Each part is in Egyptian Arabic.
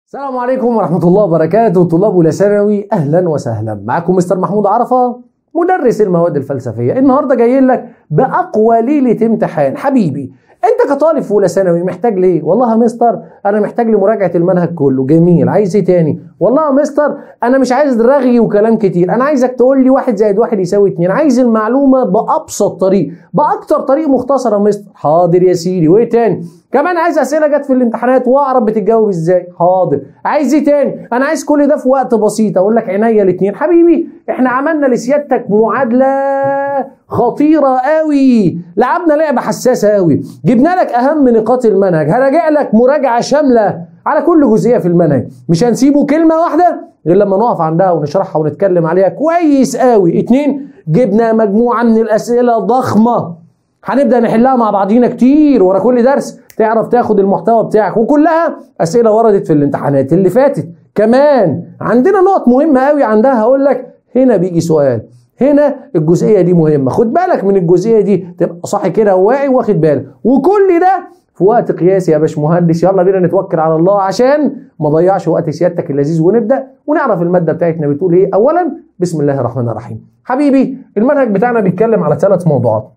السلام عليكم ورحمة الله وبركاته طلاب أولى ثانوي أهلا وسهلا معكم مستر محمود عرفة مدرس المواد الفلسفية النهاردة جاي لك بأقوى ليلة امتحان حبيبي انت كطالب في اولى ثانوي محتاج ليه والله يا مستر انا محتاج لمراجعه المنهج كله جميل عايز ايه تاني والله يا مستر انا مش عايز رغي وكلام كتير انا عايزك تقول لي واحد زائد واحد يساوي اتنين عايز المعلومه بابسط طريق باكتر طريق مختصر يا مستر حاضر يا سيدي وايه تاني كمان عايز اسئله جت في الامتحانات واعرف بتتجاوب ازاي حاضر عايز ايه تاني انا عايز كل ده في وقت بسيط اقول لك عينيا الاثنين حبيبي احنا عملنا لسيادتك معادله خطيره قوي لعبنا لعبه حساسه قوي جبنا لك اهم نقاط المنهج هراجع لك مراجعه شامله على كل جزئيه في المنهج مش هنسيبه كلمه واحده غير لما نقف عندها ونشرحها ونتكلم عليها كويس قوي اتنين جبنا مجموعه من الاسئله ضخمه هنبدا نحلها مع بعضينا كتير ورا كل درس تعرف تاخد المحتوى بتاعك وكلها اسئله وردت في الامتحانات اللي فاتت كمان عندنا نقط مهمه قوي عندها هقول لك هنا بيجي سؤال هنا الجزئيه دي مهمه خد بالك من الجزئيه دي تبقى صاحي كده وواعي واخد بالك وكل ده في وقت قياسي يا باشمهندس يلا بينا نتوكل على الله عشان ما ضيعش وقت سيادتك اللذيذ ونبدا ونعرف الماده بتاعتنا بتقول ايه اولا بسم الله الرحمن الرحيم حبيبي المنهج بتاعنا بيتكلم على ثلاث موضوعات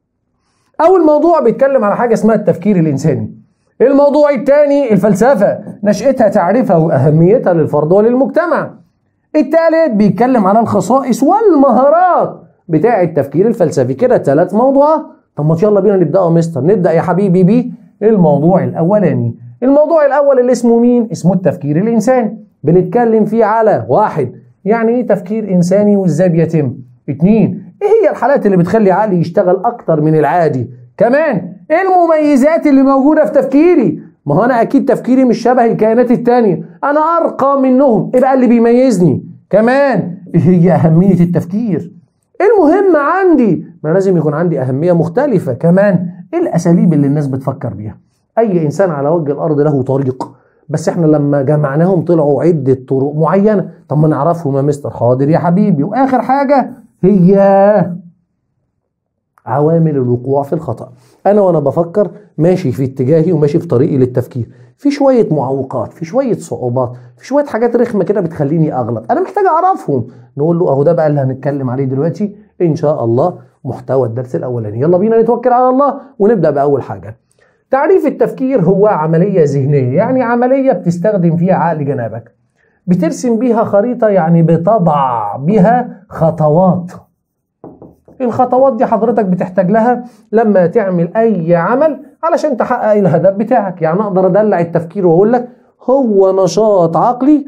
اول موضوع بيتكلم على حاجه اسمها التفكير الانساني الموضوع الثاني الفلسفه نشاتها تعريفها واهميتها للفرد وللمجتمع الثالث بيتكلم على الخصائص والمهارات بتاع التفكير الفلسفي كده ثلاث موضوعات طب ما يلا بينا نبدا يا مستر نبدا يا حبيبي بيه الموضوع الاولاني الموضوع الاول اللي اسمه مين اسمه التفكير الانساني بنتكلم فيه على واحد يعني ايه تفكير انساني وازاي بيتم اتنين ايه هي الحالات اللي بتخلي عقلي يشتغل اكتر من العادي كمان ايه المميزات اللي موجوده في تفكيري ما هو انا اكيد تفكيري مش شبه الكائنات التانية انا ارقى منهم ايه بقى اللي بيميزني كمان ايه هي اهميه التفكير المهم عندي ما لازم يكون عندي اهميه مختلفه كمان ايه الاساليب اللي الناس بتفكر بيها اي انسان على وجه الارض له طريق بس احنا لما جمعناهم طلعوا عده طرق معينه طب ما نعرفهم يا مستر حاضر يا حبيبي واخر حاجه هي عوامل الوقوع في الخطأ أنا وأنا بفكر ماشي في اتجاهي وماشي في طريقي للتفكير في شوية معوقات في شوية صعوبات في شوية حاجات رخمة كده بتخليني أغلط أنا محتاج أعرفهم نقول له أهو ده بقى اللي هنتكلم عليه دلوقتي إن شاء الله محتوى الدرس الأولاني يلا بينا نتوكل على الله ونبدأ بأول حاجة تعريف التفكير هو عملية ذهنية يعني عملية بتستخدم فيها عقل جنابك بترسم بيها خريطة يعني بتضع بها خطوات الخطوات دي حضرتك بتحتاج لها لما تعمل اي عمل علشان تحقق الهدف بتاعك يعني اقدر ادلع التفكير واقول لك هو نشاط عقلي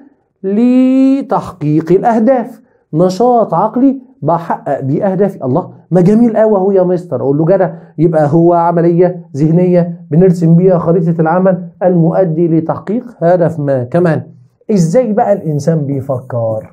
لتحقيق الاهداف نشاط عقلي بحقق بيه اهدافي الله ما جميل قوي اهو يا مستر اقول له جدع يبقى هو عمليه ذهنيه بنرسم بيها خريطه العمل المؤدي لتحقيق هدف ما كمان ازاي بقى الانسان بيفكر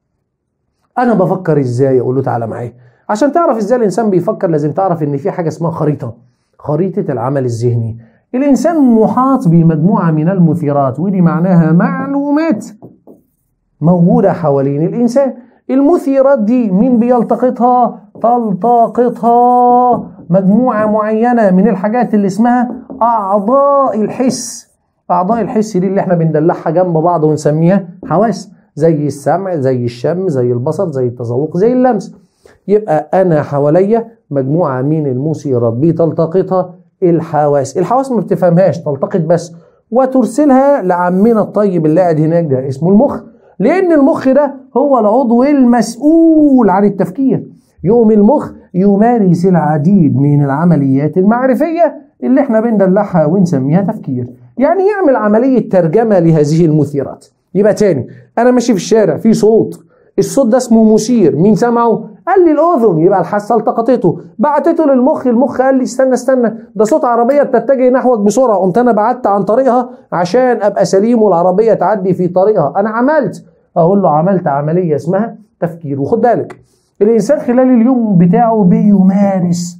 انا بفكر ازاي اقول له تعالى معايا عشان تعرف ازاي الانسان بيفكر لازم تعرف ان في حاجه اسمها خريطه خريطه العمل الذهني الانسان محاط بمجموعه من المثيرات ودي معناها معلومات موجوده حوالين الانسان المثيرات دي مين بيلتقطها تلتقطها مجموعه معينه من الحاجات اللي اسمها اعضاء الحس اعضاء الحس دي اللي احنا بندلعها جنب بعض ونسميها حواس زي السمع زي الشم زي البصر زي التذوق زي اللمس يبقى انا حواليا مجموعه من المثيرات بتلتقطها الحواس الحواس ما بتفهمهاش تلتقط بس وترسلها لعمنا الطيب اللي قاعد هناك ده اسمه المخ لان المخ ده هو العضو المسؤول عن التفكير يقوم المخ يمارس العديد من العمليات المعرفيه اللي احنا بندلعها ونسميها تفكير يعني يعمل عمليه ترجمه لهذه المثيرات يبقى تاني انا ماشي في الشارع في صوت الصوت ده اسمه مثير مين سمعه قال لي الاذن يبقى الحاسه التقطته بعتته للمخ المخ قال لي استنى استنى ده صوت عربيه بتتجه نحوك بسرعه قمت انا بعدت عن طريقها عشان ابقى سليم والعربيه تعدي في طريقها انا عملت اقول له عملت عمليه اسمها تفكير وخد بالك الانسان خلال اليوم بتاعه بيمارس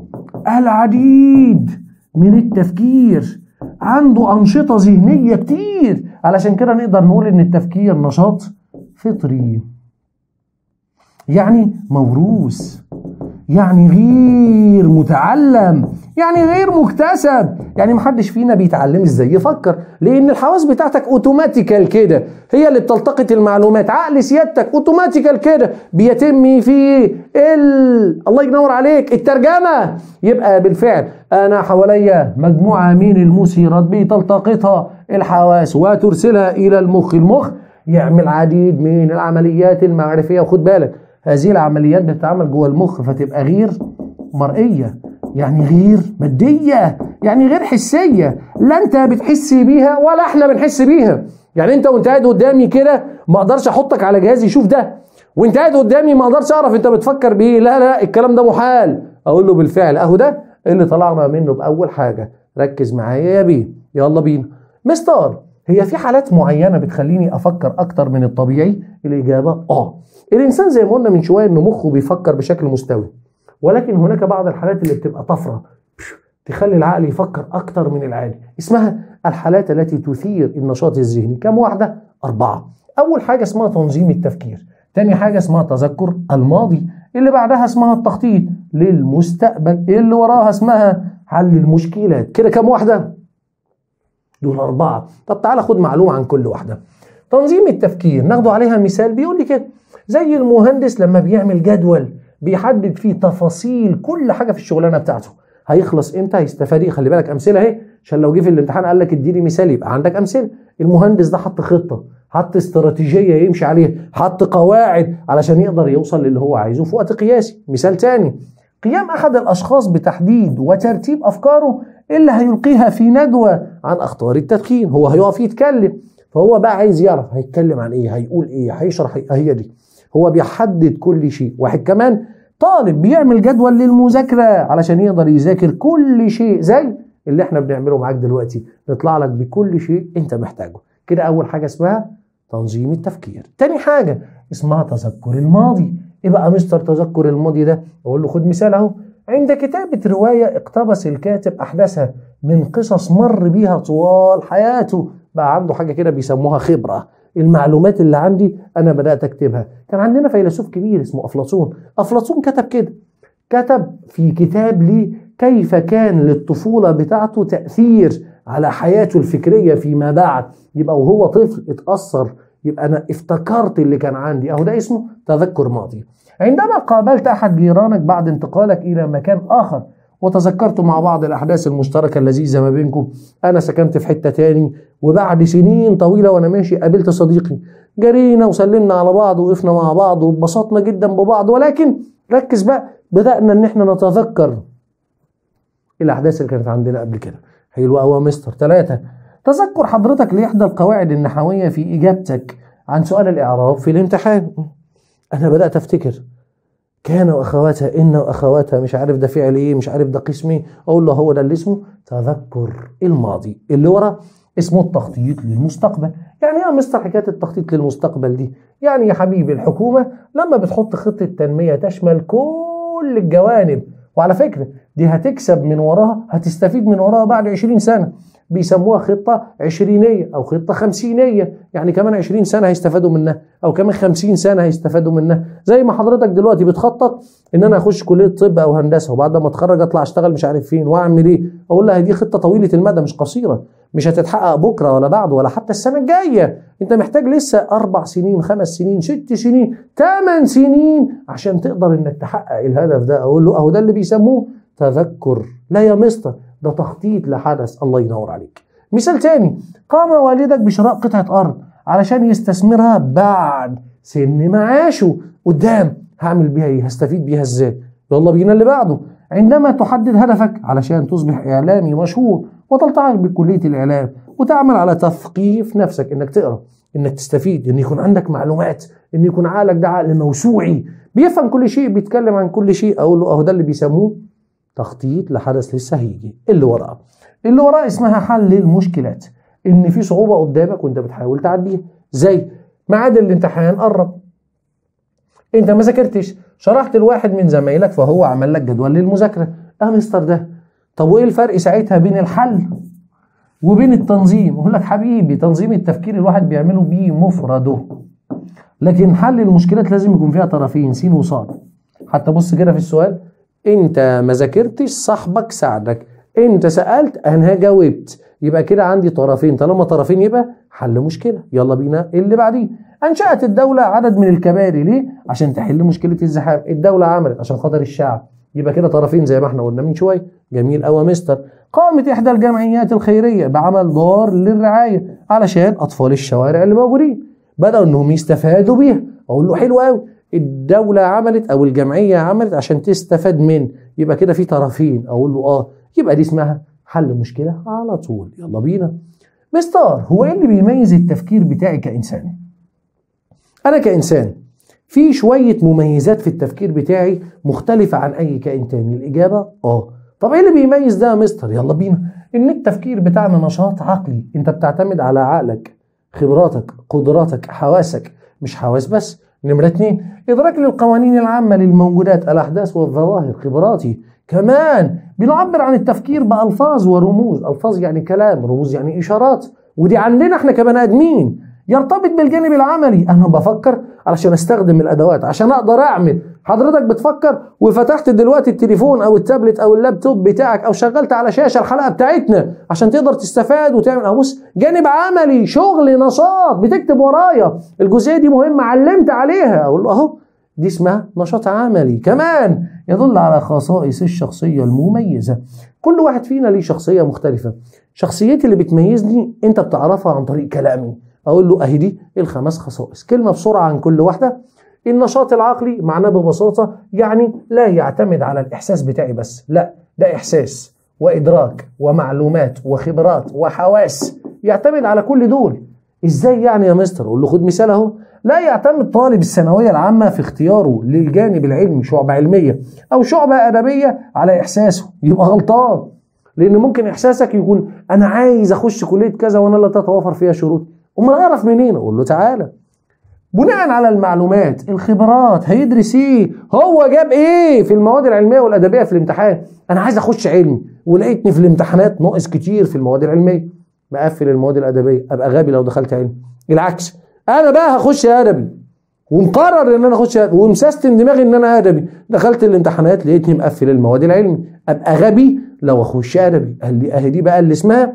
العديد من التفكير عنده انشطه ذهنيه كتير علشان كده نقدر نقول ان التفكير نشاط فطري يعني موروث يعني غير متعلم يعني غير مكتسب يعني محدش فينا بيتعلم ازاي يفكر لان الحواس بتاعتك اوتوماتيكال كده هي اللي بتلتقط المعلومات عقل سيادتك اوتوماتيكال كده بيتم فيه ال... الله ينور عليك الترجمه يبقى بالفعل انا حواليا مجموعه من المثيرات بتلتقطها الحواس وترسلها الى المخ المخ يعمل عديد من العمليات المعرفيه وخد بالك هذه العمليات بتتعمل جوه المخ فتبقى غير مرئيه يعني غير ماديه يعني غير حسيه لا انت بتحس بيها ولا احنا بنحس بيها يعني انت وانت قاعد قدامي كده ما اقدرش احطك على جهاز يشوف ده وانت قاعد قدامي ما اقدرش اعرف انت بتفكر بايه لا لا الكلام ده محال اقول له بالفعل اهو ده اللي طلعنا منه باول حاجه ركز معايا يا بيه يلا بينا مستر هي في حالات معينه بتخليني افكر اكتر من الطبيعي الاجابه اه الانسان زي ما قلنا من شويه انه مخه بيفكر بشكل مستوي ولكن هناك بعض الحالات اللي بتبقى طفره تخلي العقل يفكر اكتر من العادي اسمها الحالات التي تثير النشاط الذهني كم واحده اربعه اول حاجه اسمها تنظيم التفكير تاني حاجه اسمها تذكر الماضي اللي بعدها اسمها التخطيط للمستقبل اللي وراها اسمها حل المشكلات كده كم واحده دول أربعة طب تعالى خد معلومة عن كل واحدة تنظيم التفكير ناخده عليها مثال بيقول لي كده زي المهندس لما بيعمل جدول بيحدد فيه تفاصيل كل حاجة في الشغلانة بتاعته هيخلص امتى هيستفاد ايه خلي بالك امثله اهي عشان لو جه في الامتحان قال لك اديني مثال يبقى عندك امثله المهندس ده حط خطه حط استراتيجيه يمشي عليها حط قواعد علشان يقدر يوصل للي هو عايزه في وقت قياسي مثال تاني قيام احد الاشخاص بتحديد وترتيب افكاره اللي هيلقيها في ندوه عن اخطار التدخين هو هيقف يتكلم فهو بقى عايز يعرف هيتكلم عن ايه هيقول ايه هيشرح ايه هي دي هو بيحدد كل شيء واحد كمان طالب بيعمل جدول للمذاكره علشان يقدر يذاكر كل شيء زي اللي احنا بنعمله معاك دلوقتي نطلع لك بكل شيء انت محتاجه كده اول حاجه اسمها تنظيم التفكير تاني حاجه اسمها تذكر الماضي ايه بقى مستر تذكر الماضي ده اقول له خد مثال اهو عند كتابة رواية اقتبس الكاتب أحداثها من قصص مر بيها طوال حياته بقى عنده حاجة كده بيسموها خبرة المعلومات اللي عندي أنا بدأت أكتبها كان عندنا فيلسوف كبير اسمه أفلاطون أفلاطون كتب كده كتب في كتاب لي كيف كان للطفولة بتاعته تأثير على حياته الفكرية فيما بعد يبقى وهو طفل اتأثر يبقى أنا افتكرت اللي كان عندي أهو ده اسمه تذكر ماضي عندما قابلت أحد جيرانك بعد انتقالك إلى مكان آخر وتذكرت مع بعض الأحداث المشتركة اللذيذة ما بينكم أنا سكنت في حتة تاني وبعد سنين طويلة وأنا ماشي قابلت صديقي جرينا وسلمنا على بعض وقفنا مع بعض واتبسطنا جدا ببعض ولكن ركز بقى بدأنا إن إحنا نتذكر الأحداث اللي كانت عندنا قبل كده حلو قوي يا مستر ثلاثة تذكر حضرتك لإحدى القواعد النحوية في إجابتك عن سؤال الإعراب في الامتحان أنا بدأت أفتكر كان واخواتها ان واخواتها مش عارف ده فعل ايه مش عارف ده قسم ايه اقول له هو ده اللي اسمه تذكر الماضي اللي ورا اسمه التخطيط للمستقبل يعني ايه يا مستر حكايه التخطيط للمستقبل دي يعني يا حبيبي الحكومه لما بتحط خطه تنميه تشمل كل الجوانب وعلى فكره دي هتكسب من وراها هتستفيد من وراها بعد 20 سنه بيسموها خطة عشرينية أو خطة خمسينية يعني كمان عشرين سنة هيستفادوا منها أو كمان خمسين سنة هيستفادوا منها زي ما حضرتك دلوقتي بتخطط إن أنا أخش كلية طب أو هندسة وبعد ما أتخرج أطلع أشتغل مش عارف فين وأعمل إيه أقول لها دي خطة طويلة المدى مش قصيرة مش هتتحقق بكرة ولا بعد ولا حتى السنة الجاية أنت محتاج لسه أربع سنين خمس سنين ست سنين ثمان سنين عشان تقدر إنك تحقق الهدف ده أقول له أهو ده اللي بيسموه تذكر لا يا مستر ده تخطيط لحدث الله ينور عليك مثال تاني قام والدك بشراء قطعة أرض علشان يستثمرها بعد سن معاشه قدام هعمل بيها ايه هستفيد بيها ازاي يلا بينا اللي بعده عندما تحدد هدفك علشان تصبح إعلامي مشهور وتلتحق بكلية الإعلام وتعمل على تثقيف نفسك إنك تقرأ إنك تستفيد إن يكون عندك معلومات إن يكون عقلك ده عقل موسوعي بيفهم كل شيء بيتكلم عن كل شيء أقول له أهو ده اللي بيسموه تخطيط لحدث لسه هيجي اللي وراه اللي وراه اسمها حل المشكلات ان في صعوبه قدامك وانت بتحاول تعديها زي ميعاد الامتحان قرب انت ما ذاكرتش شرحت لواحد من زمايلك فهو عمل لك جدول للمذاكره اه مستر ده طب وايه الفرق ساعتها بين الحل وبين التنظيم اقول لك حبيبي تنظيم التفكير الواحد بيعمله بيه مفرده لكن حل المشكلات لازم يكون فيها طرفين سين وصاد حتى بص كده في السؤال انت ما ذاكرتش صاحبك ساعدك انت سالت انا جاوبت يبقى كده عندي طرفين طالما طرفين يبقى حل مشكله يلا بينا اللي بعديه انشات الدوله عدد من الكباري ليه عشان تحل مشكله الزحام الدوله عملت عشان خاطر الشعب يبقى كده طرفين زي ما احنا قلنا من شويه جميل قوي يا مستر قامت احدى الجمعيات الخيريه بعمل دار للرعايه علشان اطفال الشوارع اللي موجودين بداوا انهم يستفادوا بيها اقول له حلو قوي الدوله عملت او الجمعيه عملت عشان تستفاد من يبقى كده في طرفين اقول له اه يبقى دي اسمها حل مشكله على طول يلا بينا مستر هو ايه اللي بيميز التفكير بتاعي كانسان انا كانسان في شويه مميزات في التفكير بتاعي مختلفه عن اي كائن تاني الاجابه اه طب ايه اللي بيميز ده يا مستر يلا بينا ان التفكير بتاعنا نشاط عقلي انت بتعتمد على عقلك خبراتك قدراتك حواسك مش حواس بس نمرة اتنين إدراك للقوانين العامة للموجودات الأحداث والظواهر خبراتي كمان بنعبر عن التفكير بألفاظ ورموز ألفاظ يعني كلام رموز يعني إشارات ودي عندنا احنا كبني آدمين يرتبط بالجانب العملي أنا بفكر علشان أستخدم الأدوات عشان أقدر أعمل حضرتك بتفكر وفتحت دلوقتي التليفون او التابلت او اللابتوب بتاعك او شغلت على شاشه الحلقه بتاعتنا عشان تقدر تستفاد وتعمل اهو بص جانب عملي شغل نشاط بتكتب ورايا الجزئيه دي مهمه علمت عليها اقول له اهو دي اسمها نشاط عملي كمان يدل على خصائص الشخصيه المميزه كل واحد فينا ليه شخصيه مختلفه شخصيتي اللي بتميزني انت بتعرفها عن طريق كلامي اقول له اهي دي الخمس خصائص كلمه بسرعه عن كل واحده النشاط العقلي معناه ببساطة يعني لا يعتمد على الإحساس بتاعي بس لا ده إحساس وإدراك ومعلومات وخبرات وحواس يعتمد على كل دول إزاي يعني يا مستر أقول له خد مثال أهو لا يعتمد طالب الثانوية العامة في اختياره للجانب العلمي شعبة علمية أو شعبة أدبية على إحساسه يبقى غلطان لأن ممكن إحساسك يكون أنا عايز أخش كلية كذا وأنا لا تتوافر فيها شروط أمال أعرف منين أقول له تعالى بناء على المعلومات الخبرات هيدرس ايه هو جاب ايه في المواد العلميه والادبيه في الامتحان انا عايز اخش علمي ولقيتني في الامتحانات ناقص كتير في المواد العلميه مقفل المواد الادبيه ابقى غبي لو دخلت علمي العكس انا بقى هخش ادبي ومقرر ان انا اخش ادبي ومسستم دماغي ان انا ادبي دخلت الامتحانات لقيتني مقفل المواد العلمي ابقى غبي لو اخش ادبي قال لي اهي دي بقى اللي اسمها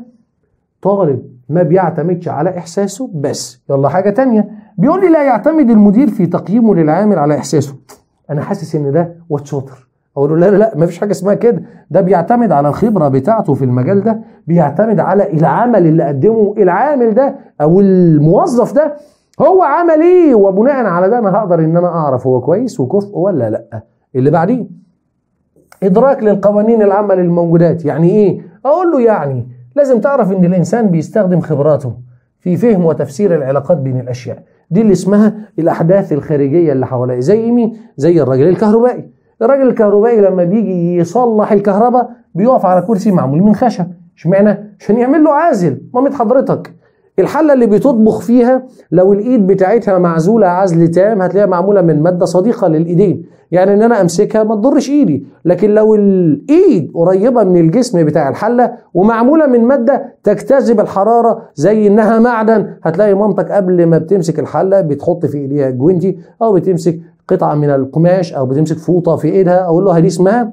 طالب ما بيعتمدش على احساسه بس يلا حاجه تانية بيقول لي لا يعتمد المدير في تقييمه للعامل على احساسه انا حاسس ان ده واد شاطر اقول له لا لا لا ما فيش حاجه اسمها كده ده بيعتمد على الخبره بتاعته في المجال ده بيعتمد على العمل اللي قدمه العامل ده او الموظف ده هو عمل ايه وبناء على ده انا هقدر ان انا اعرف هو كويس وكفء ولا لا اللي بعديه ادراك للقوانين العامه للموجودات يعني ايه اقول له يعني لازم تعرف ان الانسان بيستخدم خبراته في فهم وتفسير العلاقات بين الاشياء دي اللي اسمها الاحداث الخارجيه اللي حواليه زي مين زي الراجل الكهربائي الراجل الكهربائي لما بيجي يصلح الكهرباء بيقف على كرسي معمول من خشب اشمعنى عشان يعمل له عازل مامة حضرتك الحله اللي بتطبخ فيها لو الايد بتاعتها معزوله عزل تام هتلاقيها معموله من ماده صديقه للايدين يعني ان انا امسكها ما تضرش ايدي لكن لو الايد قريبه من الجسم بتاع الحله ومعموله من ماده تجتذب الحراره زي انها معدن هتلاقي مامتك قبل ما بتمسك الحله بتحط في ايديها جوينتي او بتمسك قطعه من القماش او بتمسك فوطه في ايدها اقول له دي اسمها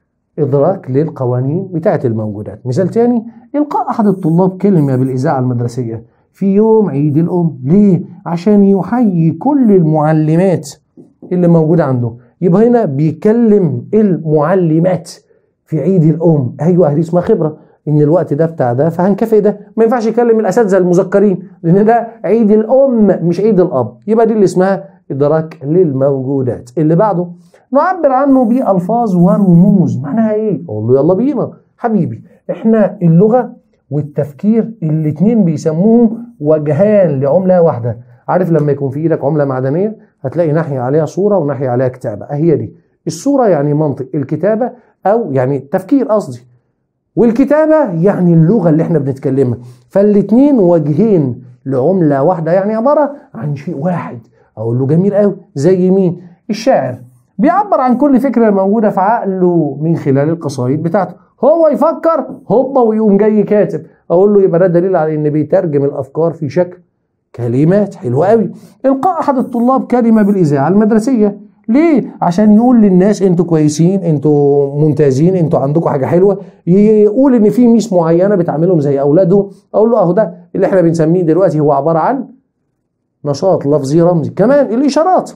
ادراك للقوانين بتاعه الموجودات مثال تاني القاء احد الطلاب كلمه بالاذاعه المدرسيه في يوم عيد الام ليه عشان يحيي كل المعلمات اللي موجوده عنده يبقى هنا بيكلم المعلمات في عيد الام ايوه دي اسمها خبره ان الوقت ده بتاع ده فهنكافئ ده ما ينفعش يكلم الاساتذه المذكرين لان ده عيد الام مش عيد الاب يبقى دي اللي اسمها ادراك للموجودات اللي بعده نعبر عنه بألفاظ ورموز معناها ايه اقول له يلا بينا حبيبي احنا اللغه والتفكير الاتنين بيسموهم وجهان لعمله واحده عارف لما يكون في ايدك عمله معدنيه هتلاقي ناحيه عليها صوره وناحيه عليها كتابه هي دي الصوره يعني منطق الكتابه او يعني التفكير قصدي والكتابه يعني اللغه اللي احنا بنتكلمها فالاتنين وجهين لعمله واحده يعني عباره عن شيء واحد اقول له جميل قوي زي مين الشاعر بيعبر عن كل فكره موجوده في عقله من خلال القصايد بتاعته هو يفكر هوبا ويقوم جاي كاتب اقول له يبقى ده دليل على ان بيترجم الافكار في شكل كلمات حلوه قوي القاء احد الطلاب كلمه بالاذاعه المدرسيه ليه عشان يقول للناس انتوا كويسين انتوا ممتازين انتوا عندكم حاجه حلوه يقول ان في ميس معينه بتعملهم زي اولاده اقول له اهو ده اللي احنا بنسميه دلوقتي هو عباره عن نشاط لفظي رمزي كمان الاشارات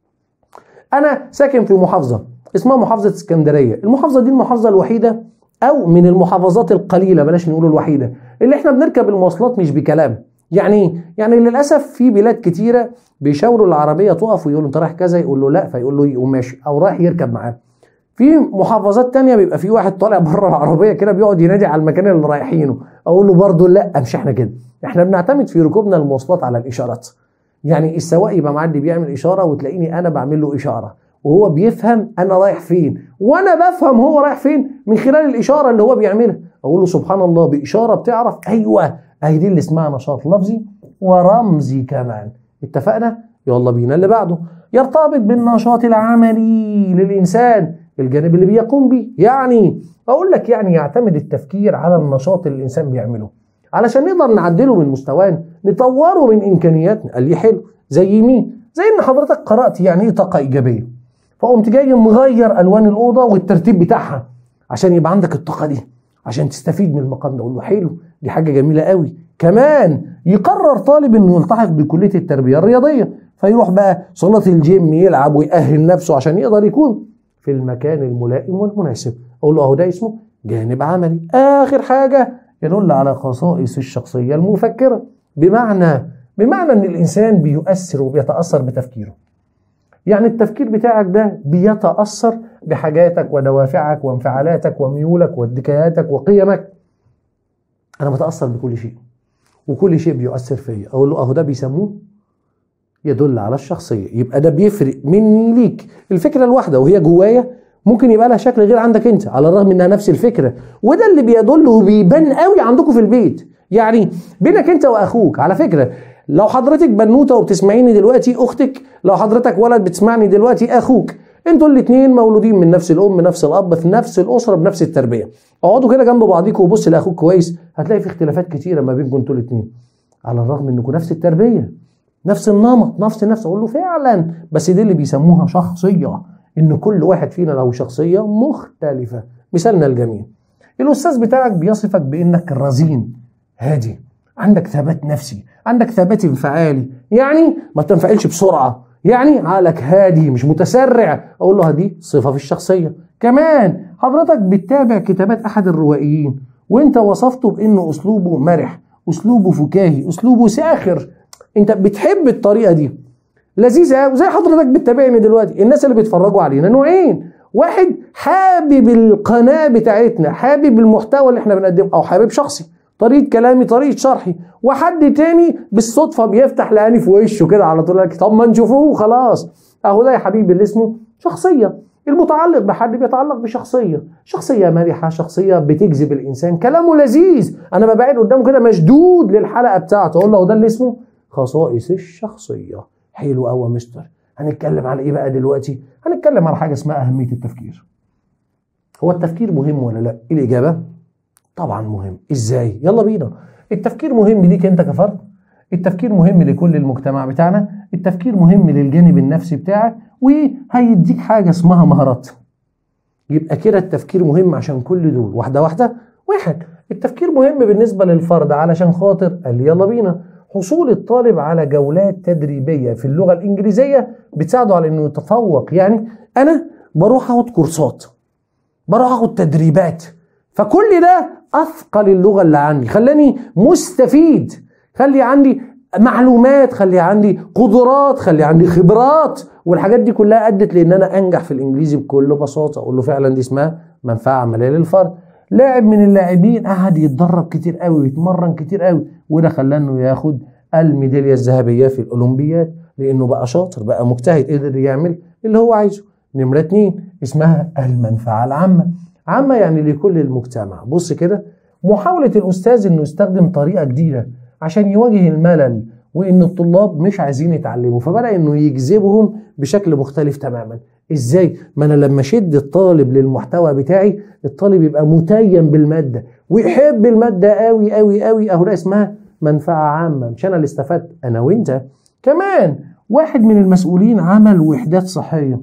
انا ساكن في محافظه اسمها محافظه اسكندريه المحافظه دي المحافظه الوحيده او من المحافظات القليله بلاش نقول الوحيده اللي احنا بنركب المواصلات مش بكلام يعني يعني للاسف في بلاد كتيره بيشاوروا العربيه تقف ويقولوا انت رايح كذا يقول له لا فيقول له يقوم ماشي او رايح يركب معاه في محافظات تانية بيبقى في واحد طالع بره العربيه كده بيقعد ينادي على المكان اللي رايحينه اقول له برضه لا مش احنا كده احنا بنعتمد في ركوبنا المواصلات على الاشارات يعني السواق يبقى معدي بيعمل اشاره وتلاقيني انا بعمل له اشاره وهو بيفهم انا رايح فين وانا بفهم هو رايح فين من خلال الاشاره اللي هو بيعملها اقول له سبحان الله باشاره بتعرف ايوه اهي دي اللي اسمها نشاط لفظي ورمزي كمان اتفقنا يلا بينا اللي بعده يرتبط بالنشاط العملي للانسان الجانب اللي بيقوم بيه يعني اقول لك يعني يعتمد التفكير على النشاط اللي الانسان بيعمله علشان نقدر نعدله من مستوانا نطوره من امكانياتنا قال لي حلو زي مين زي ان حضرتك قرات يعني ايه طاقه ايجابيه فقمت جاي مغير الوان الاوضه والترتيب بتاعها عشان يبقى عندك الطاقه دي عشان تستفيد من المقام ده اقول له حلو دي حاجه جميله قوي كمان يقرر طالب انه يلتحق بكليه التربيه الرياضيه فيروح بقى صلاه الجيم يلعب ويأهل نفسه عشان يقدر يكون في المكان الملائم والمناسب اقول له اهو ده اسمه جانب عملي اخر حاجه يدل على خصائص الشخصيه المفكره بمعنى بمعنى ان الانسان بيؤثر وبيتاثر بتفكيره يعني التفكير بتاعك ده بيتاثر بحاجاتك ودوافعك وانفعالاتك وميولك واتجاهاتك وقيمك انا بتاثر بكل شيء وكل شيء بيؤثر فيا اقول له اهو ده بيسموه يدل على الشخصيه يبقى ده بيفرق مني ليك الفكره الواحده وهي جوايا ممكن يبقى لها شكل غير عندك انت على الرغم انها نفس الفكره وده اللي بيدل وبيبان قوي عندكم في البيت يعني بينك انت واخوك على فكره لو حضرتك بنوته وبتسمعيني دلوقتي اختك لو حضرتك ولد بتسمعني دلوقتي اخوك انتوا الاثنين مولودين من نفس الام نفس الاب في نفس الاسره بنفس التربيه اقعدوا كده جنب بعضيكم وبص لاخوك كويس هتلاقي في اختلافات كتيره ما بينكم انتوا الاثنين على الرغم انكم نفس التربيه نفس النمط نفس نفس اقول له فعلا بس دي اللي بيسموها شخصيه ان كل واحد فينا له شخصيه مختلفه مثالنا الجميل الاستاذ بتاعك بيصفك بانك رزين هادي عندك ثبات نفسي عندك ثبات انفعالي يعني ما تنفعلش بسرعه يعني عقلك هادي مش متسرع اقول له دي صفه في الشخصيه كمان حضرتك بتتابع كتابات احد الروائيين وانت وصفته بانه اسلوبه مرح اسلوبه فكاهي اسلوبه ساخر انت بتحب الطريقه دي لذيذه قوي زي حضرتك بتتابعني دلوقتي الناس اللي بيتفرجوا علينا نوعين واحد حابب القناه بتاعتنا حابب المحتوى اللي احنا بنقدمه او حابب شخصي طريقه كلامي طريقه شرحي وحد تاني بالصدفه بيفتح لاني في وشه كده على طول لك طب ما نشوفوه خلاص اهو ده يا حبيبي اللي اسمه شخصيه المتعلق بحد بيتعلق بشخصيه شخصيه مرحه شخصيه بتجذب الانسان كلامه لذيذ انا ببقى قاعد قدامه كده مشدود للحلقه بتاعته اقول له ده اللي اسمه خصائص الشخصيه حلو قوي يا مستر هنتكلم على ايه بقى دلوقتي هنتكلم على حاجه اسمها اهميه التفكير هو التفكير مهم ولا لا الاجابه طبعا مهم ازاي يلا بينا التفكير مهم ليك انت كفرد التفكير مهم لكل المجتمع بتاعنا التفكير مهم للجانب النفسي بتاعك وهيديك حاجه اسمها مهارات يبقى كده التفكير مهم عشان كل دول واحده واحده واحد التفكير مهم بالنسبه للفرد علشان خاطر قال لي يلا بينا حصول الطالب على جولات تدريبيه في اللغه الانجليزيه بتساعده على انه يتفوق يعني انا بروح اخد كورسات بروح اخد تدريبات فكل ده اثقل اللغه اللي عندي خلاني مستفيد خلي عندي معلومات خلي عندي قدرات خلي عندي خبرات والحاجات دي كلها ادت لان انا انجح في الانجليزي بكل بساطه اقول له فعلا دي اسمها منفعه عمليه للفرد لاعب من اللاعبين قعد يتدرب كتير قوي ويتمرن كتير قوي وده خلاه انه ياخد الميداليه الذهبيه في الاولمبياد لانه بقى شاطر بقى مجتهد قدر يعمل اللي هو عايزه نمره اتنين اسمها المنفعه العامه عامه يعني لكل المجتمع بص كده محاوله الاستاذ انه يستخدم طريقه جديده عشان يواجه الملل وان الطلاب مش عايزين يتعلموا فبدا انه يجذبهم بشكل مختلف تماما ازاي ما انا لما اشد الطالب للمحتوى بتاعي الطالب يبقى متيم بالماده ويحب الماده قوي قوي قوي اهو ده اسمها منفعه عامه مش انا اللي استفدت انا وانت كمان واحد من المسؤولين عمل وحدات صحيه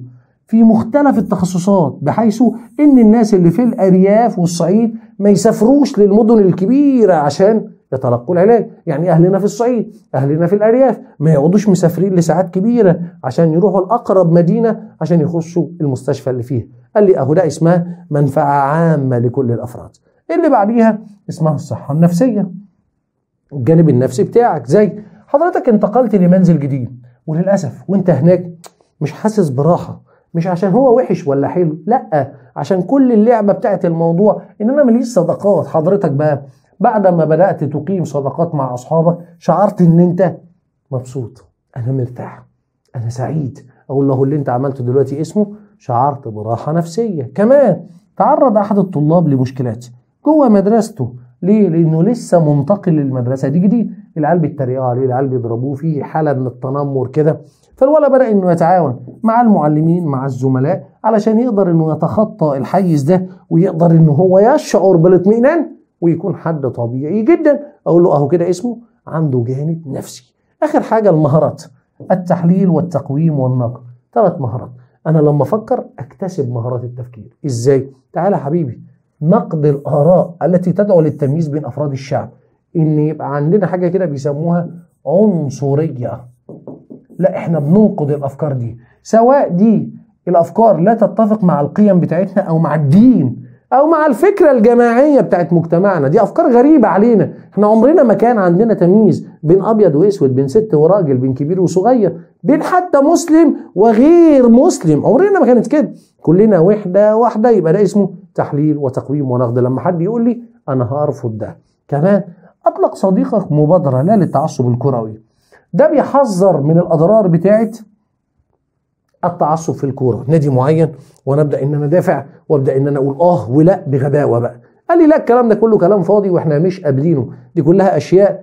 في مختلف التخصصات بحيث ان الناس اللي في الارياف والصعيد ما يسافروش للمدن الكبيره عشان يتلقوا العلاج يعني اهلنا في الصعيد اهلنا في الارياف ما يقعدوش مسافرين لساعات كبيره عشان يروحوا لاقرب مدينه عشان يخشوا المستشفى اللي فيها قال لي اهو ده اسمها منفعه عامه لكل الافراد اللي بعديها اسمها الصحه النفسيه الجانب النفسي بتاعك زي حضرتك انتقلت لمنزل جديد وللاسف وانت هناك مش حاسس براحه مش عشان هو وحش ولا حلو لا عشان كل اللعبه بتاعت الموضوع ان انا ماليش صداقات حضرتك بقى بعد ما بدات تقيم صداقات مع اصحابك شعرت ان انت مبسوط انا مرتاح انا سعيد اقول له اللي انت عملته دلوقتي اسمه شعرت براحه نفسيه كمان تعرض احد الطلاب لمشكلات جوه مدرسته ليه؟ لانه لسه منتقل للمدرسه دي جديد العيال بيتريقوا عليه العيال بيضربوه في حاله من التنمر كده فالولد بدا انه يتعاون مع المعلمين مع الزملاء علشان يقدر انه يتخطى الحيز ده ويقدر انه هو يشعر بالاطمئنان ويكون حد طبيعي جدا اقول له اهو كده اسمه عنده جانب نفسي اخر حاجه المهارات التحليل والتقويم والنقد ثلاث مهارات انا لما افكر اكتسب مهارات التفكير ازاي تعالى يا حبيبي نقد الاراء التي تدعو للتمييز بين افراد الشعب ان يبقى عندنا حاجه كده بيسموها عنصريه لا احنا بننقد الافكار دي سواء دي الافكار لا تتفق مع القيم بتاعتنا او مع الدين او مع الفكره الجماعيه بتاعت مجتمعنا دي افكار غريبه علينا احنا عمرنا ما كان عندنا تمييز بين ابيض واسود بين ست وراجل بين كبير وصغير بين حتى مسلم وغير مسلم عمرنا ما كانت كده كلنا وحده واحده يبقى ده اسمه تحليل وتقويم ونقد لما حد يقول لي انا هرفض ده كمان اطلق صديقك مبادره لا للتعصب الكروي ده بيحذر من الاضرار بتاعت التعصب في الكوره نادي معين وانا ابدا ان انا دافع وابدا ان انا اقول اه ولا بغباوه بقى قال لي لا الكلام ده كله كلام فاضي واحنا مش قابلينه دي كلها اشياء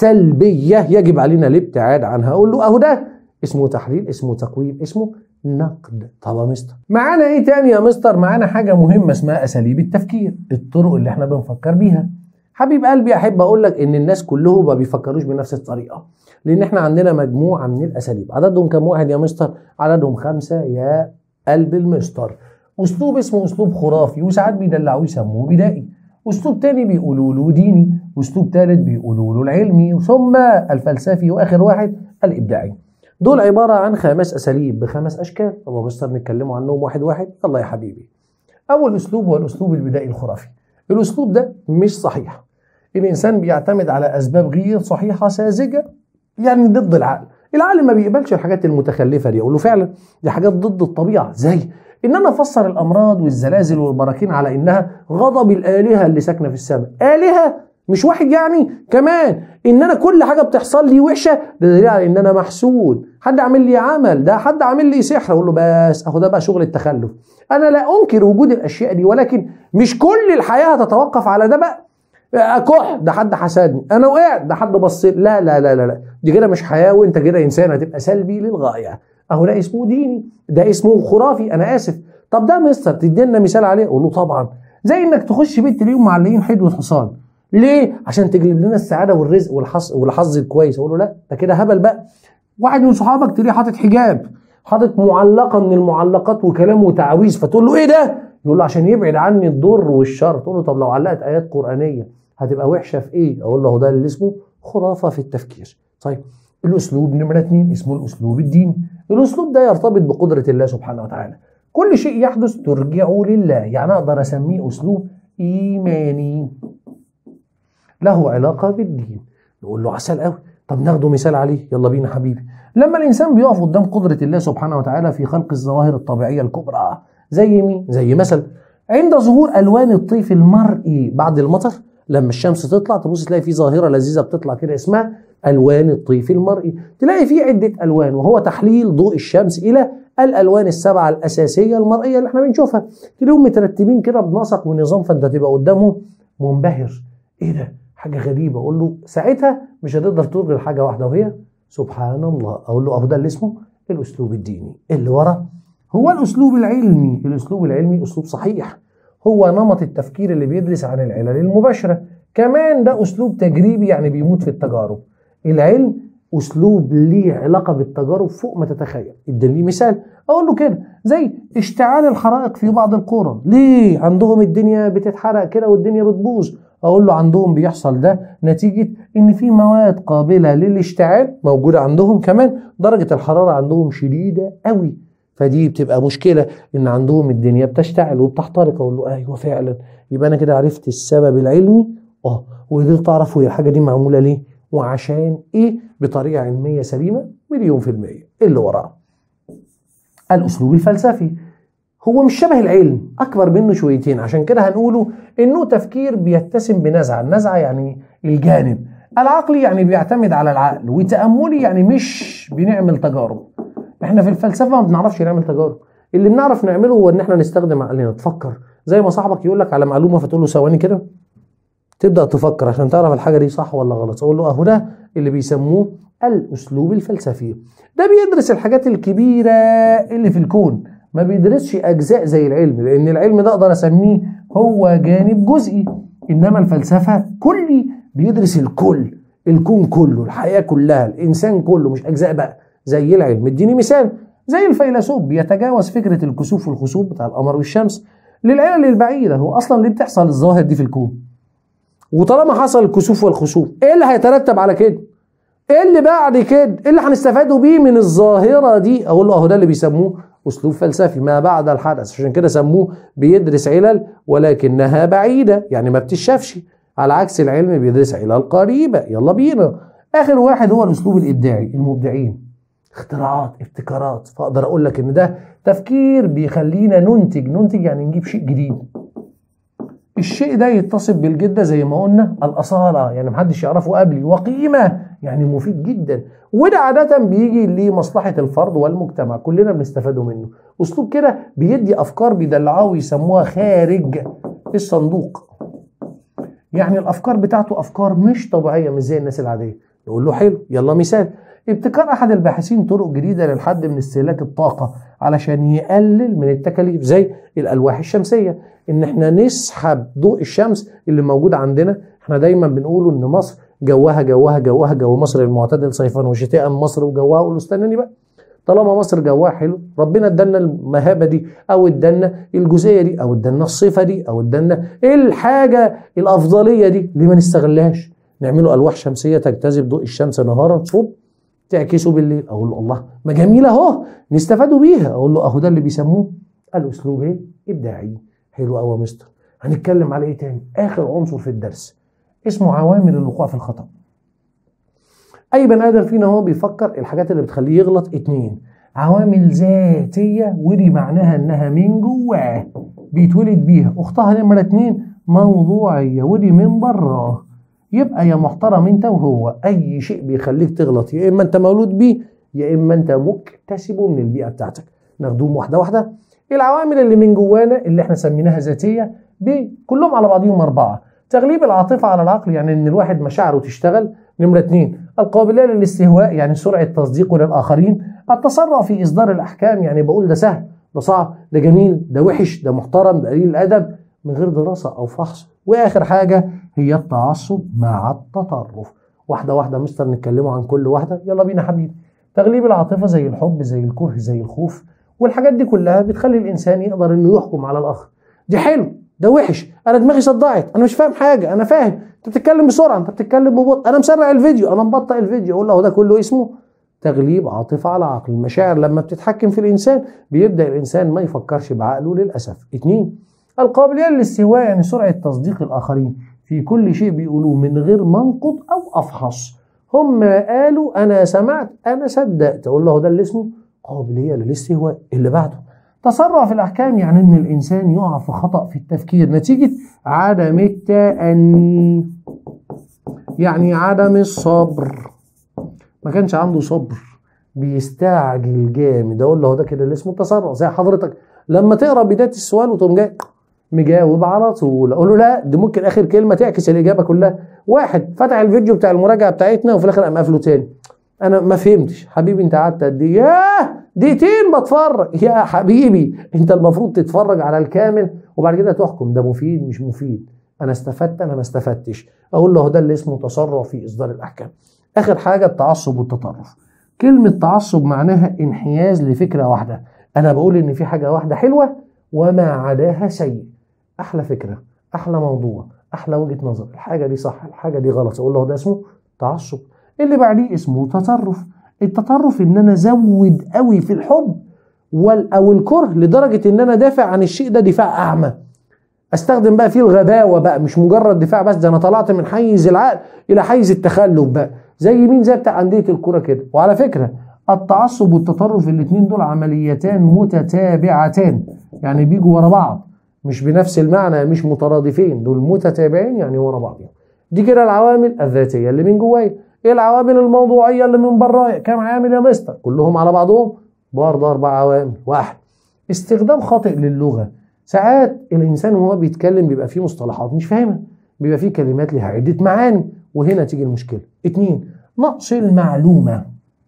سلبيه يجب علينا الابتعاد عنها اقول له اهو ده اسمه تحليل اسمه تقويم اسمه نقد طب يا مستر معانا ايه تاني يا مستر معانا حاجه مهمه اسمها اساليب التفكير الطرق اللي احنا بنفكر بيها حبيب قلبي احب اقول لك ان الناس كلهم ما بيفكروش بنفس الطريقه لان احنا عندنا مجموعه من الاساليب عددهم كم واحد يا مستر عددهم خمسه يا قلب المستر اسلوب اسمه اسلوب خرافي وساعات بيدلعوه يسموه بدائي اسلوب تاني بيقولوا له ديني اسلوب تالت بيقولوا له العلمي ثم الفلسفي واخر واحد الابداعي دول عباره عن خمس اساليب بخمس اشكال طب يا مستر نتكلموا عنهم واحد واحد يلا يا حبيبي اول اسلوب هو الاسلوب البدائي الخرافي الاسلوب ده مش صحيح الانسان بيعتمد على اسباب غير صحيحه ساذجه يعني ضد العقل العقل ما بيقبلش الحاجات المتخلفه دي اقول له فعلا دي حاجات ضد الطبيعه زي ان انا افسر الامراض والزلازل والبراكين على انها غضب الالهه اللي ساكنه في السماء الهه مش واحد يعني كمان ان انا كل حاجه بتحصل لي وحشه ده دليل على ان انا محسود حد عامل لي عمل ده حد عامل لي سحر اقول له بس اهو ده بقى شغل التخلف انا لا انكر وجود الاشياء دي ولكن مش كل الحياه هتتوقف على ده بقى كح ده حد حسدني انا وقعت ده حد بص لا لا لا لا لا دي كده مش حياه وانت كده انسان هتبقى سلبي للغايه اهو ده اسمه ديني ده اسمه خرافي انا اسف طب ده مستر تدينا مثال عليه اقول له طبعا زي انك تخش بيت تلاقيهم معلقين حدوه حصان ليه عشان تجلب لنا السعاده والرزق والحظ والحظ الكويس اقول له لا ده كده هبل بقى واحد من صحابك تلاقيه حاطط حجاب حاطط معلقه من المعلقات وكلام وتعويذ فتقول له ايه ده يقول له عشان يبعد عني الضر والشر تقول له طب لو علقت ايات قرانيه هتبقى وحشه في ايه اقول له ده اللي اسمه خرافه في التفكير طيب الاسلوب نمره اتنين اسمه الاسلوب الديني الاسلوب ده يرتبط بقدره الله سبحانه وتعالى كل شيء يحدث ترجعه لله يعني اقدر اسميه اسلوب ايماني له علاقه بالدين نقول له عسل قوي طب ناخده مثال عليه يلا بينا حبيبي لما الانسان بيقف قدام قدره الله سبحانه وتعالى في خلق الظواهر الطبيعيه الكبرى زي مين زي مثلا عند ظهور الوان الطيف المرئي بعد المطر لما الشمس تطلع تبص تلاقي في ظاهره لذيذه بتطلع كده اسمها الوان الطيف المرئي تلاقي في عده الوان وهو تحليل ضوء الشمس الى الالوان السبعه الاساسيه المرئيه اللي احنا بنشوفها تلاقيهم مترتبين كده بنسق ونظام فانت تبقى قدامهم منبهر ايه ده حاجه غريبه اقول له ساعتها مش هتقدر تلغي حاجه واحده وهي سبحان الله اقول له اهو ده اللي اسمه الاسلوب الديني اللي ورا هو الاسلوب العلمي الاسلوب العلمي اسلوب صحيح هو نمط التفكير اللي بيدرس عن العلل المباشره كمان ده اسلوب تجريبي يعني بيموت في التجارب العلم اسلوب ليه علاقه بالتجارب فوق ما تتخيل اديني مثال اقول له كده زي اشتعال الحرائق في بعض القرى ليه عندهم الدنيا بتتحرق كده والدنيا بتبوظ اقول له عندهم بيحصل ده نتيجه ان في مواد قابله للاشتعال موجوده عندهم كمان درجه الحراره عندهم شديده قوي فدي بتبقى مشكله ان عندهم الدنيا بتشتعل وبتحترق اقول له ايوه فعلا يبقى انا كده عرفت السبب العلمي اه وقدرت تعرفوا هي الحاجه دي معموله ليه وعشان ايه بطريقه علميه سليمه مليون في الميه اللي وراه الاسلوب الفلسفي هو مش شبه العلم اكبر منه شويتين عشان كده هنقوله انه تفكير بيتسم بنزعه النزعه يعني الجانب العقلي يعني بيعتمد على العقل وتاملي يعني مش بنعمل تجارب احنا في الفلسفه ما بنعرفش نعمل تجارب اللي بنعرف نعمله هو ان احنا نستخدم عقلنا تفكر زي ما صاحبك يقول لك على معلومه فتقول له ثواني كده تبدا تفكر عشان تعرف الحاجه دي صح ولا غلط اقول له اهو ده اللي بيسموه الاسلوب الفلسفي ده بيدرس الحاجات الكبيره اللي في الكون ما بيدرسش اجزاء زي العلم لان العلم ده اقدر اسميه هو جانب جزئي انما الفلسفه كلي بيدرس الكل الكون كله الحياه كلها الانسان كله مش اجزاء بقى زي العلم اديني مثال زي الفيلسوف بيتجاوز فكره الكسوف والخسوف بتاع القمر والشمس للعلل البعيده هو اصلا ليه بتحصل الظواهر دي في الكون وطالما حصل الكسوف والخسوف ايه اللي هيترتب على كده ايه اللي بعد كده ايه اللي هنستفادوا بيه من الظاهره دي اقول له اهو ده اللي بيسموه اسلوب فلسفي ما بعد الحدث عشان كده سموه بيدرس علل ولكنها بعيده يعني ما بتشافش على عكس العلم بيدرس علل قريبه يلا بينا اخر واحد هو الاسلوب الابداعي المبدعين اختراعات ابتكارات فاقدر اقول لك ان ده تفكير بيخلينا ننتج ننتج يعني نجيب شيء جديد الشيء ده يتصف بالجده زي ما قلنا الاصاله يعني محدش يعرفه قبلي وقيمه يعني مفيد جدا وده عاده بيجي لمصلحه الفرد والمجتمع كلنا بنستفادوا منه اسلوب كده بيدي افكار بيدلعوها ويسموها خارج الصندوق يعني الافكار بتاعته افكار مش طبيعيه مش زي الناس العاديه نقول له حلو يلا مثال ابتكار احد الباحثين طرق جديده للحد من استهلاك الطاقه علشان يقلل من التكاليف زي الالواح الشمسيه ان احنا نسحب ضوء الشمس اللي موجود عندنا احنا دايما بنقوله ان مصر جوها جوها جوها جو مصر المعتدل صيفا وشتاء مصر وجوها قولوا استناني بقى طالما مصر جوها حلو ربنا ادانا المهابه دي او ادانا الجزئيه دي او ادانا الصفه دي او ادانا الحاجه الافضليه دي ليه ما نستغلهاش نعمله الواح شمسيه تجتذب ضوء الشمس نهارا صب تعكسه بالليل اقول له الله ما جميله اهو نستفادوا بيها اقول له اهو ده اللي بيسموه الاسلوب الابداعي حلو قوي يا مستر هنتكلم على ايه تاني اخر عنصر في الدرس اسمه عوامل الوقوع في الخطا اي بني ادم فينا هو بيفكر الحاجات اللي بتخليه يغلط اتنين عوامل ذاتيه ودي معناها انها من جواه بيتولد بيها اختها نمره اتنين موضوعيه ودي من براه يبقى يا محترم انت وهو اي شيء بيخليك تغلط يا اما انت مولود بيه يا اما انت مكتسبه من البيئه بتاعتك ناخدهم واحده واحده العوامل اللي من جوانا اللي احنا سميناها ذاتيه كلهم على بعضهم اربعه تغليب العاطفه على العقل يعني ان الواحد مشاعره تشتغل نمره اثنين القابليه للاستهواء يعني سرعه تصديقه للاخرين التسرع في اصدار الاحكام يعني بقول ده سهل ده صعب ده جميل ده وحش ده محترم ده قليل الادب من غير دراسه او فحص واخر حاجه هي التعصب مع التطرف واحده واحده مستر نتكلموا عن كل واحده يلا بينا حبيبي تغليب العاطفه زي الحب زي الكره زي الخوف والحاجات دي كلها بتخلي الانسان يقدر انه يحكم على الاخر دي حلو ده وحش انا دماغي صدعت انا مش فاهم حاجه انا فاهم انت بتتكلم بسرعه انت بتتكلم ببطء انا مسرع الفيديو انا مبطئ الفيديو اقول له ده كله اسمه تغليب عاطفه على عقل المشاعر لما بتتحكم في الانسان بيبدا الانسان ما يفكرش بعقله للاسف اتنين القابليه للاستهواء يعني سرعه تصديق الاخرين في كل شيء بيقولوه من غير منقض او افحص هم قالوا انا سمعت انا صدقت اقول له ده اللي اسمه قابليه للاستهواء اللي بعده تسرع في الاحكام يعني ان الانسان يقع في خطا في التفكير نتيجه عدم التأني يعني عدم الصبر ما كانش عنده صبر بيستعجل جامد اقول له ده كده اللي اسمه التسرع زي حضرتك لما تقرا بدايه السؤال وتقوم جاي مجاوب على طول اقول له لا دي ممكن اخر كلمه تعكس الاجابه كلها واحد فتح الفيديو بتاع المراجعه بتاعتنا وفي الاخر قام قافله تاني انا ما فهمتش حبيبي انت قعدت قد ايه ياه دقيقتين بتفرج يا حبيبي انت المفروض تتفرج على الكامل وبعد كده تحكم ده مفيد مش مفيد انا استفدت انا ما استفدتش اقول له ده اللي اسمه تسرع في اصدار الاحكام اخر حاجه التعصب والتطرف كلمه تعصب معناها انحياز لفكره واحده انا بقول ان في حاجه واحده حلوه وما عداها سيء احلى فكره احلى موضوع احلى وجهه نظر الحاجه دي صح الحاجه دي غلط اقول له ده اسمه تعصب اللي بعديه اسمه تطرف التطرف ان انا ازود قوي في الحب وال او الكره لدرجه ان انا دافع عن الشيء ده دفاع اعمى استخدم بقى فيه الغباوه بقى مش مجرد دفاع بس ده انا طلعت من حيز العقل الى حيز التخلف بقى زي مين زي بتاع انديه الكوره كده وعلى فكره التعصب والتطرف الاثنين دول عمليتان متتابعتان يعني بيجوا ورا بعض مش بنفس المعنى مش مترادفين دول متتابعين يعني ورا بعض دي كده العوامل الذاتيه اللي من جوايا ايه العوامل الموضوعيه اللي من برايا كام عامل يا مستر كلهم على بعضهم برضه اربع عوامل واحد استخدام خاطئ للغه ساعات الانسان وهو بيتكلم بيبقى فيه مصطلحات مش فاهمها بيبقى فيه كلمات ليها عده معاني وهنا تيجي المشكله اتنين نقص المعلومه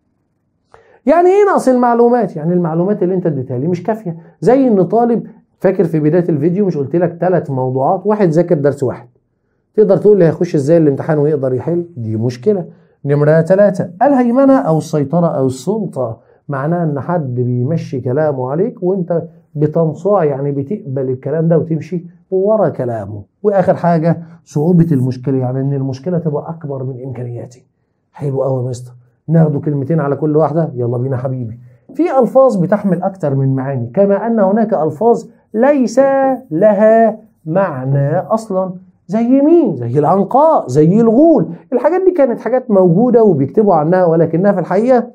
يعني ايه نقص المعلومات يعني المعلومات اللي انت اديتها لي مش كافيه زي ان طالب فاكر في بدايه الفيديو مش قلت لك ثلاث موضوعات واحد ذاكر درس واحد تقدر تقول لي هيخش ازاي الامتحان ويقدر يحل دي مشكله نمره ثلاثة الهيمنه او السيطره او السلطه معناها ان حد بيمشي كلامه عليك وانت بتنصاع يعني بتقبل الكلام ده وتمشي ورا كلامه واخر حاجه صعوبه المشكله يعني ان المشكله تبقى اكبر من امكانياتي حلو قوي يا مستر ناخده كلمتين على كل واحده يلا بينا حبيبي في الفاظ بتحمل اكتر من معاني كما ان هناك الفاظ ليس لها معنى اصلا زي مين زي العنقاء زي الغول الحاجات دي كانت حاجات موجوده وبيكتبوا عنها ولكنها في الحقيقه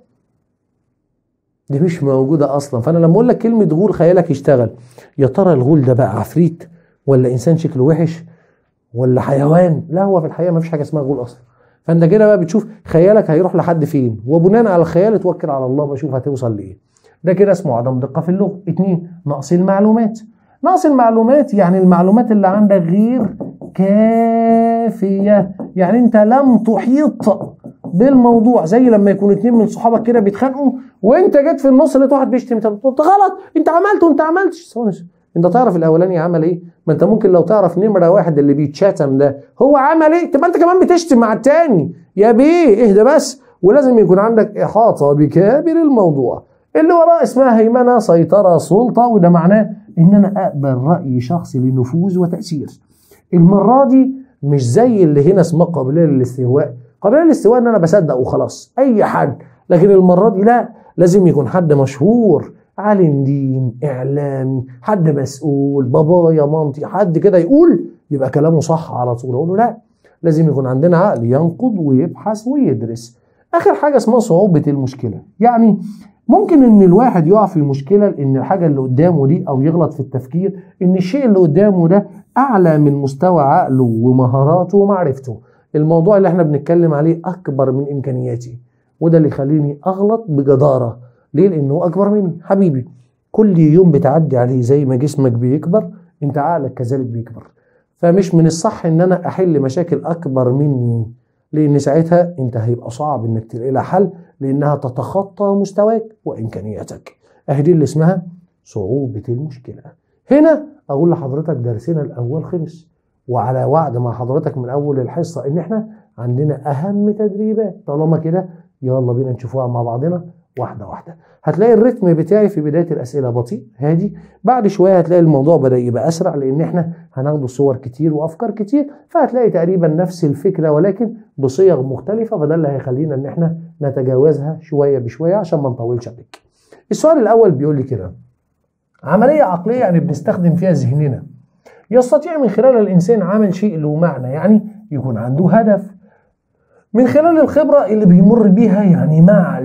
دي مش موجوده اصلا فانا لما اقول لك كلمه غول خيالك يشتغل يا ترى الغول ده بقى عفريت ولا انسان شكله وحش ولا حيوان لا هو في الحقيقه ما فيش حاجه اسمها غول اصلا فانت كده بقى بتشوف خيالك هيروح لحد فين وبناء على الخيال توكل على الله بشوف هتوصل لايه ده كده اسمه عدم دقه في اللغه اتنين نقص المعلومات نقص المعلومات يعني المعلومات اللي عندك غير كافيه يعني انت لم تحيط بالموضوع زي لما يكون اتنين من صحابك كده بيتخانقوا وانت جيت في النص لقيت واحد بيشتم انت غلط انت عملت وانت عملتش انت تعرف الاولاني عمل ايه ما انت ممكن لو تعرف نمره واحد اللي بيتشتم ده هو عمل ايه تبقى انت كمان بتشتم مع التاني يا بيه اهدى بس ولازم يكون عندك احاطه بكابر الموضوع اللي وراه اسمها هيمنه سيطره سلطه وده معناه ان انا اقبل راي شخصي لنفوذ وتاثير المره دي مش زي اللي هنا اسمها قابليه للاستهواء قابليه للاستهواء ان انا بصدق وخلاص اي حد لكن المره دي لا لازم يكون حد مشهور عالم دين اعلامي حد مسؤول بابايا مامتي حد كده يقول يبقى كلامه صح على طول اقول له لا لازم يكون عندنا عقل ينقد ويبحث ويدرس اخر حاجه اسمها صعوبه المشكله يعني ممكن ان الواحد يقع في مشكله ان الحاجه اللي قدامه دي او يغلط في التفكير ان الشيء اللي قدامه ده اعلى من مستوى عقله ومهاراته ومعرفته الموضوع اللي احنا بنتكلم عليه اكبر من امكانياتي وده اللي يخليني اغلط بجداره ليه لانه اكبر مني حبيبي كل يوم بتعدي عليه زي ما جسمك بيكبر انت عقلك كذلك بيكبر فمش من الصح ان انا احل مشاكل اكبر مني لان ساعتها انت هيبقى صعب انك تلاقي لها حل لانها تتخطى مستواك وامكانياتك اهي اللي اسمها صعوبه المشكله هنا اقول لحضرتك درسنا الاول خلص وعلى وعد مع حضرتك من اول الحصه ان احنا عندنا اهم تدريبات طالما كده يلا بينا نشوفوها مع بعضنا واحده واحده هتلاقي الريتم بتاعي في بدايه الاسئله بطيء هادي بعد شويه هتلاقي الموضوع بدا يبقى اسرع لان احنا هناخد صور كتير وافكار كتير فهتلاقي تقريبا نفس الفكره ولكن بصيغ مختلفه فده اللي هيخلينا ان احنا نتجاوزها شويه بشويه عشان ما نطولش عليك السؤال الاول بيقول لي كده عمليه عقليه يعني بنستخدم فيها ذهننا يستطيع من خلال الانسان عمل شيء له معنى يعني يكون عنده هدف من خلال الخبرة اللي بيمر بيها يعني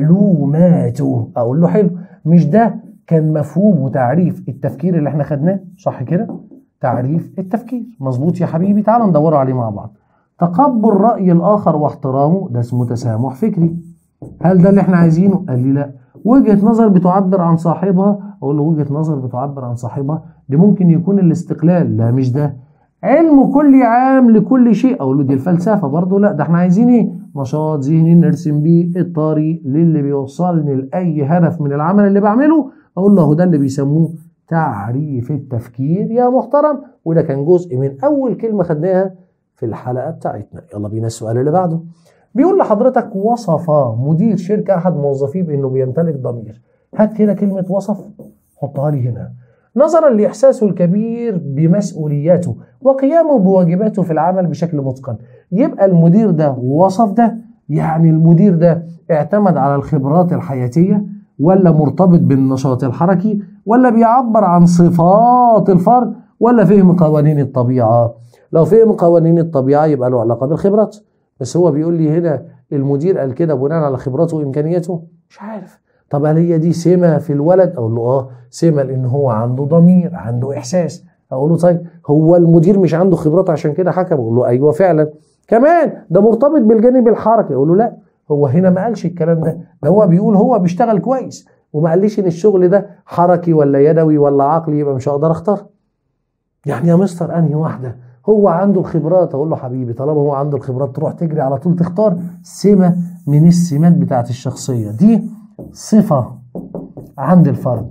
معلوماته أقول له حلو مش ده كان مفهوم وتعريف التفكير اللي احنا خدناه صح كده تعريف التفكير مظبوط يا حبيبي تعال ندور عليه مع بعض تقبل رأي الآخر واحترامه ده اسمه تسامح فكري هل ده اللي احنا عايزينه قال لي لا وجهة نظر بتعبر عن صاحبها أقول له وجهة نظر بتعبر عن صاحبها دي ممكن يكون الاستقلال لا مش ده علم كل عام لكل شيء اقول له دي الفلسفه برضه لا ده احنا عايزين ايه نشاط ذهني نرسم بيه الطريق للي بيوصلني لاي هدف من العمل اللي بعمله اقول له ده اللي بيسموه تعريف التفكير يا محترم وده كان جزء من اول كلمه خدناها في الحلقه بتاعتنا يلا بينا السؤال اللي بعده بيقول لحضرتك وصف مدير شركه احد موظفيه بانه بيمتلك ضمير هات كده كلمه وصف حطها لي هنا نظرا لاحساسه الكبير بمسؤولياته وقيامه بواجباته في العمل بشكل متقن يبقى المدير ده وصف ده يعني المدير ده اعتمد على الخبرات الحياتيه ولا مرتبط بالنشاط الحركي ولا بيعبر عن صفات الفرد ولا فهم قوانين الطبيعه لو فهم قوانين الطبيعه يبقى له علاقه بالخبرات بس هو بيقول لي هنا المدير قال كده بناء على خبراته وامكانياته مش عارف طب هل هي دي سمه في الولد اقول له اه سمه لان هو عنده ضمير عنده احساس اقول له طيب هو المدير مش عنده خبرات عشان كده حكم اقول له ايوه فعلا كمان ده مرتبط بالجانب الحركي اقول له لا هو هنا ما قالش الكلام ده ده هو بيقول هو بيشتغل كويس وما قاليش ان الشغل ده حركي ولا يدوي ولا عقلي يبقى مش هقدر اختار يعني يا مستر انهي واحده هو عنده الخبرات اقول له حبيبي طالما هو عنده الخبرات تروح تجري على طول تختار سمه من السمات بتاعت الشخصيه دي صفه عند الفرد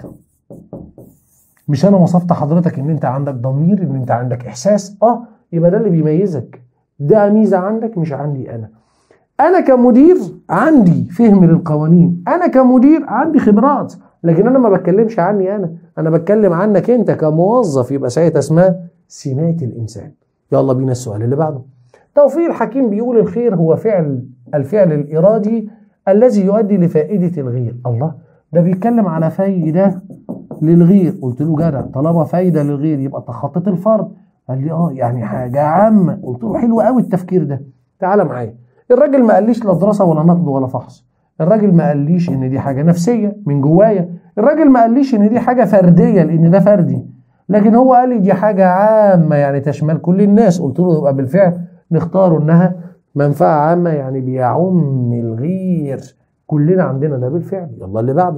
مش انا وصفت حضرتك ان انت عندك ضمير ان انت عندك احساس اه يبقى ده اللي بيميزك ده ميزه عندك مش عندي انا انا كمدير عندي فهم للقوانين انا كمدير عندي خبرات لكن انا ما بتكلمش عني انا انا بتكلم عنك انت كموظف يبقى ساعتها اسمها سمات الانسان يلا بينا السؤال اللي بعده توفيق الحكيم بيقول الخير هو فعل الفعل الارادي الذي يؤدي لفائده الغير الله ده بيتكلم على فايده للغير قلت له جدع طالما فايده للغير يبقى تخطط الفرد قال لي اه يعني حاجه عامه قلت له حلو قوي التفكير ده تعالى معايا الراجل ما قاليش لا دراسه ولا نقد ولا فحص الراجل ما قاليش ان دي حاجه نفسيه من جوايا الراجل ما قاليش ان دي حاجه فرديه لان ده فردي لكن هو قال لي دي حاجه عامه يعني تشمل كل الناس قلت له يبقى بالفعل نختار انها منفعه عامه يعني بيعم الغير كلنا عندنا ده بالفعل يلا اللي بعده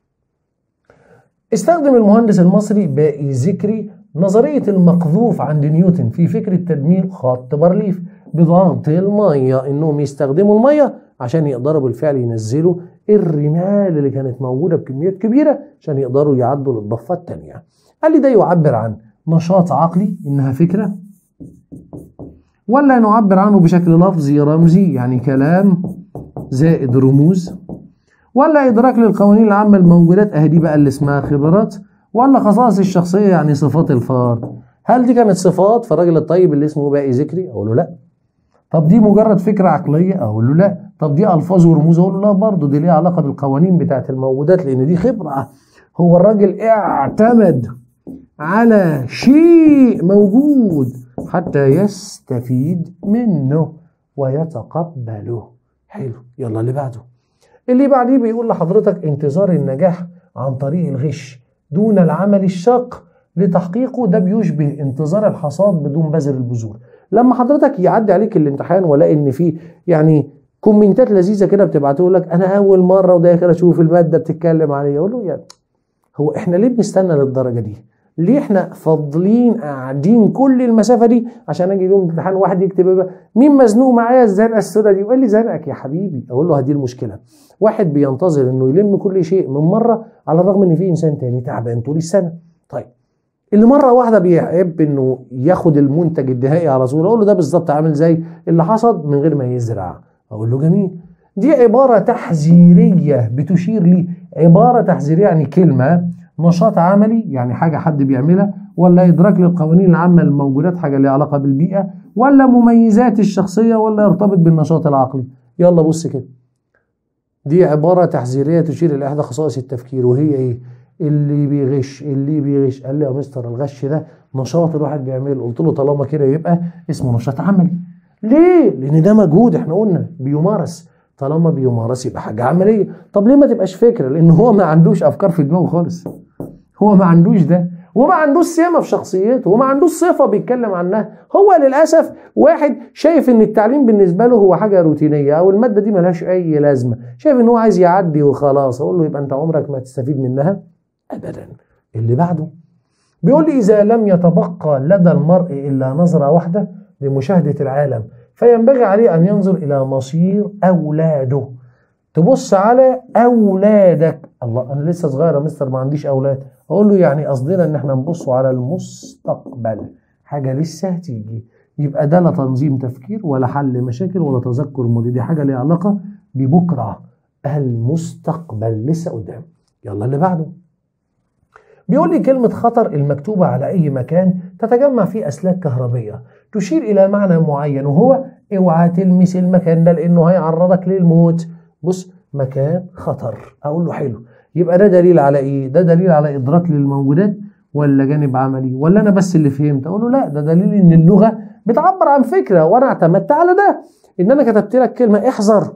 استخدم المهندس المصري باقي ذكري نظرية المقذوف عند نيوتن في فكرة تدمير خط بارليف بضغط المية انهم يستخدموا المية عشان يقدروا بالفعل ينزلوا الرمال اللي كانت موجودة بكميات كبيرة عشان يقدروا يعدوا للضفة التانية قال لي ده يعبر عن نشاط عقلي انها فكرة ولا نعبر عنه بشكل لفظي رمزي يعني كلام زائد رموز ولا ادراك للقوانين العامه الموجودات اهي دي بقى اللي اسمها خبرات ولا خصائص الشخصيه يعني صفات الفرد هل دي كانت صفات في الراجل الطيب اللي اسمه باقي ذكري اقول له لا طب دي مجرد فكره عقليه اقول له لا طب دي الفاظ ورموز اقول له لا برضه دي ليها علاقه بالقوانين بتاعت الموجودات لان دي خبره هو الراجل اعتمد على شيء موجود حتى يستفيد منه ويتقبله حلو يلا اللي بعده اللي بعديه بيقول لحضرتك انتظار النجاح عن طريق الغش دون العمل الشاق لتحقيقه ده بيشبه انتظار الحصاد بدون بذر البذور لما حضرتك يعدي عليك الامتحان ولاقي ان في يعني كومنتات لذيذه كده بتبعته لك انا اول مره وداخل اشوف الماده بتتكلم عليه اقول له يعني هو احنا ليه بنستنى للدرجه دي ليه احنا فاضلين قاعدين كل المسافه دي عشان اجي يوم امتحان واحد يكتب مين مزنوق معايا الزرقاء السوداء دي يقول لي زرقك يا حبيبي اقول له هدي المشكله واحد بينتظر انه يلم كل شيء من مره على الرغم ان في انسان تاني تعبان طول السنه طيب اللي مره واحده بيحب انه ياخد المنتج النهائي على طول اقول له ده بالظبط عامل زي اللي حصد من غير ما يزرع اقول له جميل دي عباره تحذيريه بتشير لي عباره تحذيريه يعني كلمه نشاط عملي يعني حاجه حد بيعملها ولا ادراك للقوانين العامه للموجودات حاجه ليها علاقه بالبيئه ولا مميزات الشخصيه ولا يرتبط بالنشاط العقلي يلا بص كده دي عباره تحذيريه تشير الى احدى خصائص التفكير وهي ايه اللي بيغش اللي بيغش قال لي يا مستر الغش ده نشاط الواحد بيعمله قلت له طالما كده يبقى اسمه نشاط عملي ليه لان ده مجهود احنا قلنا بيمارس طالما بيمارس يبقى حاجه عمليه طب ليه ما تبقاش فكره لان هو ما عندوش افكار في دماغه خالص هو ما عندوش ده وما عندوش سمه في شخصيته وما عندوش صفه بيتكلم عنها هو للاسف واحد شايف ان التعليم بالنسبه له هو حاجه روتينيه او الماده دي ملهاش اي لازمه شايف ان هو عايز يعدي وخلاص اقول له يبقى انت عمرك ما تستفيد منها ابدا اللي بعده بيقول لي اذا لم يتبقى لدى المرء الا نظره واحده لمشاهده العالم فينبغي عليه ان ينظر الى مصير اولاده تبص على اولادك الله انا لسه صغير يا مستر ما عنديش اولاد اقول له يعني قصدنا ان احنا نبص على المستقبل حاجه لسه هتيجي يبقى ده لا تنظيم تفكير ولا حل مشاكل ولا تذكر ماضي دي حاجه ليها علاقه ببكره المستقبل لسه قدام يلا اللي بعده بيقول لي كلمة خطر المكتوبة على أي مكان تتجمع فيه أسلاك كهربية تشير إلى معنى معين وهو اوعى تلمس المكان ده لأنه هيعرضك للموت بص مكان خطر أقول له حلو يبقى ده دليل على إيه؟ ده دليل على إدراك للموجودات ولا جانب عملي ولا أنا بس اللي فهمت أقول له لا ده دليل إن اللغة بتعبر عن فكرة وأنا اعتمدت على ده إن أنا كتبت لك كلمة احذر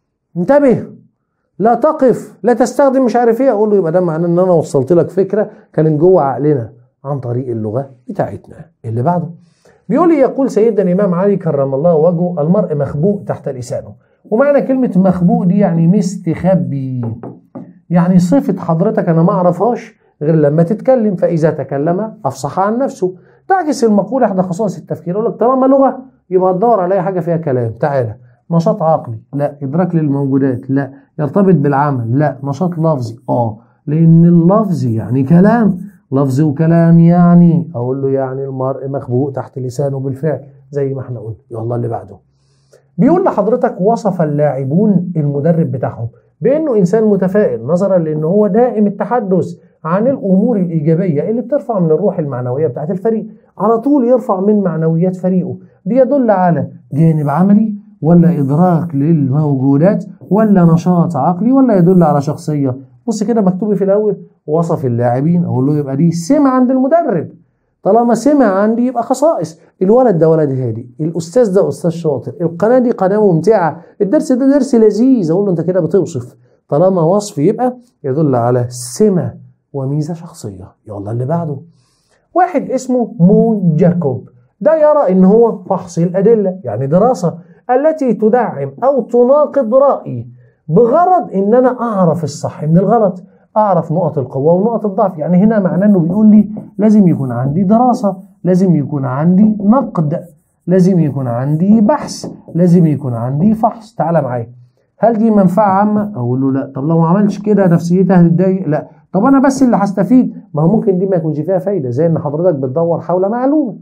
انتبه لا تقف لا تستخدم مش عارف ايه اقول له يبقى ده معناه ان انا وصلت لك فكره كانت جوه عقلنا عن طريق اللغه بتاعتنا اللي بعده بيقول لي يقول سيدنا الامام علي كرم الله وجهه المرء مخبوء تحت لسانه ومعنى كلمه مخبوء دي يعني مستخبي يعني صفه حضرتك انا ما اعرفهاش غير لما تتكلم فاذا تكلم افصح عن نفسه تعكس المقوله احدى خصائص التفكير يقول لك طالما لغه يبقى تدور على اي حاجه فيها كلام تعالى نشاط عقلي لا ادراك للموجودات لا يرتبط بالعمل لا نشاط لفظي اه لان اللفظ يعني كلام لفظ وكلام يعني اقول له يعني المرء مخبوء تحت لسانه بالفعل زي ما احنا قلنا يلا اللي بعده بيقول لحضرتك وصف اللاعبون المدرب بتاعهم بانه انسان متفائل نظرا لان هو دائم التحدث عن الامور الايجابيه اللي بترفع من الروح المعنويه بتاعت الفريق على طول يرفع من معنويات فريقه دي يدل على جانب عملي ولا إدراك للموجودات ولا نشاط عقلي ولا يدل على شخصية بص كده مكتوب في الأول وصف اللاعبين أقول له يبقى دي سمة عند المدرب طالما سمع عندي يبقى خصائص الولد ده ولد هادي الاستاذ ده استاذ شاطر القناه دي قناه ممتعه الدرس ده درس لذيذ اقول له انت كده بتوصف طالما وصف يبقى يدل على سمه وميزه شخصيه يلا اللي بعده واحد اسمه مون جاكوب ده يرى ان هو فحص الادله يعني دراسه التي تدعم او تناقض رايي بغرض ان انا اعرف الصح من الغلط اعرف نقط القوه ونقط الضعف يعني هنا معناه انه بيقول لي لازم يكون عندي دراسه لازم يكون عندي نقد لازم يكون عندي بحث لازم يكون عندي فحص تعالى معايا هل دي منفعه عامه اقول له لا طب لو ما عملتش كده نفسيتي هتتضايق لا طب انا بس اللي هستفيد ما هو ممكن دي ما يكونش فيها فايده زي ان حضرتك بتدور حول معلومه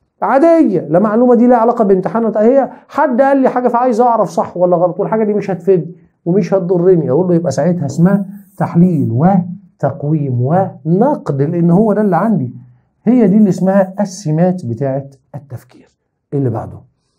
عاديه لا معلومه دي لها علاقه بامتحان هي حد قال لي حاجه فعايز اعرف صح ولا غلط والحاجه دي مش هتفيدني ومش هتضرني اقول له يبقى ساعتها اسمها تحليل وتقويم ونقد لان هو ده اللي عندي هي دي اللي اسمها السمات بتاعه التفكير اللي بعده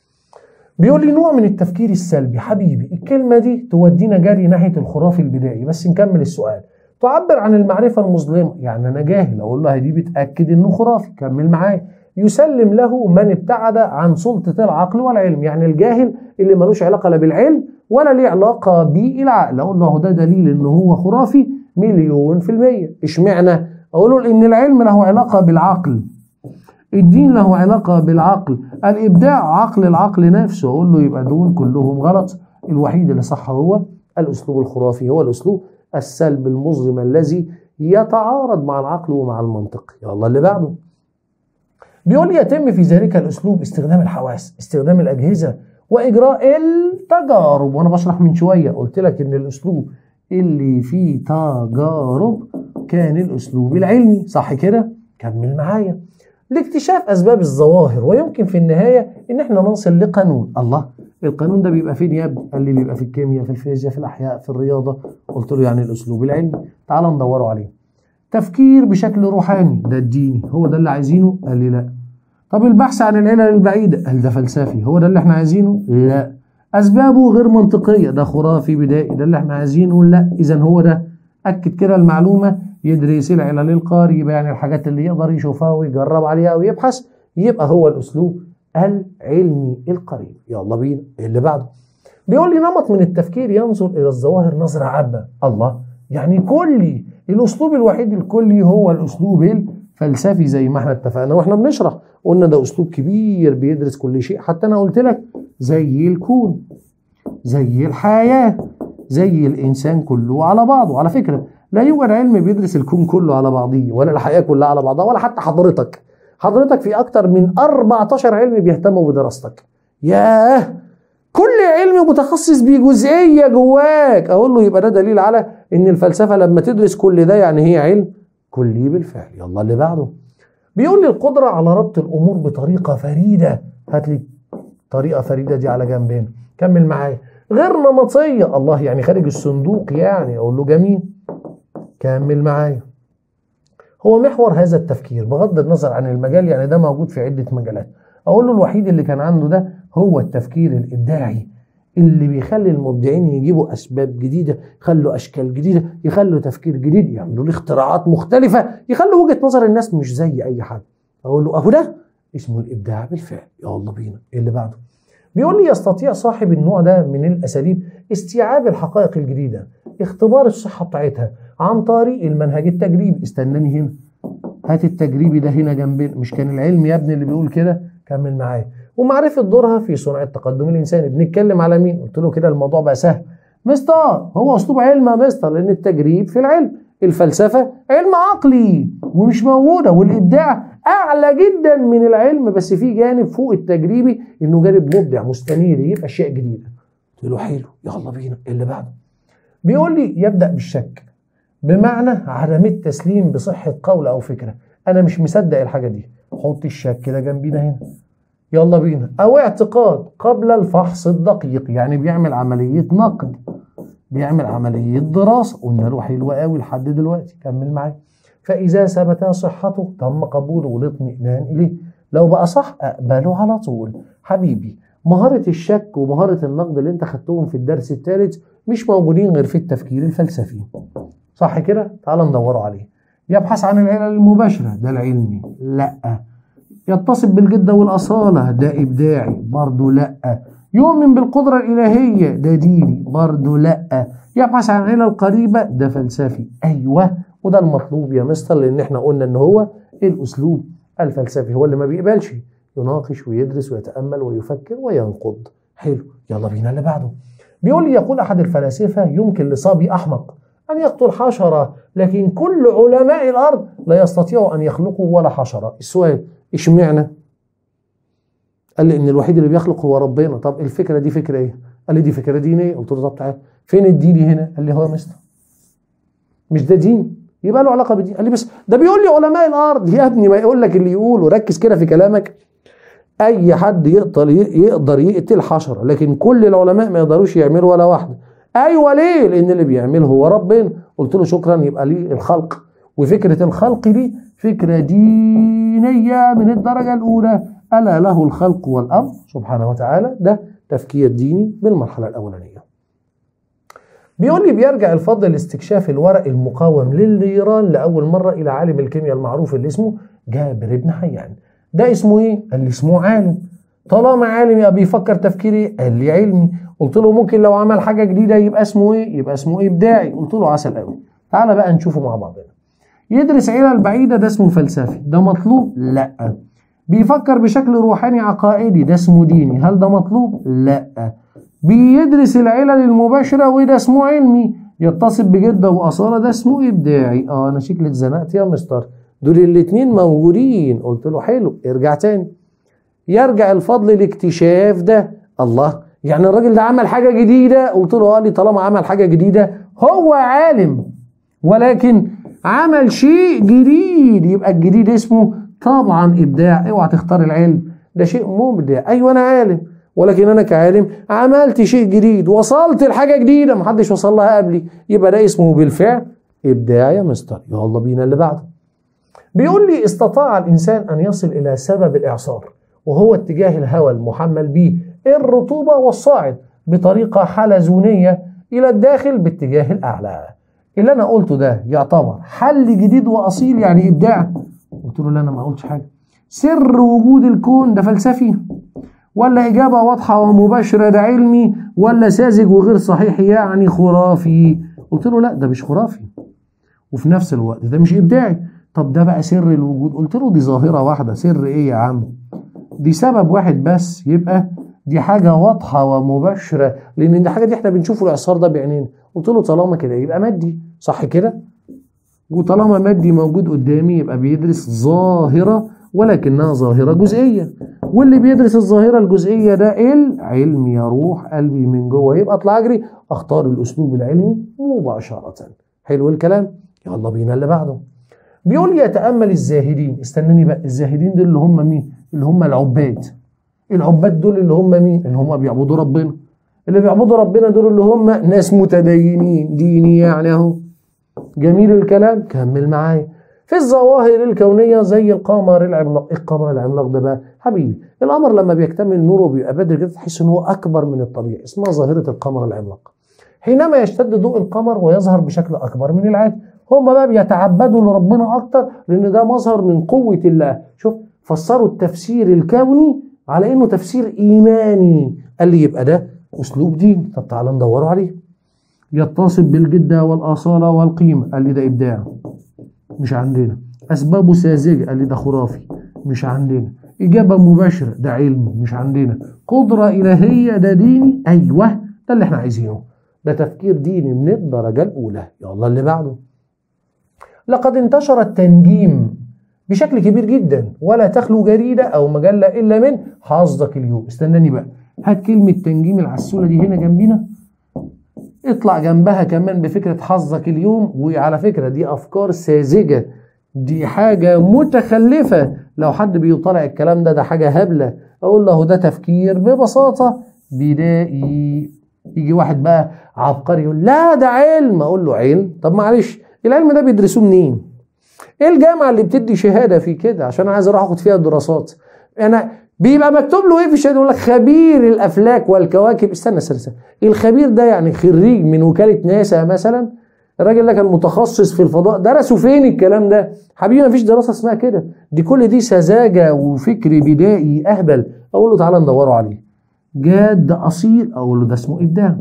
بيقول لي نوع من التفكير السلبي حبيبي الكلمه دي تودينا جري ناحيه الخرافي البدائي بس نكمل السؤال تعبر عن المعرفه المظلمه يعني انا جاهل اقول له دي بتاكد انه خرافي كمل معايا يسلم له من ابتعد عن سلطة العقل والعلم يعني الجاهل اللي ملوش علاقة لا بالعلم ولا ليه علاقة بالعقل أقول له ده دليل إن هو خرافي مليون في المية إشمعنى أقول له إن العلم له علاقة بالعقل الدين له علاقة بالعقل الإبداع عقل العقل نفسه أقول له يبقى دول كلهم غلط الوحيد اللي صح هو الأسلوب الخرافي هو الأسلوب السلب المظلم الذي يتعارض مع العقل ومع المنطق يلا اللي بعده بيقول لي يتم في ذلك الاسلوب استخدام الحواس استخدام الاجهزه واجراء التجارب وانا بشرح من شويه قلت لك ان الاسلوب اللي فيه تجارب كان الاسلوب العلمي صح كده كمل معايا لاكتشاف اسباب الظواهر ويمكن في النهايه ان احنا نصل لقانون الله القانون ده بيبقى فين يا ابني قال لي بيبقى في الكيمياء في الفيزياء في الاحياء في الرياضه قلت له يعني الاسلوب العلمي تعال ندوروا عليه تفكير بشكل روحاني ده الديني هو ده اللي عايزينه قال لي لا طب البحث عن العلل البعيدة قال ده فلسفي هو ده اللي احنا عايزينه لا أسبابه غير منطقية ده خرافي بدائي ده اللي احنا عايزينه لا إذا هو ده أكد كده المعلومة يدرس العلل القاربة يعني الحاجات اللي يقدر يشوفها ويجرب عليها ويبحث يبقى هو الأسلوب العلمي القريب يلا بينا اللي بعده بيقول لي نمط من التفكير ينظر إلى الظواهر نظرة عامة الله يعني كلي الأسلوب الوحيد الكلي هو الأسلوب الفلسفي زي ما احنا اتفقنا واحنا بنشرح قلنا ده أسلوب كبير بيدرس كل شيء حتى أنا قلت لك زي الكون زي الحياة زي الإنسان كله على بعضه على فكرة لا يوجد علم بيدرس الكون كله على بعضه ولا الحياة كلها على بعضها ولا حتى حضرتك حضرتك في أكتر من 14 علم بيهتموا بدراستك ياه كل علم متخصص بجزئية جواك أقول له يبقى ده دليل على إن الفلسفة لما تدرس كل ده يعني هي علم كلي بالفعل يلا اللي بعده بيقول لي القدرة على ربط الأمور بطريقة فريدة هات لي طريقه فريده دي على جنب هنا كمل معايا غير نمطيه الله يعني خارج الصندوق يعني اقول له جميل كمل معايا هو محور هذا التفكير بغض النظر عن المجال يعني ده موجود في عده مجالات اقول له الوحيد اللي كان عنده ده هو التفكير الابداعي اللي بيخلي المبدعين يجيبوا اسباب جديده يخلوا اشكال جديده يخلوا تفكير جديد يعملوا له اختراعات مختلفه يخلوا وجهه نظر الناس مش زي اي حد اقول له اهو ده اسمه الابداع بالفعل يلا بينا إيه اللي بعده بيقول لي يستطيع صاحب النوع ده من الاساليب استيعاب الحقائق الجديده اختبار الصحه بتاعتها عن طريق المنهج التجريبي استناني هنا هات التجريبي ده هنا جنبنا مش كان العلم يا ابني اللي بيقول كده كمل معايا ومعرفة دورها في صنع التقدم الإنساني بنتكلم على مين قلت له كده الموضوع بقى سهل مستر هو أسلوب علم يا مستر لأن التجريب في العلم الفلسفة علم عقلي ومش موجودة والإبداع أعلى جدا من العلم بس في جانب فوق التجريبي إنه جانب مبدع مستنير يجيب أشياء جديدة قلت له حلو يلا بينا اللي بعده بيقول لي يبدأ بالشك بمعنى عدم التسليم بصحة قول أو فكرة أنا مش مصدق الحاجة دي حط الشك كده جنبينا هنا يلا بينا أو اعتقاد قبل الفحص الدقيق يعني بيعمل عملية نقد بيعمل عملية دراسة قلنا له حلوة قوي لحد دلوقتي كمل معايا فإذا ثبت صحته تم قبوله والاطمئنان إليه لو بقى صح أقبله على طول حبيبي مهارة الشك ومهارة النقد اللي انت خدتهم في الدرس الثالث مش موجودين غير في التفكير الفلسفي صح كده؟ تعال ندوروا عليه يبحث عن العلل المباشرة ده العلمي لا يتصف بالجدة والأصالة ده إبداعي برضه لا يؤمن بالقدرة الإلهية ده ديني برضه لا يبحث عن العلل القريبة ده فلسفي أيوة وده المطلوب يا مستر لأن احنا قلنا إن هو الأسلوب الفلسفي هو اللي ما بيقبلش يناقش ويدرس ويتأمل ويفكر وينقد حلو يلا بينا اللي بعده بيقول لي يقول أحد الفلاسفة يمكن لصبي أحمق أن يقتل حشرة لكن كل علماء الأرض لا يستطيعوا أن يخلقوا ولا حشرة السؤال اشمعنى قال لي ان الوحيد اللي بيخلق هو ربنا طب الفكره دي فكره ايه قال لي دي فكره دينيه قلت له طب تعالى فين الدين هنا قال لي هو مستر مش ده دين يبقى له علاقه بالدين قال لي بس ده بيقول لي علماء الارض يا ابني ما يقول لك اللي يقول وركز كده في كلامك اي حد يقدر يقدر يقتل حشره لكن كل العلماء ما يقدروش يعملوا ولا واحده ايوه ليه لان اللي بيعمله هو ربنا قلت له شكرا يبقى ليه الخلق وفكره الخلق دي فكره دينيه من الدرجه الاولى الا له الخلق والامر سبحانه وتعالى ده تفكير ديني بالمرحله الاولانيه بيقول لي بيرجع الفضل لاستكشاف الورق المقاوم للنيران لاول مره الى عالم الكيمياء المعروف اللي اسمه جابر بن حيان ده اسمه ايه قال لي اسمه عالم طالما عالم يبقى بيفكر تفكيري قال لي علمي قلت له ممكن لو عمل حاجه جديده يبقى اسمه ايه يبقى اسمه ابداعي قلت له عسل قوي تعالى بقى نشوفه مع بعضنا يدرس علل بعيده ده اسمه فلسفي ده مطلوب لا بيفكر بشكل روحاني عقائدي ده اسمه ديني هل ده مطلوب لا بيدرس العلل المباشره وده اسمه علمي يتصف بجده واصاله ده اسمه ابداعي اه انا شكلي اتزنقت يا مستر دول الاتنين موجودين قلت له حلو ارجع تاني يرجع الفضل لاكتشاف ده الله يعني الراجل ده عمل حاجه جديده قلت له قال لي طالما عمل حاجه جديده هو عالم ولكن عمل شيء جديد يبقى الجديد اسمه طبعا ابداع اوعى تختار العلم ده شيء مبدع ايوه انا عالم ولكن انا كعالم عملت شيء جديد وصلت لحاجه جديده محدش وصل لها قبلي يبقى ده اسمه بالفعل ابداع يا مستر يلا بينا اللي بعده بيقول لي استطاع الانسان ان يصل الى سبب الاعصار وهو اتجاه الهواء المحمل به الرطوبه والصاعد بطريقه حلزونيه الى الداخل باتجاه الاعلى اللي انا قلته ده يعتبر حل جديد واصيل يعني ابداع قلت له لا انا ما قلتش حاجه سر وجود الكون ده فلسفي ولا اجابه واضحه ومباشره ده علمي ولا ساذج وغير صحيح يعني خرافي قلت له لا ده مش خرافي وفي نفس الوقت ده مش ابداعي طب ده بقى سر الوجود قلت له دي ظاهره واحده سر ايه يا عم دي سبب واحد بس يبقى دي حاجة واضحة ومباشرة لأن دي حاجة دي احنا بنشوف الإعصار ده بعينينا قلت له طالما كده يبقى مادي صح كده؟ وطالما مادي موجود قدامي يبقى بيدرس ظاهرة ولكنها ظاهرة جزئية واللي بيدرس الظاهرة الجزئية ده العلم يروح قلبي من جوه يبقى اطلع اجري اختار الاسلوب العلمي مباشرة حلو الكلام يلا بينا اللي بعده بيقول يتأمل الزاهدين استناني بقى الزاهدين دول اللي هم مين اللي هم العباد العباد دول اللي هم مين اللي هم بيعبدوا ربنا اللي بيعبدوا ربنا دول اللي هم ناس متدينين ديني يعني اهو جميل الكلام كمل معايا في الظواهر الكونيه زي القمر العملاق إيه القمر العملاق ده بقى حبيبي القمر لما بيكتمل نوره بيبقى بدري كده تحس ان هو اكبر من الطبيعي اسمها ظاهره القمر العملاق حينما يشتد ضوء القمر ويظهر بشكل اكبر من العادي هم بقى بيتعبدوا لربنا اكتر لان ده مظهر من قوه الله شوف فسروا التفسير الكوني على انه تفسير ايماني قال لي يبقى ده اسلوب دين طب تعالى ندوروا عليه يتصف بالجده والاصاله والقيمه قال لي ده ابداع مش عندنا اسبابه ساذجه قال لي ده خرافي مش عندنا اجابه مباشره ده علمي مش عندنا قدره الهيه ده ديني ايوه ده اللي احنا عايزينه ده تفكير ديني من الدرجه الاولى يلا اللي بعده لقد انتشر التنجيم بشكل كبير جدا ولا تخلو جريدة أو مجلة إلا من حظك اليوم استناني بقى هات كلمة تنجيم العسولة دي هنا جنبينا اطلع جنبها كمان بفكرة حظك اليوم وعلى فكرة دي أفكار ساذجة دي حاجة متخلفة لو حد بيطلع الكلام ده ده حاجة هبلة أقول له ده تفكير ببساطة بدائي يجي واحد بقى عبقري يقول لا ده علم أقول له علم طب معلش العلم ده بيدرسوه منين ايه الجامعه اللي بتدي شهاده في كده عشان عايز اروح اخد فيها دراسات انا بيبقى مكتوب له ايه في الشهاده يقول لك خبير الافلاك والكواكب استنى استنى استنى الخبير ده يعني خريج من وكاله ناسا مثلا الراجل ده كان متخصص في الفضاء درسوا فين الكلام ده حبيبي ما فيش دراسه اسمها كده دي كل دي سذاجه وفكر بدائي اهبل اقول له تعالى ندوروا عليه جاد اصيل اقول له ده اسمه ابداع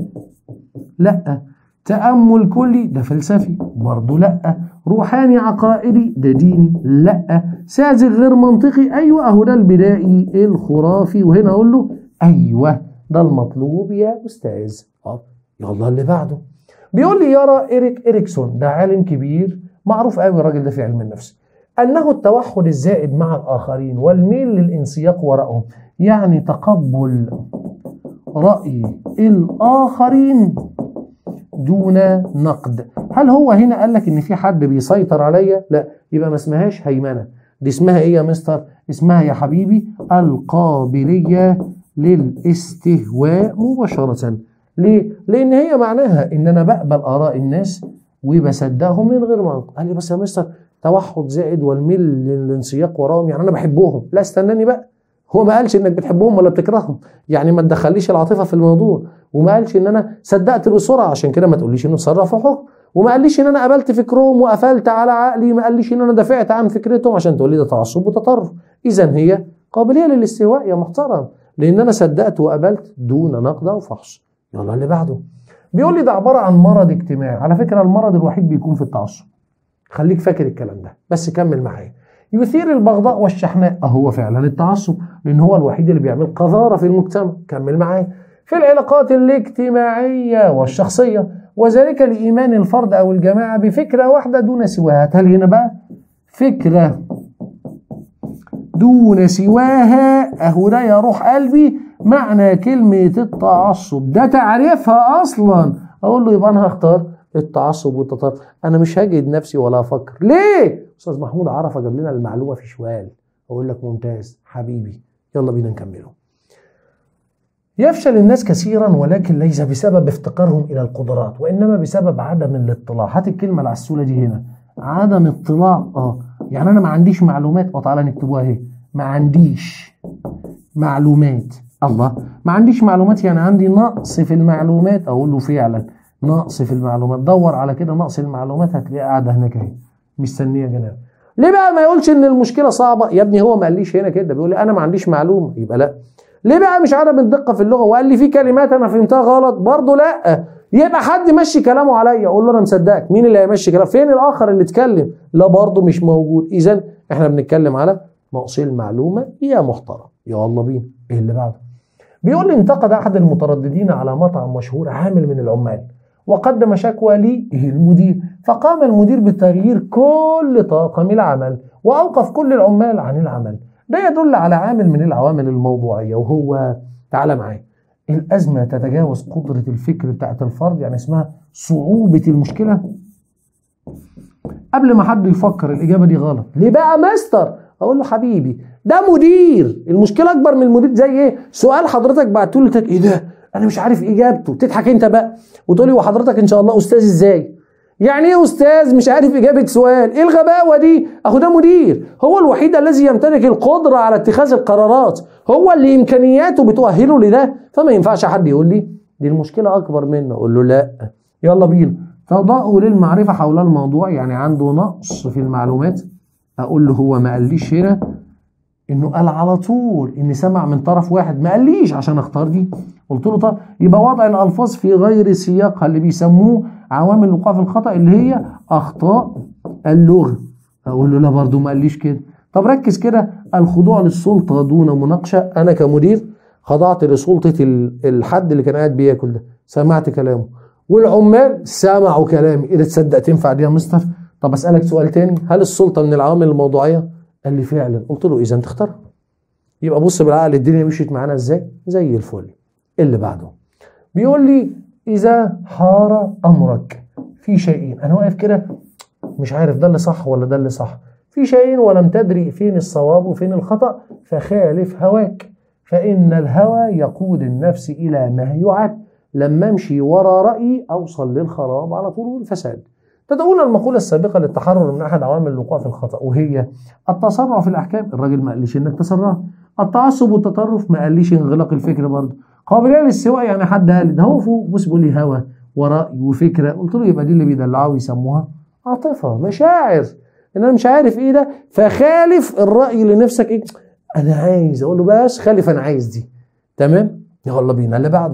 لا تأمل كلي ده فلسفي برضه لأ روحاني عقائدي ده ديني لأ ساذج غير منطقي أيوة أهو ده البدائي الخرافي وهنا أقول له أيوة ده المطلوب يا أستاذ أه يلا اللي بعده بيقول لي يرى إيريك إريكسون ده عالم كبير معروف قوي الراجل ده في علم النفس أنه التوحد الزائد مع الآخرين والميل للانسياق وراءهم يعني تقبل رأي الآخرين دون نقد هل هو هنا قال لك ان في حد بيسيطر عليا لا يبقى ما اسمهاش هيمنه دي اسمها ايه يا مستر اسمها يا حبيبي القابليه للاستهواء مباشره ليه لان هي معناها ان انا بقبل اراء الناس وبصدقهم من غير منطق قال لي بس يا مستر توحد زائد والميل للانسياق وراهم يعني انا بحبهم لا استناني بقى هو ما قالش انك بتحبهم ولا بتكرههم يعني ما تدخليش العاطفه في الموضوع وما قالش ان انا صدقت بسرعه عشان كده ما تقوليش انه تصرف حكم وما قاليش ان انا قبلت فكرهم وقفلت على عقلي ما قاليش ان انا دافعت عن فكرتهم عشان تقول لي ده تعصب وتطرف اذا هي قابليه للاستواء يا محترم لان انا صدقت وقبلت دون نقد او فحص يلا اللي بعده بيقول لي ده عباره عن مرض اجتماعي على فكره المرض الوحيد بيكون في التعصب خليك فاكر الكلام ده بس كمل معايا يثير البغضاء والشحناء هو فعلا التعصب لان هو الوحيد اللي بيعمل قذاره في المجتمع كمل معايا في العلاقات الاجتماعيه والشخصيه وذلك لايمان الفرد او الجماعه بفكره واحده دون سواها هل هنا بقى فكره دون سواها اهو ده يا روح قلبي معنى كلمه التعصب ده تعريفها اصلا اقول له يبقى انا هختار التعصب والتطرف انا مش هجد نفسي ولا افكر ليه استاذ محمود عرفه جاب لنا المعلومه في شوال اقول لك ممتاز حبيبي يلا بينا نكمله يفشل الناس كثيرا ولكن ليس بسبب افتقارهم الى القدرات وانما بسبب عدم الاطلاع هات الكلمه العسوله دي هنا عدم اطلاع اه يعني انا ما عنديش معلومات اه تعالى نكتبوها اهي ما عنديش معلومات الله ما عنديش معلومات يعني عندي نقص في المعلومات اقول له فعلا نقص في المعلومات دور على كده نقص المعلومات هتلاقيها قاعده هناك اهي مستنيه جناب ليه بقى ما يقولش ان المشكله صعبه يا ابني هو ما قاليش هنا كده بيقول لي انا ما عنديش معلومه يبقى لا ليه بقى مش عدم الدقه في اللغه وقال لي في كلمات انا فهمتها غلط برضه لا يبقى حد يمشي كلامه عليا اقول له انا مصدقك مين اللي هيمشي كلام فين الاخر اللي اتكلم لا برضه مش موجود اذا احنا بنتكلم على نقص المعلومه يا محترم يلا بينا ايه اللي بعده بيقول لي انتقد احد المترددين على مطعم مشهور عامل من العمال وقدم شكوى للمدير فقام المدير بتغيير كل طاقم العمل واوقف كل العمال عن العمل ده يدل على عامل من العوامل الموضوعيه وهو تعالى معايا الازمه تتجاوز قدره الفكر بتاعت الفرد يعني اسمها صعوبه المشكله قبل ما حد يفكر الاجابه دي غلط ليه بقى مستر اقول له حبيبي ده مدير المشكله اكبر من المدير زي ايه سؤال حضرتك بعته لي ايه ده انا مش عارف اجابته تضحك انت بقى وتقول لي وحضرتك ان شاء الله استاذ ازاي يعني ايه استاذ مش عارف اجابه سؤال ايه الغباوه دي اهو ده مدير هو الوحيد الذي يمتلك القدره على اتخاذ القرارات هو اللي امكانياته بتؤهله لده فما ينفعش حد يقول لي دي المشكله اكبر منه اقول له لا يلا بينا تضاء للمعرفه حول الموضوع يعني عنده نقص في المعلومات اقول له هو ما قاليش هنا انه قال على طول ان سمع من طرف واحد ما قاليش عشان اختار دي قلت له طب يبقى وضع الالفاظ في غير سياقها اللي بيسموه عوامل الوقوع في الخطا اللي هي اخطاء اللغه اقول له لا برضه ما قاليش كده طب ركز كده الخضوع للسلطه دون مناقشه انا كمدير خضعت لسلطه الحد اللي كان قاعد بياكل ده سمعت كلامه والعمال سمعوا كلامي ايه ده تصدق تنفع دي يا مستر طب اسالك سؤال تاني هل السلطه من العوامل الموضوعيه قال لي فعلا قلت له اذا تختار يبقى بص بالعقل الدنيا مشيت معانا ازاي زي الفل اللي بعده بيقول لي اذا حار امرك في شيئين انا واقف كده مش عارف ده اللي صح ولا ده اللي صح في شيئين ولم تدري فين الصواب وفين الخطا فخالف هواك فان الهوى يقود النفس الى ما يعد لما امشي ورا رايي اوصل للخراب على طول والفساد تدعون المقولة السابقة للتحرر من أحد عوامل الوقوع في الخطأ وهي التسرع في الأحكام الراجل ما قاليش إنك تسرعت التعصب والتطرف ما قاليش انغلاق الفكر برضه قابلية للسواء يعني حد قال ده هو فوق بص بيقول لي هوى ورأي وفكرة قلت له يبقى دي اللي بيدلعوا ويسموها عاطفة مشاعر إن أنا مش عارف إيه ده فخالف الرأي اللي نفسك إيه أنا عايز أقول له بس خالف أنا عايز دي تمام يلا بينا اللي بعده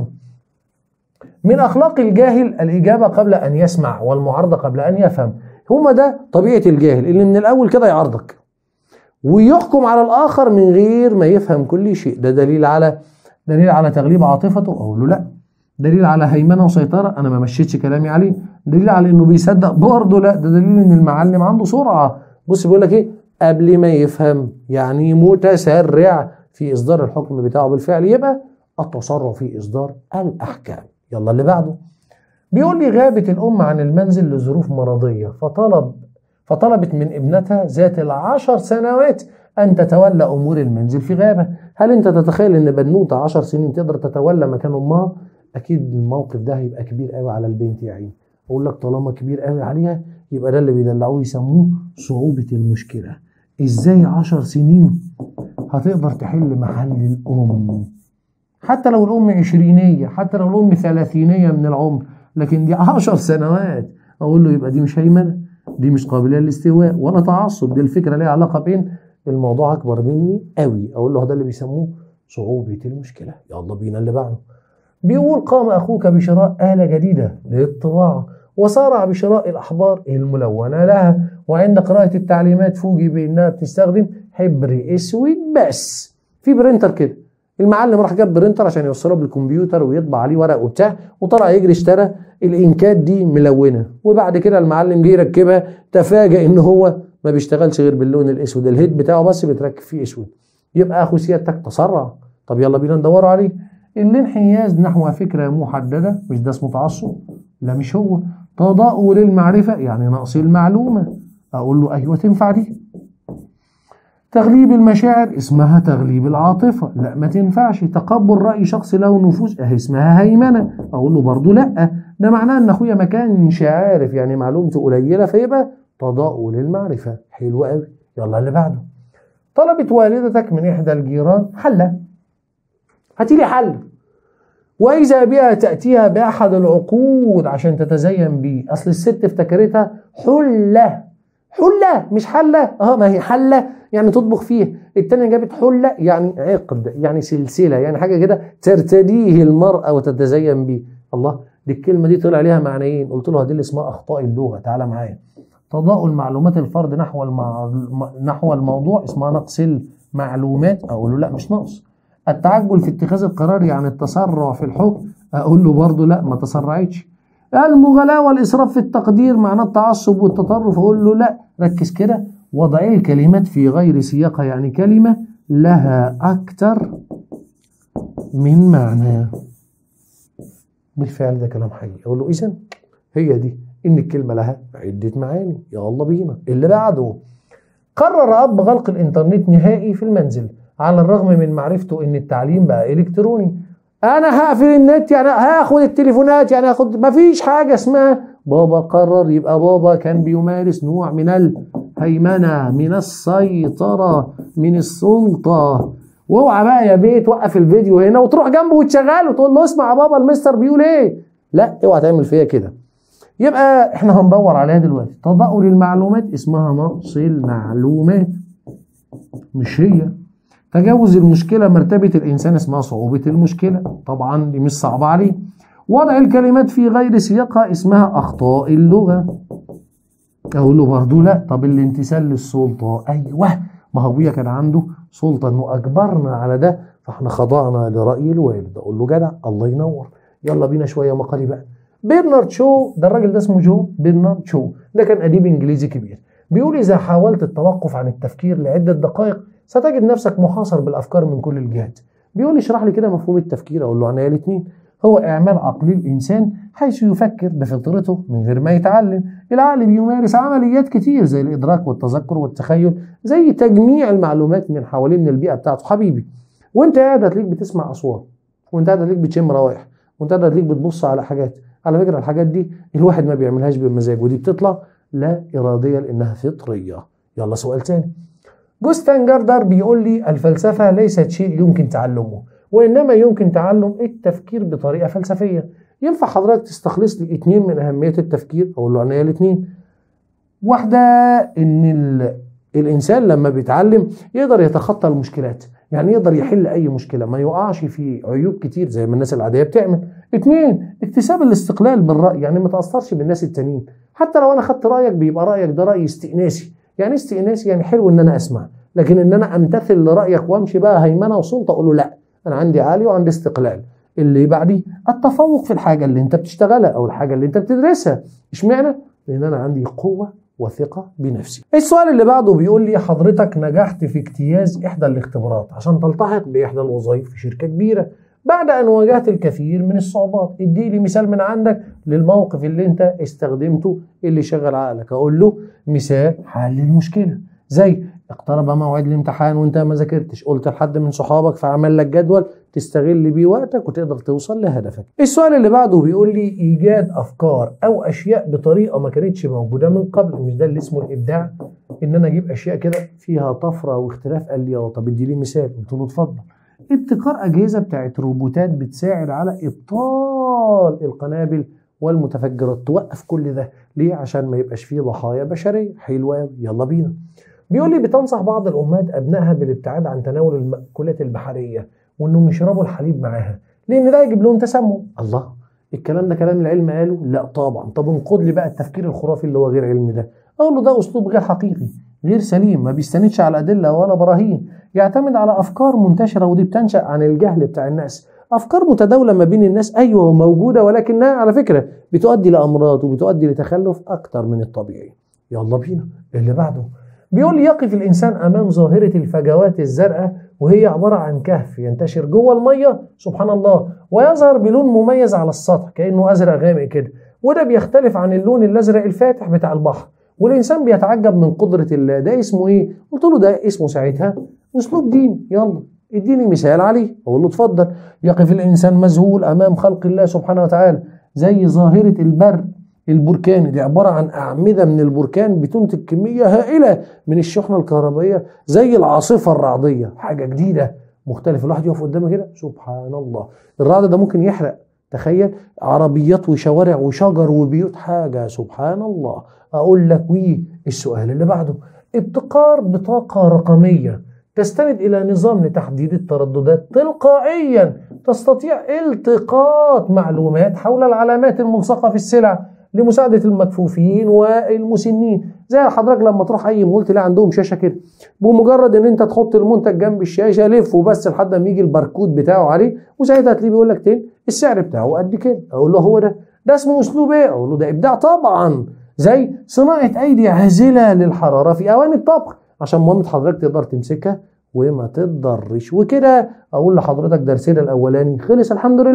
من أخلاق الجاهل الإجابة قبل أن يسمع والمعارضة قبل أن يفهم هما ده طبيعة الجاهل اللي من الأول كده يعارضك ويحكم على الآخر من غير ما يفهم كل شيء ده دليل على دليل على تغليب عاطفته أقول له لا دليل على هيمنة وسيطرة أنا ما مشيتش كلامي عليه دليل على إنه بيصدق برضه لا ده دليل إن المعلم عنده سرعة بص بيقول لك إيه قبل ما يفهم يعني متسرع في إصدار الحكم بتاعه بالفعل يبقى التسرع في إصدار الأحكام يلا اللي بعده بيقول لي غابت الأم عن المنزل لظروف مرضية فطلب فطلبت من ابنتها ذات العشر سنوات أن تتولى أمور المنزل في غابة هل أنت تتخيل أن بنوتة عشر سنين تقدر تتولى مكان أمها أكيد الموقف ده هيبقى كبير قوي على البنت يا عيني أقول لك طالما كبير قوي عليها يبقى ده اللي بيدلعوه يسموه صعوبة المشكلة إزاي عشر سنين هتقدر تحل محل الأم حتى لو الأم عشرينية حتى لو الأم ثلاثينية من العمر لكن دي عشر سنوات أقول له يبقى دي مش هيمنة دي مش قابلية للاستواء ولا تعصب دي الفكرة ليها علاقة بين الموضوع أكبر مني قوي أقول له ده اللي بيسموه صعوبة المشكلة يلا بينا اللي بعده بيقول قام أخوك بشراء آلة جديدة للطباعة وصارع بشراء الأحبار الملونة لها وعند قراءة التعليمات فوجئ بأنها بتستخدم حبر أسود بس في برينتر كده المعلم راح جاب برينتر عشان يوصله بالكمبيوتر ويطبع عليه ورق وبتاع وطلع يجري اشترى الانكات دي ملونه وبعد كده المعلم جه يركبها تفاجئ ان هو ما بيشتغلش غير باللون الاسود الهيد بتاعه بس بيتركب فيه اسود يبقى اخو سيادتك تسرع طب يلا بينا ندوروا عليه الانحياز نحو فكره محدده مش ده اسمه تعصب لا مش هو تضاؤل للمعرفه يعني نقص المعلومه اقول له ايوه تنفع دي تغليب المشاعر اسمها تغليب العاطفة لا ما تنفعش تقبل رأي شخص له نفوذ اهي اسمها هيمنة اقول له برضه لا ده معناه ان اخويا ما كانش عارف يعني معلومته قليلة فيبقى تضاؤل المعرفة حلو قوي يلا اللي بعده طلبت والدتك من احدى الجيران حلة هاتي لي حل واذا بها تاتيها باحد العقود عشان تتزين بيه اصل الست افتكرتها حله حله مش حله اه ما هي حله يعني تطبخ فيه التانية جابت حلة يعني عقد يعني سلسلة يعني حاجة كده ترتديه المرأة وتتزين به الله دي الكلمة دي طلع عليها معنيين قلت له دي اللي اسمها أخطاء اللغة تعالى معايا تضاؤل معلومات الفرد نحو المع... نحو الموضوع اسمها نقص المعلومات أقول له لا مش نقص التعجل في اتخاذ القرار يعني التسرع في الحكم أقول له برضه لا ما تسرعتش المغالاة والإسراف في التقدير معناه التعصب والتطرف أقول له لا ركز كده وضع الكلمات في غير سياقها يعني كلمة لها أكثر من معنى بالفعل ده كلام حقيقي أقول له إذا هي دي إن الكلمة لها عدة معاني يلا بينا اللي بعده قرر اب غلق الانترنت نهائي في المنزل على الرغم من معرفته ان التعليم بقى الكتروني انا هقفل النت يعني هاخد التليفونات يعني هاخد مفيش حاجه اسمها بابا قرر يبقى بابا كان بيمارس نوع من الهيمنه من السيطره من السلطه واوعى بقى يا بيه توقف الفيديو هنا وتروح جنبه وتشغله وتقول له اسمع يا بابا المستر بيقول ايه لا اوعى تعمل فيا كده يبقى احنا هندور عليها دلوقتي تضاؤل المعلومات اسمها نقص المعلومات مش هي تجاوز المشكلة مرتبة الإنسان اسمها صعوبة المشكلة طبعا دي مش صعبة عليه وضع الكلمات في غير سياقها اسمها أخطاء اللغة أقول له برضه لا طب الامتثال للسلطة أيوه ما هو أبويا كان عنده سلطة إنه أجبرنا على ده فإحنا خضعنا لرأي الوالد أقول له جدع الله ينور يلا بينا شوية مقالي بقى برنارد شو ده الراجل ده اسمه جو برنارد شو ده كان أديب إنجليزي كبير بيقول إذا حاولت التوقف عن التفكير لعدة دقائق ستجد نفسك محاصر بالافكار من كل الجهات بيقول لي اشرح لي كده مفهوم التفكير اقول له عناية الاثنين هو اعمال عقلي الانسان حيث يفكر بفطرته من غير ما يتعلم العقل بيمارس عمليات كتير زي الادراك والتذكر والتخيل زي تجميع المعلومات من حوالين من البيئه بتاعته حبيبي وانت قاعد هتلاقيك بتسمع اصوات وانت قاعد هتلاقيك بتشم روائح وانت قاعد هتلاقيك بتبص على حاجات على فكره الحاجات دي الواحد ما بيعملهاش بمزاج ودي بتطلع لا اراديه لانها فطريه يلا سؤال تاني جوستان جاردر بيقول لي الفلسفة ليست شيء يمكن تعلمه وإنما يمكن تعلم التفكير بطريقة فلسفية ينفع حضرتك تستخلص لي اتنين من أهمية التفكير أقول له عناية الاتنين واحدة إن ال... الإنسان لما بيتعلم يقدر يتخطى المشكلات يعني يقدر يحل أي مشكلة ما يقعش في عيوب كتير زي ما الناس العادية بتعمل اتنين اكتساب الاستقلال بالرأي يعني ما تأثرش بالناس التانيين حتى لو أنا خدت رأيك بيبقى رأيك ده رأي استئناسي يعني استئناسي يعني حلو ان انا اسمع لكن ان انا امتثل لرايك وامشي بقى هيمنه وسلطه اقول له لا انا عندي عالي وعندي استقلال اللي بعديه التفوق في الحاجه اللي انت بتشتغلها او الحاجه اللي انت بتدرسها اشمعنى لان انا عندي قوه وثقه بنفسي السؤال اللي بعده بيقول لي حضرتك نجحت في اجتياز احدى الاختبارات عشان تلتحق باحدى الوظائف في شركه كبيره بعد ان واجهت الكثير من الصعوبات ادي لي مثال من عندك للموقف اللي انت استخدمته اللي شغل عقلك اقول له مثال حل المشكله زي اقترب موعد الامتحان وانت ما ذاكرتش قلت لحد من صحابك فعمل لك جدول تستغل بيه وقتك وتقدر توصل لهدفك السؤال اللي بعده بيقول لي ايجاد افكار او اشياء بطريقه ما كانتش موجوده من قبل مش ده اللي اسمه الابداع ان انا اجيب اشياء كده فيها طفره واختلاف قال لي اه طب ادي لي مثال قلت له اتفضل ابتكار اجهزه بتاعت روبوتات بتساعد على ابطال القنابل والمتفجرات توقف كل ده ليه عشان ما يبقاش فيه ضحايا بشريه حلوه يلا بينا بيقول لي بتنصح بعض الامهات ابنائها بالابتعاد عن تناول المأكولات البحريه وانهم يشربوا الحليب معاها لان ده يجيب لهم تسمم الله الكلام ده كلام العلم قاله لا طبعا طب انقض لي بقى التفكير الخرافي اللي هو غير علمي ده اقول له ده اسلوب غير حقيقي غير سليم ما بيستندش على ادله ولا براهين يعتمد على افكار منتشره ودي بتنشا عن الجهل بتاع الناس افكار متداوله ما بين الناس ايوه موجوده ولكنها على فكره بتؤدي لامراض وبتؤدي لتخلف اكتر من الطبيعي يلا بينا اللي بعده بيقول يقف الانسان امام ظاهره الفجوات الزرقاء وهي عباره عن كهف ينتشر جوه الميه سبحان الله ويظهر بلون مميز على السطح كانه ازرق غامق كده وده بيختلف عن اللون الازرق الفاتح بتاع البحر والانسان بيتعجب من قدره الله ده اسمه ايه قلت له ده اسمه ساعتها اسلوب دين يلا اديني مثال عليه اقول له اتفضل يقف الانسان مذهول امام خلق الله سبحانه وتعالى زي ظاهره البرق البركاني دي عباره عن اعمده من البركان بتنتج كميه هائله من الشحنه الكهربائيه زي العاصفه الرعديه حاجه جديده مختلفه الواحد يقف قدامها كده سبحان الله الرعد ده ممكن يحرق تخيل عربيات وشوارع وشجر وبيوت حاجه سبحان الله اقول لك وي السؤال اللي بعده ابتكار بطاقه رقميه تستند الى نظام لتحديد الترددات تلقائيا تستطيع التقاط معلومات حول العلامات الملصقه في السلع لمساعده المكفوفين والمسنين زي حضرتك لما تروح اي مول تلاقي عندهم شاشه كده بمجرد ان انت تحط المنتج جنب الشاشه لف وبس لحد ما يجي الباركود بتاعه عليه وساعتها تلاقيه بيقول لك تاني السعر بتاعه قد كده اقول له هو ده ده اسمه اسلوب ايه اقول له ده ابداع طبعا زي صناعه ايدي عازله للحراره في اواني الطبخ عشان مامة حضرتك تقدر تمسكها وما تتضرش وكده اقول لحضرتك درسنا الاولاني خلص الحمد لله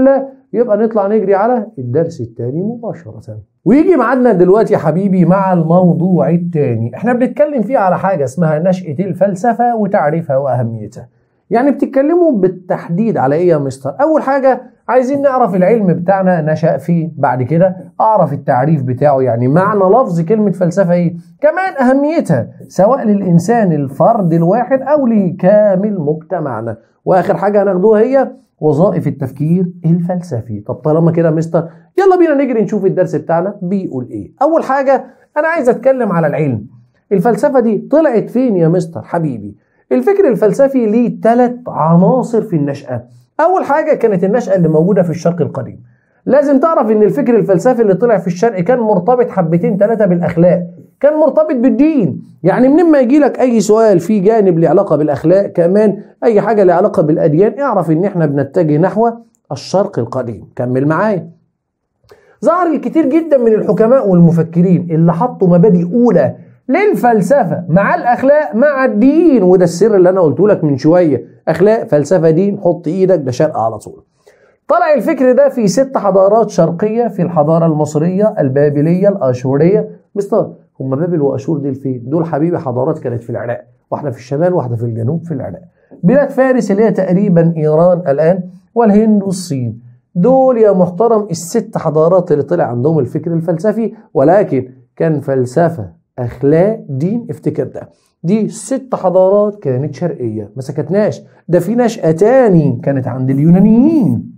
يبقى نطلع نجري على الدرس الثاني مباشرة ويجي معادنا دلوقتي يا حبيبي مع الموضوع الثاني احنا بنتكلم فيه على حاجة اسمها نشأة الفلسفة وتعريفها وأهميتها يعني بتتكلموا بالتحديد على ايه يا مستر اول حاجة عايزين نعرف العلم بتاعنا نشأ فيه بعد كده اعرف التعريف بتاعه يعني معنى لفظ كلمة فلسفة ايه كمان اهميتها سواء للانسان الفرد الواحد او لكامل مجتمعنا واخر حاجة هناخدوها هي وظائف التفكير الفلسفي طب طالما كده مستر يلا بينا نجري نشوف الدرس بتاعنا بيقول ايه اول حاجة انا عايز اتكلم على العلم الفلسفة دي طلعت فين يا مستر حبيبي الفكر الفلسفي ليه ثلاث عناصر في النشأة أول حاجة كانت النشأة اللي موجودة في الشرق القديم لازم تعرف ان الفكر الفلسفي اللي طلع في الشرق كان مرتبط حبتين ثلاثة بالاخلاق كان مرتبط بالدين يعني منين ما يجي لك اي سؤال في جانب له علاقة بالاخلاق كمان اي حاجة له علاقة بالاديان اعرف ان احنا بنتجه نحو الشرق القديم كمل معايا ظهر الكثير جدا من الحكماء والمفكرين اللي حطوا مبادئ اولى للفلسفه مع الاخلاق مع الدين وده السر اللي انا قلته لك من شويه اخلاق فلسفه دين حط ايدك ده شرق على طول طلع الفكر ده في ست حضارات شرقيه في الحضاره المصريه البابليه الاشوريه مستر هم بابل واشور دول فين دول حبيبي حضارات كانت في العراق واحده في الشمال واحده في الجنوب في العراق بلاد فارس اللي هي تقريبا ايران الان والهند والصين دول يا محترم الست حضارات اللي طلع عندهم الفكر الفلسفي ولكن كان فلسفه اخلاق دين افتكر ده دي ست حضارات كانت شرقية ما سكتناش ده في نشأة تاني كانت عند اليونانيين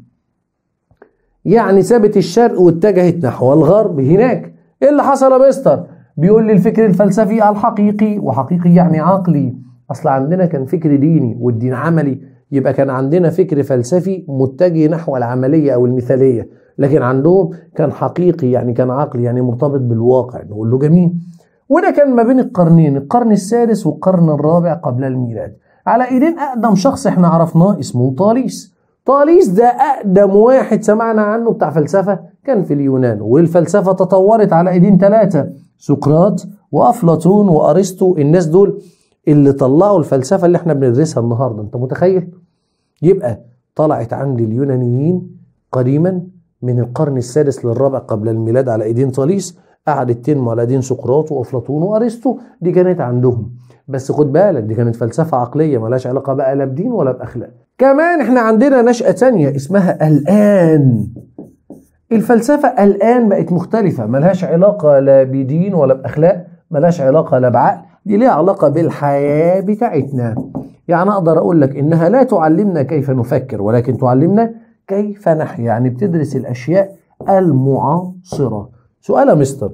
يعني سابت الشرق واتجهت نحو الغرب هناك ايه اللي حصل يا مستر بيقول لي الفكر الفلسفي الحقيقي وحقيقي يعني عقلي اصل عندنا كان فكر ديني والدين عملي يبقى كان عندنا فكر فلسفي متجه نحو العملية او المثالية لكن عندهم كان حقيقي يعني كان عقلي يعني مرتبط بالواقع نقول له جميل وده كان ما بين القرنين القرن السادس والقرن الرابع قبل الميلاد على ايدين اقدم شخص احنا عرفناه اسمه طاليس طاليس ده اقدم واحد سمعنا عنه بتاع فلسفه كان في اليونان والفلسفه تطورت على ايدين ثلاثه سقراط وافلاطون وارسطو الناس دول اللي طلعوا الفلسفه اللي احنا بندرسها النهارده انت متخيل يبقى طلعت عند اليونانيين قديما من القرن السادس للرابع قبل الميلاد على ايدين طاليس قعدت تنمو على دين سقراط وافلاطون وارسطو دي كانت عندهم بس خد بالك دي كانت فلسفه عقليه ملهاش علاقه بقى لا بدين ولا باخلاق كمان احنا عندنا نشأة تانية اسمها الآن الفلسفة الآن بقت مختلفة ملهاش علاقة لا بدين ولا بأخلاق ملهاش علاقة لا بعقل دي ليها علاقة بالحياة بتاعتنا يعني أقدر أقول لك إنها لا تعلمنا كيف نفكر ولكن تعلمنا كيف نحيا يعني بتدرس الأشياء المعاصرة سؤال يا مستر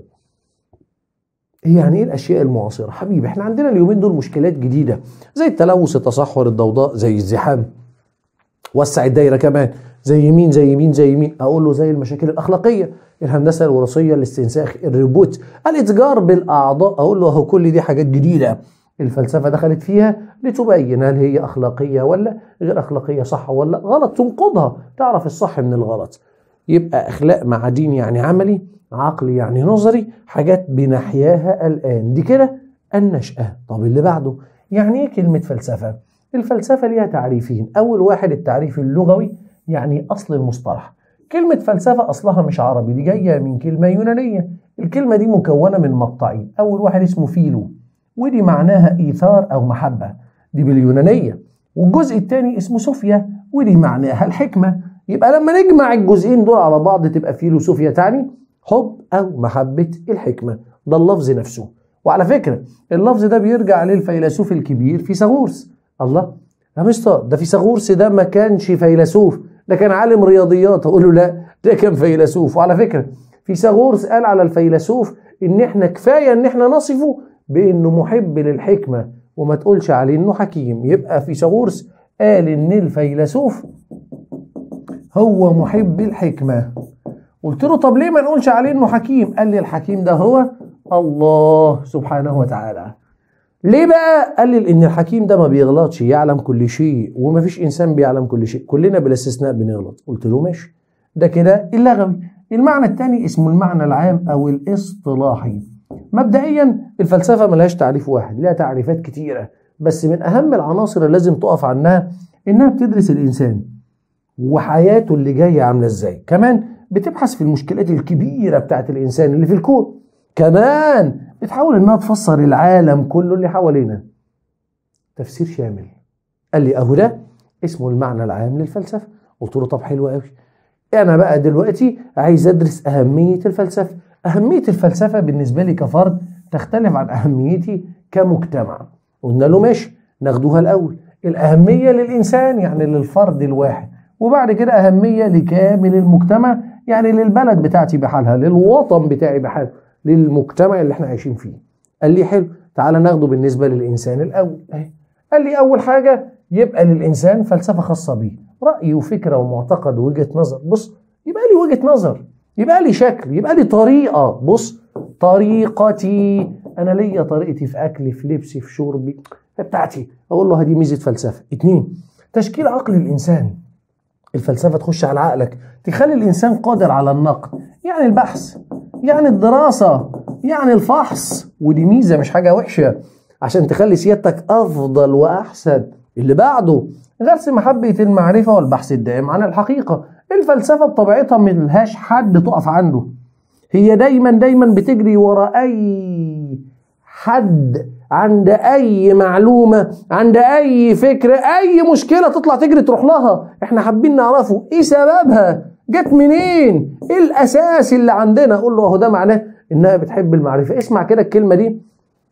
يعني ايه الاشياء المعاصره حبيبي احنا عندنا اليومين دول مشكلات جديده زي التلوث التصحر الضوضاء زي الزحام وسع الدايره كمان زي مين زي مين زي مين اقول له زي المشاكل الاخلاقيه الهندسه الوراثيه الاستنساخ الريبوت الاتجار بالاعضاء اقول له اهو كل دي حاجات جديده الفلسفه دخلت فيها لتبين هل هي اخلاقيه ولا غير اخلاقيه صح ولا غلط تنقضها تعرف الصح من الغلط يبقى اخلاق مع دين يعني عملي عقلي يعني نظري حاجات بنحياها الآن دي كده النشأة طب اللي بعده يعني ايه كلمة فلسفة الفلسفة ليها تعريفين أول واحد التعريف اللغوي يعني أصل المصطلح كلمة فلسفة أصلها مش عربي دي جاية من كلمة يونانية الكلمة دي مكونة من مقطعين أول واحد اسمه فيلو ودي معناها إيثار أو محبة دي باليونانية والجزء الثاني اسمه صوفيا ودي معناها الحكمة يبقى لما نجمع الجزئين دول على بعض تبقى فيلوسوفيا تعني حب أو محبة الحكمة ده اللفظ نفسه وعلى فكرة اللفظ ده بيرجع للفيلسوف الكبير فيثاغورس الله يا مستر ده فيثاغورس ده ما كانش فيلسوف ده كان عالم رياضيات اقول له لا ده كان فيلسوف وعلى فكرة فيثاغورس قال على الفيلسوف ان احنا كفاية ان احنا نصفه بانه محب للحكمة وما تقولش عليه انه حكيم يبقى فيثاغورس قال ان الفيلسوف هو محب الحكمه قلت له طب ليه ما نقولش عليه انه حكيم قال لي الحكيم ده هو الله سبحانه وتعالى ليه بقى قال لي ان الحكيم ده ما بيغلطش يعلم كل شيء وما فيش انسان بيعلم كل شيء كلنا بلا استثناء بنغلط قلت له ماشي ده كده اللغوي المعنى الثاني اسمه المعنى العام او الاصطلاحي مبدئيا الفلسفه ملهاش تعريف واحد لها تعريفات كتيره بس من اهم العناصر اللي لازم تقف عنها انها بتدرس الانسان وحياته اللي جايه عامله ازاي كمان بتبحث في المشكلات الكبيره بتاعت الانسان اللي في الكون كمان بتحاول انها تفسر العالم كله اللي حوالينا تفسير شامل قال لي اهو ده اسمه المعنى العام للفلسفه قلت له طب حلو قوي انا بقى دلوقتي عايز ادرس اهميه الفلسفه اهميه الفلسفه بالنسبه لي كفرد تختلف عن اهميتي كمجتمع قلنا له ماشي ناخدوها الاول الاهميه للانسان يعني للفرد الواحد وبعد كده اهميه لكامل المجتمع يعني للبلد بتاعتي بحالها للوطن بتاعي بحاله للمجتمع اللي احنا عايشين فيه قال لي حلو تعالى ناخده بالنسبه للانسان الاول اهي قال لي اول حاجه يبقى للانسان فلسفه خاصه بيه راي وفكره ومعتقد ووجهه نظر بص يبقى لي وجهه نظر يبقى لي شكل يبقى لي طريقه بص طريقتي انا ليا طريقتي في اكلي في لبسي في شربي بتاعتي اقول له هذه ميزه فلسفه اتنين تشكيل عقل الانسان الفلسفه تخش على عقلك تخلي الانسان قادر على النقد يعني البحث يعني الدراسه يعني الفحص ودي ميزه مش حاجه وحشه عشان تخلي سيادتك افضل واحسن اللي بعده غرس محبه المعرفه والبحث الدائم عن الحقيقه الفلسفه بطبيعتها ملهاش حد تقف عنده هي دايما دايما بتجري ورا اي حد عند اي معلومه عند اي فكره اي مشكله تطلع تجري تروح لها احنا حابين نعرفه ايه سببها جت منين ايه الاساس اللي عندنا اقول له اهو ده معناه انها بتحب المعرفه اسمع كده الكلمه دي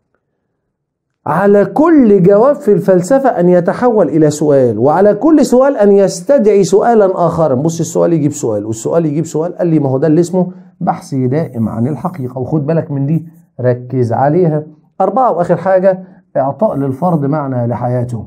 على كل جواب في الفلسفة أن يتحول إلى سؤال وعلى كل سؤال أن يستدعي سؤالا آخرا بص السؤال يجيب سؤال والسؤال يجيب سؤال قال لي ما هو ده اللي اسمه بحث دائم عن الحقيقة وخد بالك من دي ركز عليها أربعة وآخر حاجة إعطاء للفرد معنى لحياته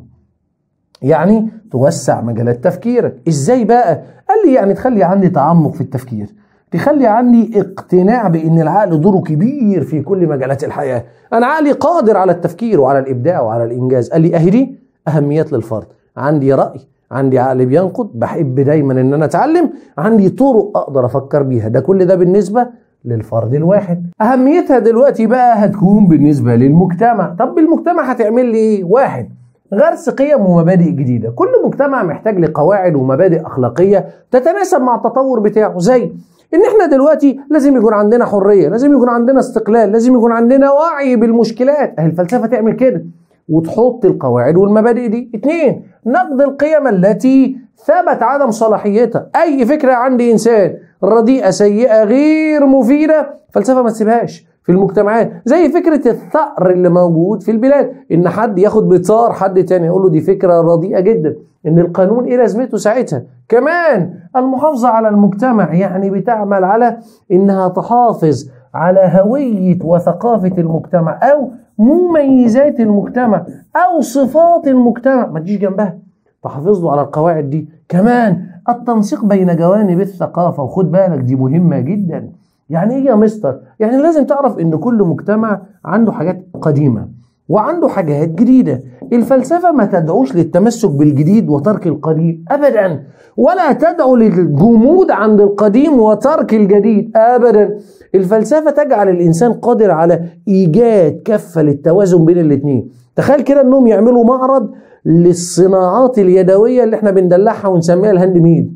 يعني توسع مجالات تفكيرك إزاي بقى؟ قال لي يعني تخلي عندي تعمق في التفكير تخلي عندي اقتناع بان العقل دوره كبير في كل مجالات الحياه انا عقلي قادر على التفكير وعلى الابداع وعلى الانجاز قال لي اهي دي اهميات للفرد عندي راي عندي عقل بينقد بحب دايما ان انا اتعلم عندي طرق اقدر افكر بيها ده كل ده بالنسبه للفرد الواحد اهميتها دلوقتي بقى هتكون بالنسبه للمجتمع طب المجتمع هتعمل لي ايه واحد غرس قيم ومبادئ جديده كل مجتمع محتاج لقواعد ومبادئ اخلاقيه تتناسب مع التطور بتاعه زي ان احنا دلوقتي لازم يكون عندنا حريه لازم يكون عندنا استقلال لازم يكون عندنا وعي بالمشكلات اهي الفلسفه تعمل كده وتحط القواعد والمبادئ دي اتنين نقد القيم التي ثبت عدم صلاحيتها اي فكره عند انسان رديئه سيئه غير مفيده فلسفه ما تسيبهاش في المجتمعات زي فكرة الثأر اللي موجود في البلاد إن حد ياخد بطار حد تاني يقول له دي فكرة رديئة جدا إن القانون إيه لازمته ساعتها كمان المحافظة على المجتمع يعني بتعمل على إنها تحافظ على هوية وثقافة المجتمع أو مميزات المجتمع أو صفات المجتمع ما تجيش جنبها تحافظ له على القواعد دي كمان التنسيق بين جوانب الثقافة وخد بالك دي مهمة جدا يعني ايه يا مستر؟ يعني لازم تعرف ان كل مجتمع عنده حاجات قديمة وعنده حاجات جديدة الفلسفة ما تدعوش للتمسك بالجديد وترك القديم أبدا ولا تدعو للجمود عند القديم وترك الجديد أبدا الفلسفة تجعل الإنسان قادر على إيجاد كفة للتوازن بين الاثنين تخيل كده أنهم يعملوا معرض للصناعات اليدوية اللي احنا بندلعها ونسميها الهاند ميد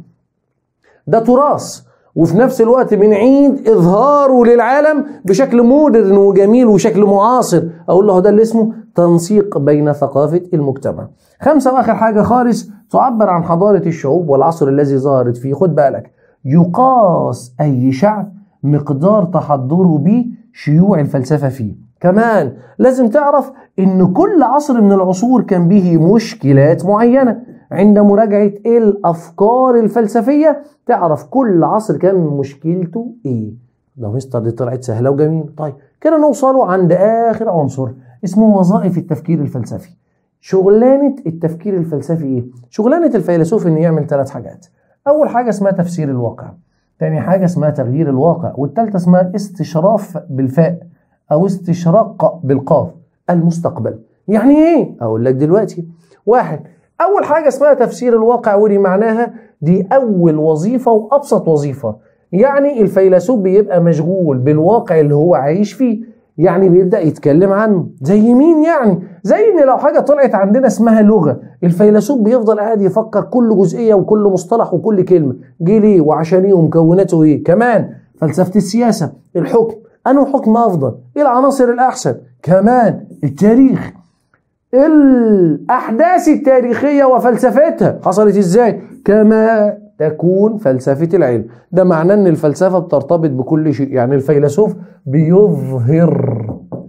ده تراث وفي نفس الوقت بنعيد اظهاره للعالم بشكل مودرن وجميل وشكل معاصر اقول له ده اللي اسمه تنسيق بين ثقافه المجتمع خمسه واخر حاجه خالص تعبر عن حضاره الشعوب والعصر الذي ظهرت فيه خد بالك يقاس اي شعب مقدار تحضره به شيوع الفلسفه فيه كمان لازم تعرف ان كل عصر من العصور كان به مشكلات معينه عند مراجعة الأفكار الفلسفية تعرف كل عصر كان مشكلته إيه ده مستر دي طلعت سهلة وجميلة طيب كده نوصلوا عند آخر عنصر اسمه وظائف التفكير الفلسفي شغلانة التفكير الفلسفي إيه؟ شغلانة الفيلسوف إنه يعمل ثلاث حاجات أول حاجة اسمها تفسير الواقع تاني حاجة اسمها تغيير الواقع والتالتة اسمها استشراف بالفاء أو استشراق بالقاف المستقبل يعني إيه؟ أقول لك دلوقتي واحد أول حاجة اسمها تفسير الواقع ودي معناها دي أول وظيفة وأبسط وظيفة يعني الفيلسوف بيبقى مشغول بالواقع اللي هو عايش فيه يعني بيبدا يتكلم عنه زي مين يعني زي ان لو حاجه طلعت عندنا اسمها لغه الفيلسوف بيفضل قاعد يفكر كل جزئيه وكل مصطلح وكل كلمه جه ليه وعشان ايه ومكوناته ايه كمان فلسفه السياسه الحكم انه حكم افضل ايه العناصر الاحسن كمان التاريخ الاحداث التاريخيه وفلسفتها حصلت ازاي كما تكون فلسفه العلم ده معناه ان الفلسفه بترتبط بكل شيء يعني الفيلسوف بيظهر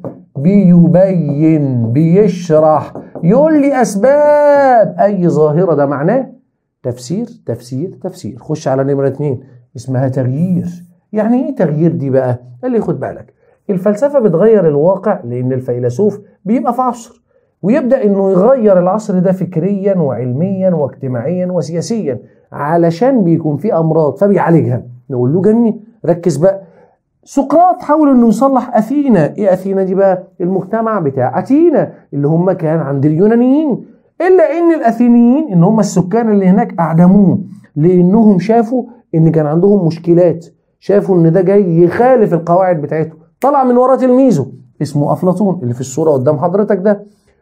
بيبين بيشرح يقول لي اسباب اي ظاهره ده معناه تفسير تفسير تفسير خش على نمره اتنين اسمها تغيير يعني ايه تغيير دي بقى اللي خد بالك الفلسفه بتغير الواقع لان الفيلسوف بيبقى في عصر ويبدا انه يغير العصر ده فكريا وعلميا واجتماعيا وسياسيا علشان بيكون في امراض فبيعالجها نقول له جميل ركز بقى سقراط حاول انه يصلح اثينا ايه اثينا دي بقى المجتمع بتاع اثينا اللي هم كان عند اليونانيين الا ان الاثينيين ان هم السكان اللي هناك اعدموه لانهم شافوا ان كان عندهم مشكلات شافوا ان ده جاي يخالف القواعد بتاعتهم طلع من ورا تلميذه اسمه افلاطون اللي في الصوره قدام حضرتك ده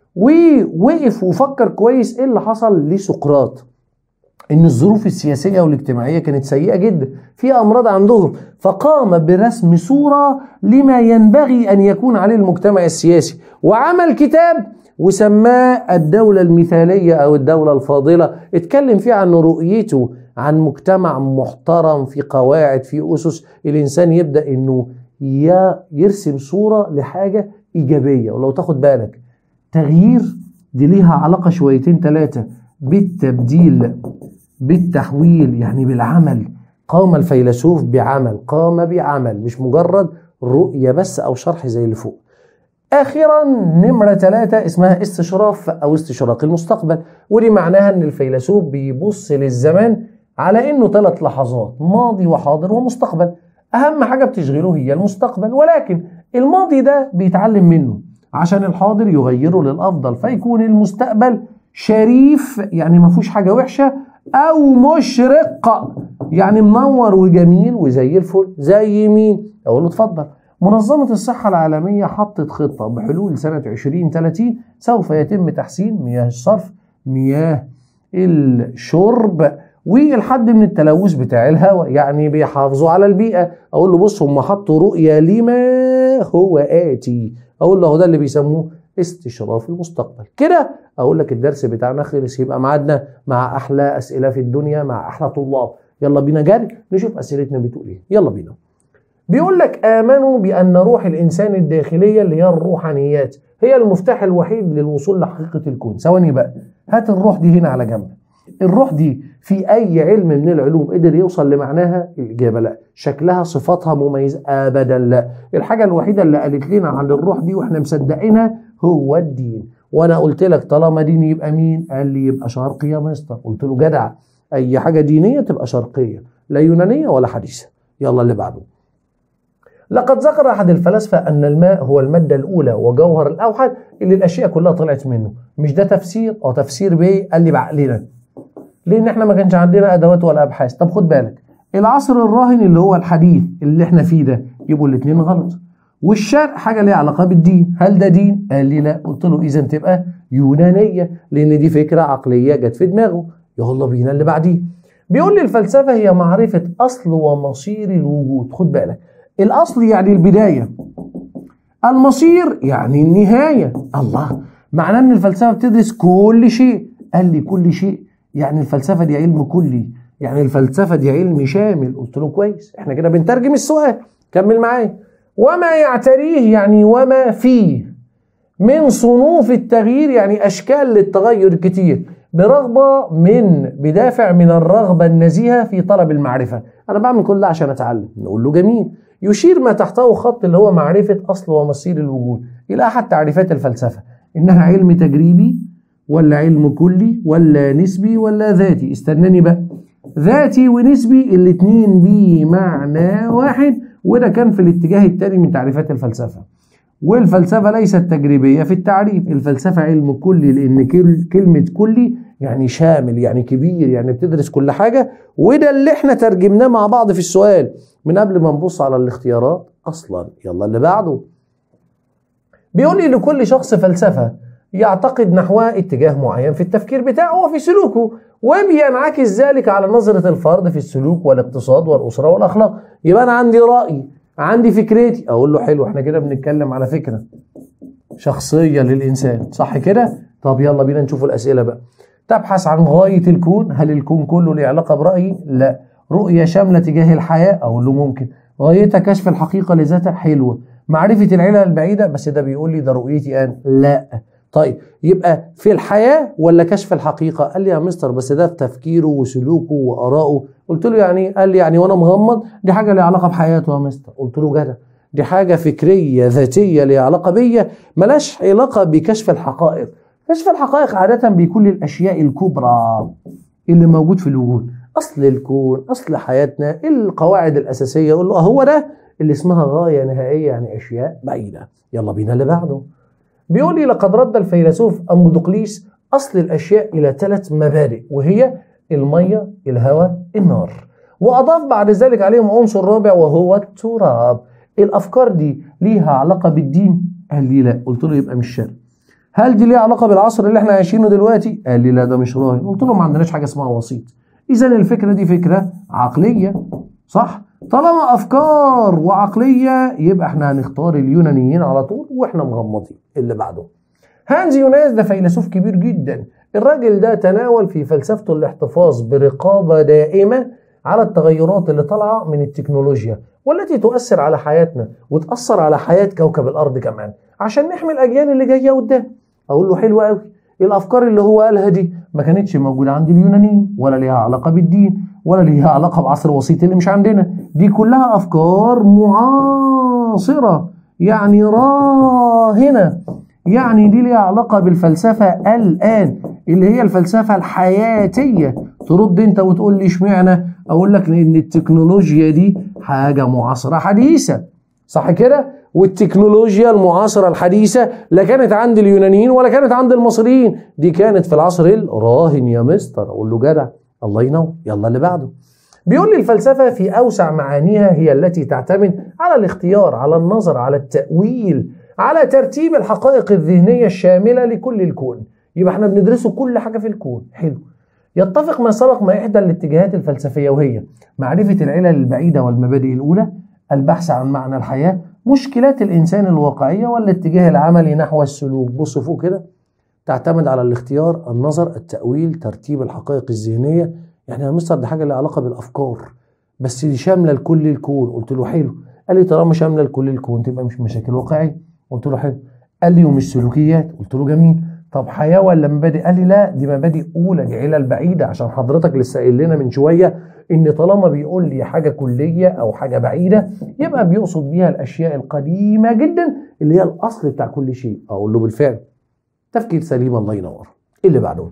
ووقف وفكر كويس ايه اللي حصل لسقراط ان الظروف السياسيه والاجتماعيه كانت سيئه جدا في امراض عندهم فقام برسم صوره لما ينبغي ان يكون عليه المجتمع السياسي وعمل كتاب وسماه الدولة المثالية أو الدولة الفاضلة اتكلم فيه عن رؤيته عن مجتمع محترم في قواعد في أسس الإنسان يبدأ إنه يرسم صورة لحاجة إيجابية ولو تاخد بالك تغيير دي ليها علاقة شويتين ثلاثة بالتبديل بالتحويل يعني بالعمل قام الفيلسوف بعمل قام بعمل مش مجرد رؤية بس أو شرح زي اللي فوق أخيرا نمرة ثلاثة اسمها استشراف أو استشراق المستقبل ودي معناها أن الفيلسوف بيبص للزمان على أنه ثلاث لحظات ماضي وحاضر ومستقبل أهم حاجة بتشغله هي المستقبل ولكن الماضي ده بيتعلم منه عشان الحاضر يغيره للأفضل فيكون المستقبل شريف يعني ما فيهوش حاجة وحشة أو مشرق يعني منور وجميل وزي الفل زي مين؟ أقول له اتفضل منظمة الصحة العالمية حطت خطة بحلول سنة 2030 سوف يتم تحسين مياه الصرف مياه الشرب والحد من التلوث بتاع الهواء يعني بيحافظوا على البيئة أقول له بص هم حطوا رؤية لما هو آتي أقول له ده اللي بيسموه استشراف المستقبل كده أقول لك الدرس بتاعنا خلص يبقى ميعادنا مع أحلى أسئلة في الدنيا مع أحلى طلاب يلا بينا جري نشوف أسئلتنا بتقول إيه يلا بينا بيقول لك آمنوا بأن روح الإنسان الداخلية اللي هي الروحانيات هي المفتاح الوحيد للوصول لحقيقة الكون ثواني بقى هات الروح دي هنا على جنب الروح دي في أي علم من العلوم قدر يوصل لمعناها الإجابة لا شكلها صفاتها مميزة أبدا لا الحاجة الوحيدة اللي قالت لنا عن الروح دي وإحنا مصدقينها هو الدين وأنا قلت لك طالما دين يبقى مين قال لي يبقى شرقي يا مستر قلت له جدع أي حاجة دينية تبقى شرقية لا يونانية ولا حديثة يلا اللي بعده لقد ذكر أحد الفلاسفة أن الماء هو المادة الأولى وجوهر الأوحد اللي الأشياء كلها طلعت منه مش ده تفسير أو تفسير بيه قال لي بعقلنا لأن إحنا ما كانش عندنا أدوات ولا أبحاث طب خد بالك العصر الراهن اللي هو الحديث اللي إحنا فيه ده يبقوا الاتنين غلط والشرق حاجة ليها علاقة بالدين هل ده دين؟ قال لي لا قلت له إذا تبقى يونانية لأن دي فكرة عقلية جت في دماغه يلا بينا اللي بعديه بيقول لي الفلسفة هي معرفة أصل ومصير الوجود خد بالك الأصل يعني البداية المصير يعني النهاية الله معناه أن الفلسفة بتدرس كل شيء قال لي كل شيء يعني الفلسفة دي علم كلي يعني الفلسفة دي علم شامل قلت له كويس احنا كده بنترجم السؤال كمل معايا وما يعتريه يعني وما فيه من صنوف التغيير يعني أشكال للتغير كتير برغبة من بدافع من الرغبة النزيهة في طلب المعرفة أنا بعمل كل ده عشان أتعلم نقول له جميل يشير ما تحته خط اللي هو معرفة أصل ومصير الوجود إلى أحد تعريفات الفلسفة إنها علم تجريبي ولا علم كلي ولا نسبي ولا ذاتي استناني بقى ذاتي ونسبي الاتنين بمعنى واحد وده كان في الاتجاه التاني من تعريفات الفلسفة والفلسفة ليست تجريبية في التعريف الفلسفة علم كلي لأن كلمة كلي يعني شامل يعني كبير يعني بتدرس كل حاجة وده اللي احنا ترجمناه مع بعض في السؤال من قبل ما نبص على الاختيارات أصلا يلا اللي بعده بيقول لي لكل شخص فلسفة يعتقد نحوها اتجاه معين في التفكير بتاعه وفي سلوكه وبينعكس ذلك على نظرة الفرد في السلوك والاقتصاد والأسرة والأخلاق يبقى أنا عندي رأي عندي فكرتي أقول له حلو احنا كده بنتكلم على فكرة شخصية للإنسان صح كده؟ طب يلا بينا نشوف الأسئلة بقى تبحث عن غاية الكون هل الكون كله له علاقة برأيي؟ لا رؤية شاملة تجاه الحياة أقول له ممكن غايتها كشف الحقيقة لذاتها حلوة معرفة العلة البعيدة بس ده بيقول لي ده رؤيتي أنا لا طيب يبقى في الحياة ولا كشف الحقيقة قال لي يا مستر بس ده في تفكيره وسلوكه وآرائه قلت له يعني قال لي يعني وأنا مغمض دي حاجة ليها علاقة بحياته يا مستر قلت له جدع دي حاجة فكرية ذاتية ليها علاقة بيا ملاش علاقة بكشف الحقائق كشف الحقائق عادة بيكون للأشياء الكبرى اللي موجود في الوجود أصل الكون أصل حياتنا القواعد الأساسية أقول له هو ده اللي اسمها غاية نهائية يعني أشياء بعيدة يلا بينا اللي بعده بيقول لي لقد رد الفيلسوف أمودقليس أصل الأشياء إلى ثلاث مبادئ وهي المية الهواء النار وأضاف بعد ذلك عليهم عنصر رابع وهو التراب الأفكار دي ليها علاقة بالدين قال لي لا قلت له يبقى مش شرط هل دي ليها علاقة بالعصر اللي احنا عايشينه دلوقتي قال لي لا ده مش راهن قلت له ما عندناش حاجة اسمها وسيط إذا الفكرة دي فكرة عقلية صح طالما افكار وعقليه يبقى احنا هنختار اليونانيين على طول واحنا مغمضين اللي بعده هانز يوناس ده فيلسوف كبير جدا الراجل ده تناول في فلسفته الاحتفاظ برقابه دائمه على التغيرات اللي طالعه من التكنولوجيا والتي تؤثر على حياتنا وتاثر على حياه كوكب الارض كمان عشان نحمي الاجيال اللي جايه قدام اقول له حلو قوي الافكار اللي هو قالها دي ما كانتش موجوده عند اليونانيين ولا ليها علاقه بالدين ولا ليها علاقه بعصر وسيط اللي مش عندنا دي كلها افكار معاصره يعني راهنه يعني دي ليها علاقه بالفلسفه الان اللي هي الفلسفه الحياتيه ترد انت وتقول لي اشمعنى اقول لك ان التكنولوجيا دي حاجه معاصره حديثه صح كده والتكنولوجيا المعاصره الحديثه لا كانت عند اليونانيين ولا كانت عند المصريين دي كانت في العصر الراهن يا مستر اقول له جدع الله ينور يلا اللي بعده بيقول لي الفلسفة في أوسع معانيها هي التي تعتمد على الاختيار على النظر على التأويل على ترتيب الحقائق الذهنية الشاملة لكل الكون يبقى احنا بندرسه كل حاجة في الكون حلو يتفق ما سبق مع إحدى الاتجاهات الفلسفية وهي معرفة العلل البعيدة والمبادئ الأولى البحث عن معنى الحياة مشكلات الإنسان الواقعية والاتجاه العملي نحو السلوك بصوا فوق كده تعتمد على الاختيار النظر التأويل ترتيب الحقائق الذهنية يعني يا مستر دي حاجة لها علاقة بالأفكار بس دي شاملة لكل الكون قلت له حلو قال لي طالما شاملة لكل الكون تبقى مش مشاكل واقعية قلت له حلو قال لي ومش سلوكيات قلت له جميل طب حياة ولا مبادئ قال لي لا دي مبادئ أولى دي علل بعيدة عشان حضرتك لسه قايل لنا من شوية إن طالما بيقول لي حاجة كلية أو حاجة بعيدة يبقى بيقصد بيها الأشياء القديمة جدا اللي هي الأصل بتاع كل شيء أقول له بالفعل تفكير سليم الله ينور اللي بعده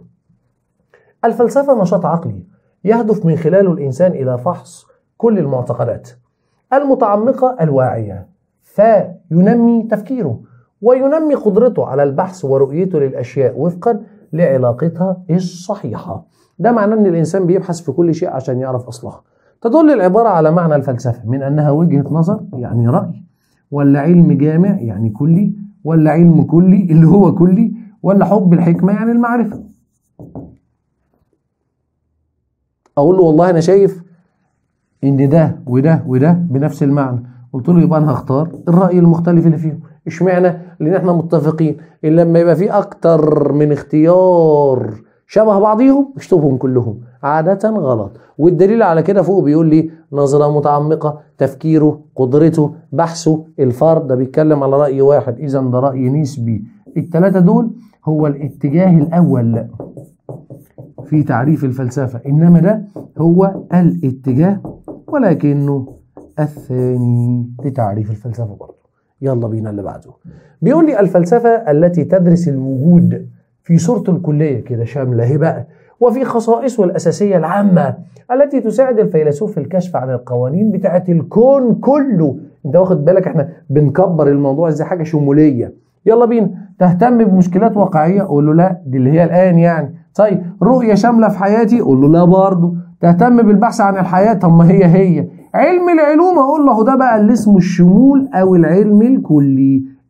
الفلسفة نشاط عقلي يهدف من خلاله الإنسان إلى فحص كل المعتقدات المتعمقة الواعية فينمي تفكيره وينمي قدرته على البحث ورؤيته للأشياء وفقا لعلاقتها الصحيحة ده معناه أن الإنسان بيبحث في كل شيء عشان يعرف أصلها تدل العبارة على معنى الفلسفة من أنها وجهة نظر يعني رأي ولا علم جامع يعني كلي ولا علم كلي اللي هو كلي ولا حب الحكمة يعني المعرفة أقول له والله أنا شايف إن ده وده وده بنفس المعنى قلت له يبقى أنا هختار الرأي المختلف اللي فيهم اشمعنى؟ لأن احنا متفقين إن لما يبقى في أكتر من اختيار شبه بعضيهم اشتبههم كلهم عادة غلط والدليل على كده فوق بيقول لي نظرة متعمقة تفكيره قدرته بحثه الفرد ده بيتكلم على رأي واحد إذا ده رأي نسبي الثلاثة دول هو الاتجاه الأول في تعريف الفلسفة إنما ده هو الاتجاه ولكنه الثاني لتعريف الفلسفة برضه يلا بينا اللي بعده بيقول لي الفلسفة التي تدرس الوجود في صورته الكلية كده شاملة هي بقى وفي خصائصه الأساسية العامة التي تساعد الفيلسوف في الكشف عن القوانين بتاعة الكون كله انت واخد بالك احنا بنكبر الموضوع ازاي حاجة شمولية يلا بينا تهتم بمشكلات واقعية قول له لا دي اللي هي الآن يعني طيب رؤية شاملة في حياتي قول له لا برضه تهتم بالبحث عن الحياة طب ما هي هي علم العلوم اقول له ده بقى اللي اسمه الشمول او العلم الكلي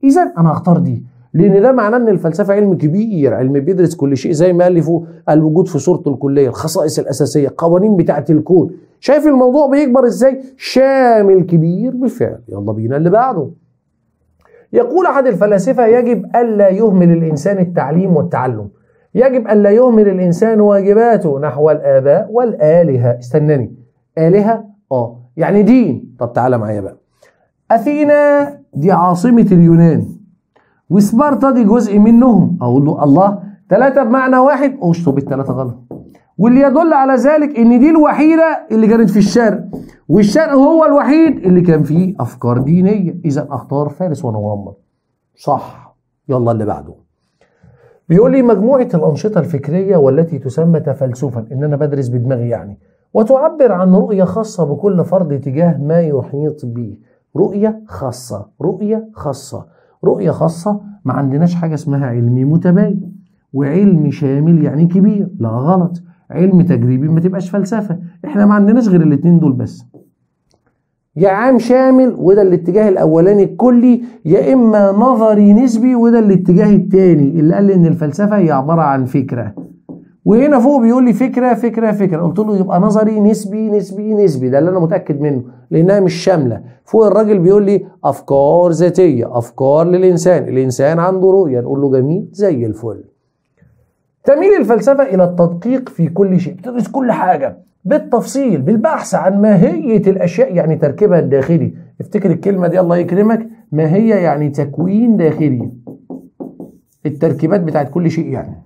اذا انا هختار دي لان ده معناه ان الفلسفه علم كبير علم بيدرس كل شيء زي ما الفوا الوجود في صورته الكليه الخصائص الاساسيه قوانين بتاعه الكون شايف الموضوع بيكبر ازاي شامل كبير بالفعل يلا بينا اللي بعده يقول احد الفلاسفه يجب الا يهمل الانسان التعليم والتعلم يجب الا يهمل الانسان واجباته نحو الاباء والالهه استناني الهه اه يعني دين طب تعالى معايا بقى اثينا دي عاصمه اليونان وسبارتا دي جزء منهم اقول له الله ثلاثة بمعنى واحد اشطب الثلاثة غلط واللي يدل على ذلك ان دي الوحيدة اللي كانت في الشرق والشرق هو الوحيد اللي كان فيه افكار دينية اذا اختار فارس وانا مغمض صح يلا اللي بعده بيقول لي مجموعة الأنشطة الفكرية والتي تسمى تفلسفا إن أنا بدرس بدماغي يعني وتعبر عن رؤية خاصة بكل فرد تجاه ما يحيط به رؤية خاصة رؤية خاصة رؤية خاصة ما عندناش حاجة اسمها علمي متباين وعلم شامل يعني كبير لا غلط علم تجريبي ما تبقاش فلسفة احنا ما عندناش غير الاتنين دول بس يا عام شامل وده الاتجاه الاولاني الكلي يا اما نظري نسبي وده الاتجاه التاني اللي قال لي ان الفلسفه هي عباره عن فكره وهنا فوق بيقول لي فكره فكره فكره قلت له يبقى نظري نسبي نسبي نسبي ده اللي انا متاكد منه لانها مش شامله فوق الراجل بيقول لي افكار ذاتيه افكار للانسان الانسان عنده رؤيه نقول له جميل زي الفل تميل الفلسفه الى التدقيق في كل شيء بتدرس كل حاجه بالتفصيل بالبحث عن ماهيه الاشياء يعني تركيبها الداخلي افتكر الكلمه دي الله يكرمك ماهيه يعني تكوين داخلي التركيبات بتاعت كل شيء يعني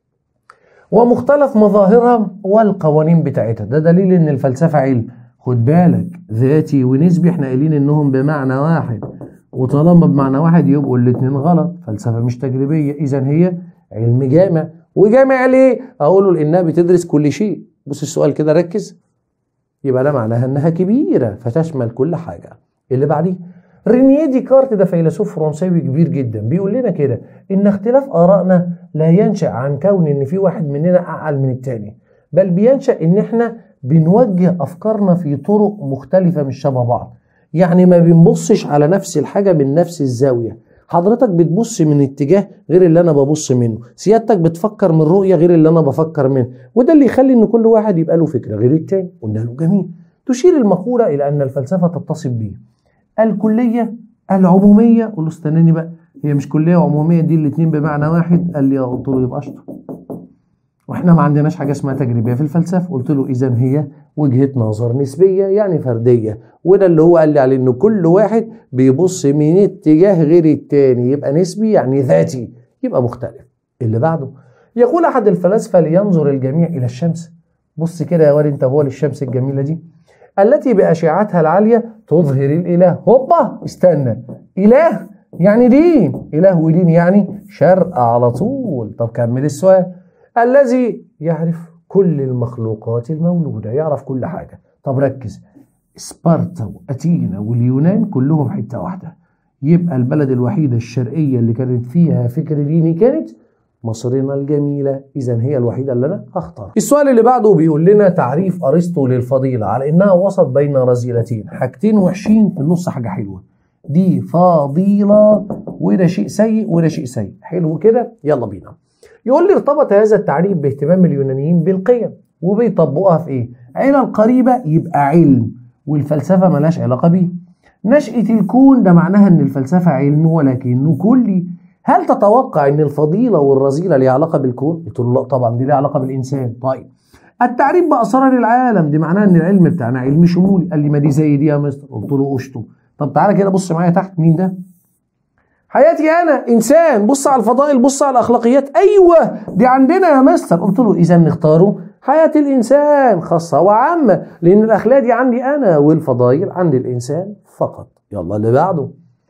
ومختلف مظاهرها والقوانين بتاعتها ده دليل ان الفلسفه علم خد بالك ذاتي ونسبي احنا قايلين انهم بمعنى واحد وطالما بمعنى واحد يبقوا الاتنين غلط فلسفه مش تجريبيه اذا هي علم جامع وجامع ليه اقوله لانها بتدرس كل شيء بص السؤال كده ركز يبقى ده معناها انها كبيره فتشمل كل حاجه اللي بعديه رينيه ديكارت ده فيلسوف فرنساوي كبير جدا بيقول لنا كده ان اختلاف ارائنا لا ينشا عن كون ان في واحد مننا اعلى من التاني بل بينشا ان احنا بنوجه افكارنا في طرق مختلفه مش شبه بعض يعني ما بنبصش على نفس الحاجه من نفس الزاويه حضرتك بتبص من اتجاه غير اللي انا ببص منه سيادتك بتفكر من رؤيه غير اللي انا بفكر منه وده اللي يخلي ان كل واحد يبقى له فكره غير التاني قلنا له جميل تشير المقوله الى ان الفلسفه تتصف به الكليه العموميه قول له استناني بقى هي مش كليه وعموميه دي الاثنين بمعنى واحد قال لي قلت له يبقى اشطر واحنا ما عندناش حاجه اسمها تجريبيه في الفلسفه قلت له اذا هي وجهه نظر نسبيه يعني فرديه وده اللي هو قال لي عليه ان كل واحد بيبص من اتجاه غير التاني يبقى نسبي يعني ذاتي يبقى مختلف اللي بعده يقول احد الفلاسفه لينظر الجميع الى الشمس بص كده يا واد انت هو للشمس الجميله دي التي باشعتها العاليه تظهر الاله هوبا استنى اله يعني دين اله ودين يعني شرق على طول طب كمل السؤال الذي يعرف كل المخلوقات المولودة يعرف كل حاجة طب ركز سبارتا وأتينا واليونان كلهم حتة واحدة يبقى البلد الوحيدة الشرقية اللي كانت فيها فكر ديني كانت مصرنا الجميلة إذا هي الوحيدة اللي أنا أختار السؤال اللي بعده بيقول لنا تعريف أرسطو للفضيلة على إنها وسط بين رذيلتين حاجتين وحشين في النص حاجة حلوة دي فضيلة وده شيء سيء وده شيء سيء حلو كده يلا بينا يقول لي ارتبط هذا التعريف باهتمام اليونانيين بالقيم وبيطبقوها في ايه؟ علل قريبه يبقى علم والفلسفه ملهاش علاقه بيه. نشأة الكون ده معناها ان الفلسفه علم ولكنه كلي. هل تتوقع ان الفضيله والرذيله ليها علاقه بالكون؟ قلت له لا طبعا دي ليها علاقه بالانسان. طيب التعريف باسرار العالم دي معناها ان العلم بتاعنا علم شمولي. قال لي ما دي زي دي يا مستر. قلت له اشطب. طب تعالى كده بص معايا تحت مين ده؟ حياتي انا انسان بص على الفضائل بص على الاخلاقيات ايوه دي عندنا يا مستر قلت له اذا نختاره حياه الانسان خاصه وعامه لان الاخلاق دي عندي انا والفضائل عند الانسان فقط يلا اللي بعده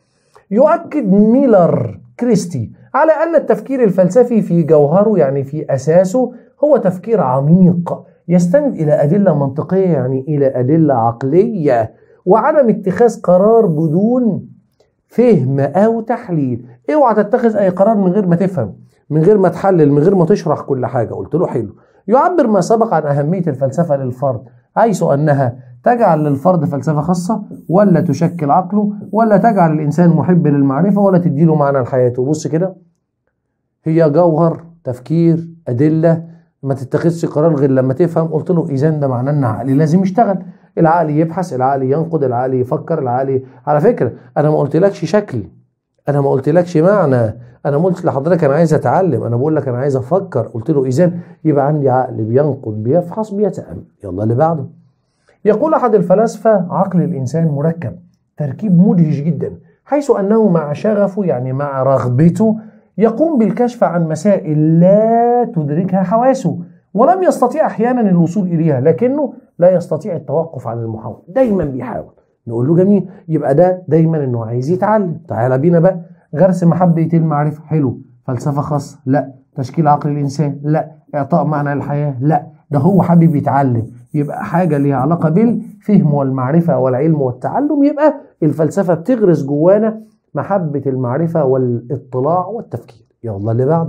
يؤكد ميلر كريستي على ان التفكير الفلسفي في جوهره يعني في اساسه هو تفكير عميق يستند الى ادله منطقيه يعني الى ادله عقليه وعدم اتخاذ قرار بدون فهم او تحليل اوعى تتخذ اي قرار من غير ما تفهم من غير ما تحلل من غير ما تشرح كل حاجه قلت له حلو يعبر ما سبق عن اهميه الفلسفه للفرد حيث انها تجعل للفرد فلسفة خاصة ولا تشكل عقله ولا تجعل الإنسان محب للمعرفة ولا تديله معنى لحياته بص كده هي جوهر تفكير أدلة ما تتخذش قرار غير لما تفهم قلت له إذا ده معناه إن عقلي لازم يشتغل العقل يبحث العقل ينقد العقل يفكر العقل على فكرة أنا ما قلتلكش شكل أنا ما قلتلكش معنى أنا ما قلت لحضرتك أنا عايز أتعلم أنا بقول لك أنا عايز أفكر قلت له إذا يبقى عندي عقل بينقد بيفحص بيتأمل يلا اللي بعده يقول أحد الفلاسفة عقل الإنسان مركب تركيب مدهش جدا حيث أنه مع شغفه يعني مع رغبته يقوم بالكشف عن مسائل لا تدركها حواسه ولم يستطيع أحيانا الوصول إليها لكنه لا يستطيع التوقف عن المحاولة دايما بيحاول نقول له جميل يبقى ده دايما انه عايز يتعلم تعالى بينا بقى غرس محبة المعرفة حلو فلسفة خاصة لا تشكيل عقل الإنسان لا إعطاء معنى الحياة لا ده هو حابب يتعلم يبقى حاجة ليها علاقة بالفهم والمعرفة والعلم والتعلم يبقى الفلسفة بتغرس جوانا محبة المعرفة والاطلاع والتفكير يلا اللي بعده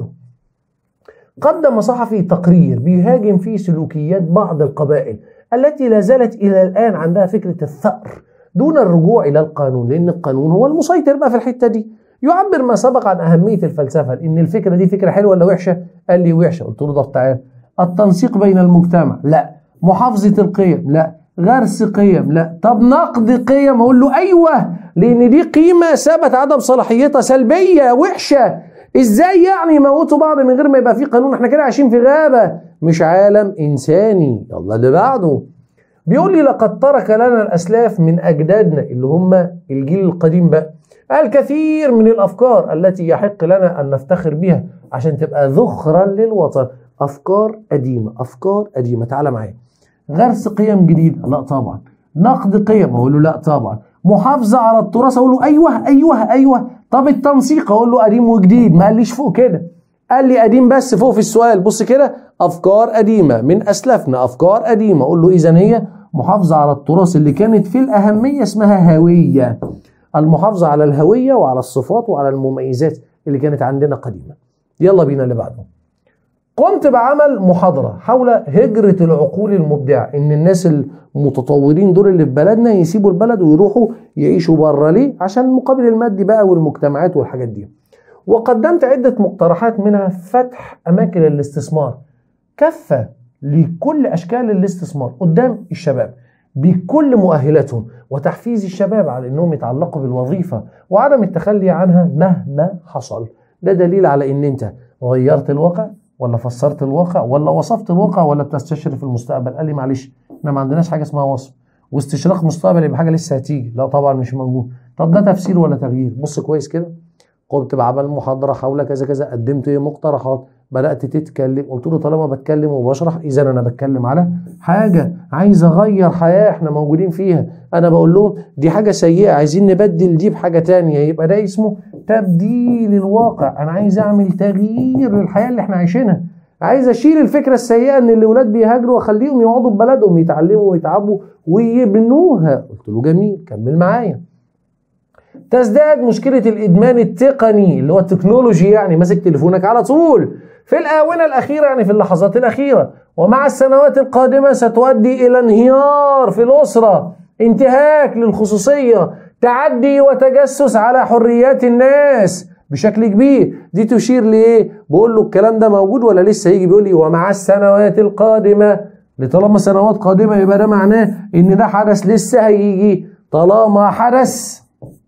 قدم صحفي تقرير بيهاجم فيه سلوكيات بعض القبائل التي لا زالت إلى الآن عندها فكرة الثأر دون الرجوع إلى القانون لأن القانون هو المسيطر بقى في الحتة دي يعبر ما سبق عن أهمية الفلسفة إن الفكرة دي فكرة حلوة ولا وحشة قال لي وحشة قلت له طب تعالى التنسيق بين المجتمع لا محافظة القيم لا غرس قيم لا طب نقد قيم اقول له ايوه لان دي قيمه ثبت عدم صلاحيتها سلبيه وحشه ازاي يعني يموتوا بعض من غير ما يبقى في قانون احنا كده عايشين في غابه مش عالم انساني يلا اللي بعده بيقول لي لقد ترك لنا الاسلاف من اجدادنا اللي هم الجيل القديم بقى الكثير من الافكار التي يحق لنا ان نفتخر بها عشان تبقى ذخرا للوطن افكار قديمه افكار قديمه تعالى معايا غرس قيم جديده لا طبعا نقد قيم اقول له لا طبعا محافظه على التراث اقول له ايوه ايوه ايوه طب التنسيق اقول له قديم وجديد ما قاليش فوق كده قال لي قديم بس فوق في السؤال بص كده افكار قديمه من اسلافنا افكار قديمه اقول له اذا هي محافظه على التراث اللي كانت في الاهميه اسمها هويه المحافظه على الهويه وعلى الصفات وعلى المميزات اللي كانت عندنا قديمه يلا بينا اللي بعده قمت بعمل محاضرة حول هجرة العقول المبدعة إن الناس المتطورين دول اللي في بلدنا يسيبوا البلد ويروحوا يعيشوا بره ليه؟ عشان المقابل المادي بقى والمجتمعات والحاجات دي. وقدمت عدة مقترحات منها فتح أماكن الاستثمار كافة لكل أشكال الاستثمار قدام الشباب بكل مؤهلاتهم وتحفيز الشباب على أنهم يتعلقوا بالوظيفة وعدم التخلي عنها مهما حصل. ده دليل على أن أنت غيرت الواقع ولا فسرت الواقع ولا وصفت الواقع ولا بتستشرف المستقبل قال لي معلش احنا ما عندناش حاجه اسمها وصف واستشراق مستقبل يبقى حاجه لسه هتيجي لا طبعا مش موجود طب ده تفسير ولا تغيير بص كويس كده قمت بعمل محاضره حول كذا كذا قدمت ايه مقترحات بدات تتكلم قلت له طالما بتكلم وبشرح اذا انا بتكلم على حاجه عايز اغير حياه احنا موجودين فيها انا بقول لهم دي حاجه سيئه عايزين نبدل دي بحاجه تانية يبقى ده اسمه تبديل الواقع انا عايز اعمل تغيير للحياه اللي احنا عايشينها عايز اشيل الفكره السيئه ان الاولاد بيهاجروا واخليهم يقعدوا في بلدهم يتعلموا ويتعبوا ويبنوها قلت له جميل كمل معايا تزداد مشكله الادمان التقني اللي هو التكنولوجي يعني ماسك تليفونك على طول في الاونه الاخيره يعني في اللحظات الاخيره ومع السنوات القادمه ستؤدي الى انهيار في الاسره انتهاك للخصوصيه تعدي وتجسس على حريات الناس بشكل كبير دي تشير لايه بقول له الكلام ده موجود ولا لسه هيجي بيقول لي ومع السنوات القادمه لطالما سنوات قادمه يبقى ده معناه ان ده حدث لسه هيجي طالما حدث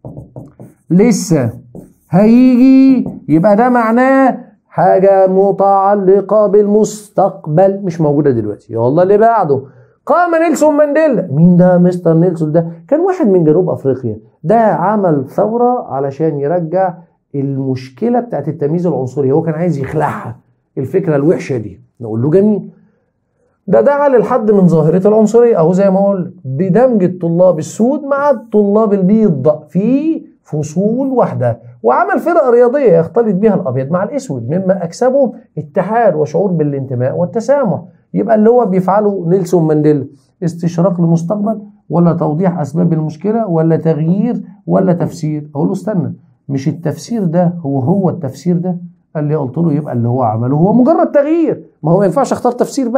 لسه هيجي يبقى ده معناه حاجة متعلقة بالمستقبل مش موجودة دلوقتي يلا اللي بعده قام نيلسون مانديلا مين ده مستر نيلسون ده كان واحد من جنوب افريقيا ده عمل ثورة علشان يرجع المشكلة بتاعت التمييز العنصري هو كان عايز يخلعها الفكرة الوحشة دي نقول له جميل ده دعا للحد من ظاهرة العنصرية أو زي ما أقول بدمج الطلاب السود مع الطلاب البيض في فصول واحدة وعمل فرق رياضية يختلط بها الأبيض مع الأسود مما أكسبه اتحاد وشعور بالانتماء والتسامح يبقى اللي هو بيفعله نيلسون مانديلا استشراق للمستقبل ولا توضيح أسباب المشكلة ولا تغيير ولا تفسير أقول له استنى مش التفسير ده هو هو التفسير ده قال لي قلت له يبقى اللي هو عمله هو مجرد تغيير ما هو ما ينفعش اختار تفسير بقى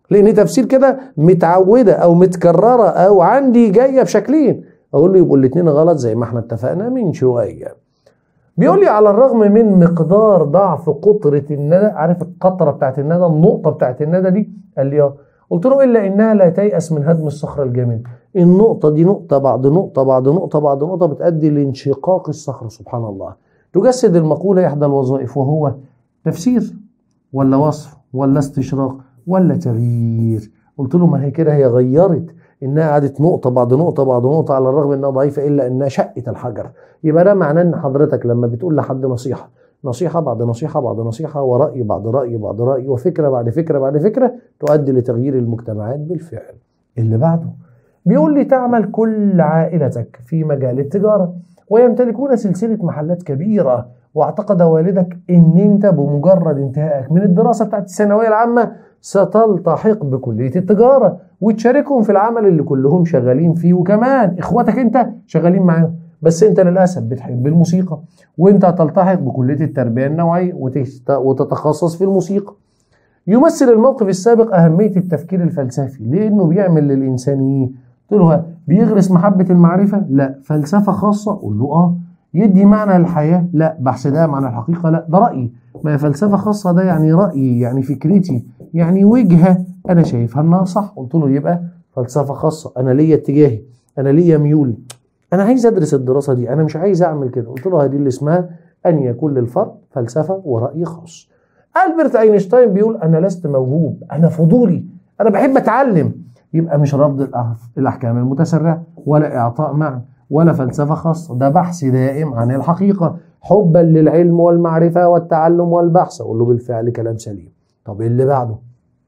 لان تفسير كده متعوده او متكرره او عندي جايه بشكلين اقول له يبقوا الاثنين غلط زي ما احنا اتفقنا من شويه بيقول لي على الرغم من مقدار ضعف قطرة الندى عارف القطرة بتاعت الندى النقطة بتاعت الندى دي قال لي اه قلت له الا انها لا تيأس من هدم الصخرة الجامدة النقطة دي نقطة بعد نقطة بعد نقطة بعد نقطة بتؤدي لانشقاق الصخرة سبحان الله تجسد المقولة إحدى الوظائف وهو تفسير ولا وصف ولا استشراق ولا تغيير قلت له ما هي كده هي غيرت انها قعدت نقطة بعد نقطة بعد نقطة على الرغم انها ضعيفة الا انها شقت الحجر يبقى ده معناه ان حضرتك لما بتقول لحد نصيحة نصيحة بعد نصيحة بعد نصيحة ورأي بعد رأي بعد رأي وفكرة بعد فكرة بعد فكرة تؤدي لتغيير المجتمعات بالفعل اللي بعده بيقول لي تعمل كل عائلتك في مجال التجارة ويمتلكون سلسلة محلات كبيرة واعتقد والدك ان انت بمجرد انتهائك من الدراسة بتاعت الثانوية العامة ستلتحق بكلية التجارة وتشاركهم في العمل اللي كلهم شغالين فيه وكمان اخواتك انت شغالين معاهم بس انت للاسف بتحب الموسيقى وانت هتلتحق بكلية التربية النوعية وتتخصص في الموسيقى يمثل الموقف السابق أهمية التفكير الفلسفي لأنه بيعمل للإنسان إيه؟ قلت له بيغرس محبة المعرفة؟ لا فلسفة خاصة؟ قول له آه يدي معنى للحياة؟ لا بحث ده معنى الحقيقة؟ لا ده رأيي ما هي فلسفة خاصة ده يعني رأيي يعني فكرتي يعني وجهة أنا شايفها إنها صح قلت له يبقى فلسفة خاصة أنا ليا اتجاهي أنا ليا ميولي أنا عايز أدرس الدراسة دي أنا مش عايز أعمل كده قلت له هذه اللي اسمها أن يكون للفرد فلسفة ورأي خاص ألبرت أينشتاين بيقول أنا لست موهوب أنا فضولي أنا بحب أتعلم يبقى مش رفض الأحكام المتسرعة ولا إعطاء معنى ولا فلسفة خاصة ده بحث دائم عن الحقيقة حبا للعلم والمعرفة والتعلم والبحث أقول له بالفعل كلام سليم طب إيه اللي بعده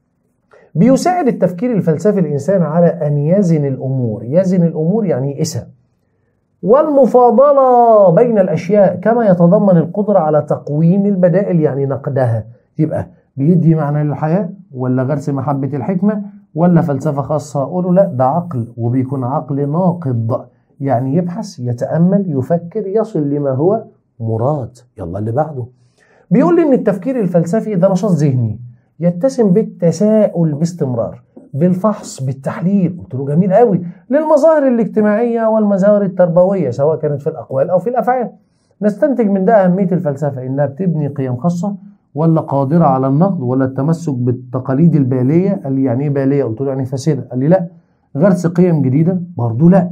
بيساعد التفكير الفلسفي الإنسان على أن يزن الأمور يزن الأمور يعني يقيسها والمفاضلة بين الأشياء كما يتضمن القدرة على تقويم البدائل يعني نقدها يبقى بيدي معنى للحياة ولا غرس محبة الحكمة ولا فلسفة خاصة أقوله لا ده عقل وبيكون عقل ناقد يعني يبحث يتأمل يفكر يصل لما هو مراد يلا اللي بعده بيقول لي ان التفكير الفلسفي ده نشاط ذهني يتسم بالتساؤل باستمرار بالفحص بالتحليل قلت له جميل قوي للمظاهر الاجتماعية والمظاهر التربوية سواء كانت في الأقوال أو في الأفعال نستنتج من ده أهمية الفلسفة إنها بتبني قيم خاصة ولا قادرة على النقد ولا التمسك بالتقاليد البالية قال لي يعني إيه بالية قلت له يعني فاسدة قال لي لا غرس قيم جديدة برضه لا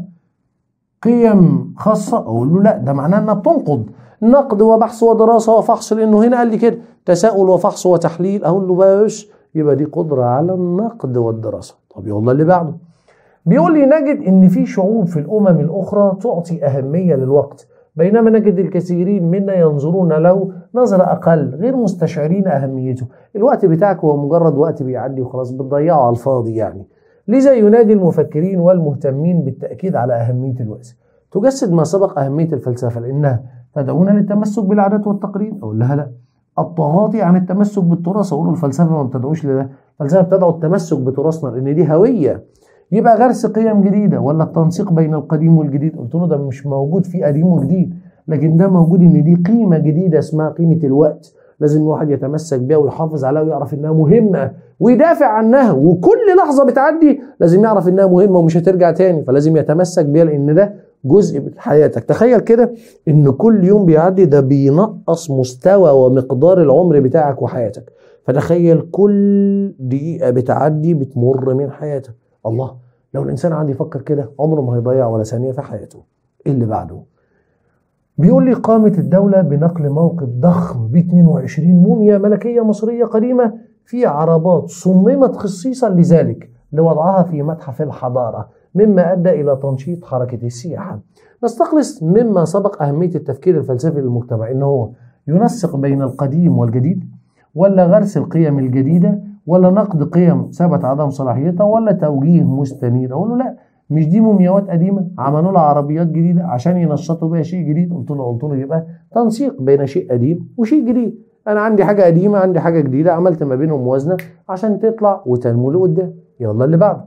قيم خاصة أقول له لا ده معناه إنها بتنقض نقد وبحث ودراسة وفحص لأنه هنا قال لي كده تساؤل وفحص وتحليل أقول له بس يبقى دي قدرة على النقد والدراسة طب يلا اللي بعده بيقول لي نجد ان في شعوب في الامم الاخرى تعطي اهمية للوقت بينما نجد الكثيرين منا ينظرون له نظرة اقل غير مستشعرين اهميته الوقت بتاعك هو مجرد وقت بيعدي وخلاص بتضيعه على الفاضي يعني لذا ينادي المفكرين والمهتمين بالتأكيد على أهمية الوقت تجسد ما سبق أهمية الفلسفة لأنها تدعونا للتمسك بالعادات والتقاليد أقول لها لا التغاضي عن التمسك بالتراث اقول الفلسفه ما بتدعوش لده الفلسفه بتدعو التمسك بتراثنا لان دي هويه يبقى غرس قيم جديده ولا التنسيق بين القديم والجديد قلت له ده مش موجود في قديم وجديد لكن ده موجود ان دي قيمه جديده اسمها قيمه الوقت لازم الواحد يتمسك بيها ويحافظ عليها ويعرف انها مهمه ويدافع عنها وكل لحظه بتعدي لازم يعرف انها مهمه ومش هترجع تاني فلازم يتمسك بيها لان ده جزء من حياتك تخيل كده ان كل يوم بيعدي ده بينقص مستوى ومقدار العمر بتاعك وحياتك فتخيل كل دقيقة بتعدي بتمر من حياتك الله لو الإنسان قعد يفكر كده عمره ما هيضيع ولا ثانية في حياته إيه اللي بعده بيقول لي قامت الدولة بنقل موقف ضخم ب 22 موميا ملكية مصرية قديمة في عربات صممت خصيصا لذلك لوضعها في متحف الحضارة مما أدى إلى تنشيط حركة السياحة نستخلص مما سبق أهمية التفكير الفلسفي للمجتمع إنه هو ينسق بين القديم والجديد ولا غرس القيم الجديدة ولا نقد قيم ثبت عدم صلاحيتها ولا توجيه مستنير أقول له لا مش دي مومياوات قديمة عملوا لها عربيات جديدة عشان ينشطوا بيها شيء جديد قلت له قلت له يبقى تنسيق بين شيء قديم وشيء جديد أنا عندي حاجة قديمة عندي حاجة جديدة عملت ما بينهم موازنة عشان تطلع وتنمو لقدام يلا اللي بعده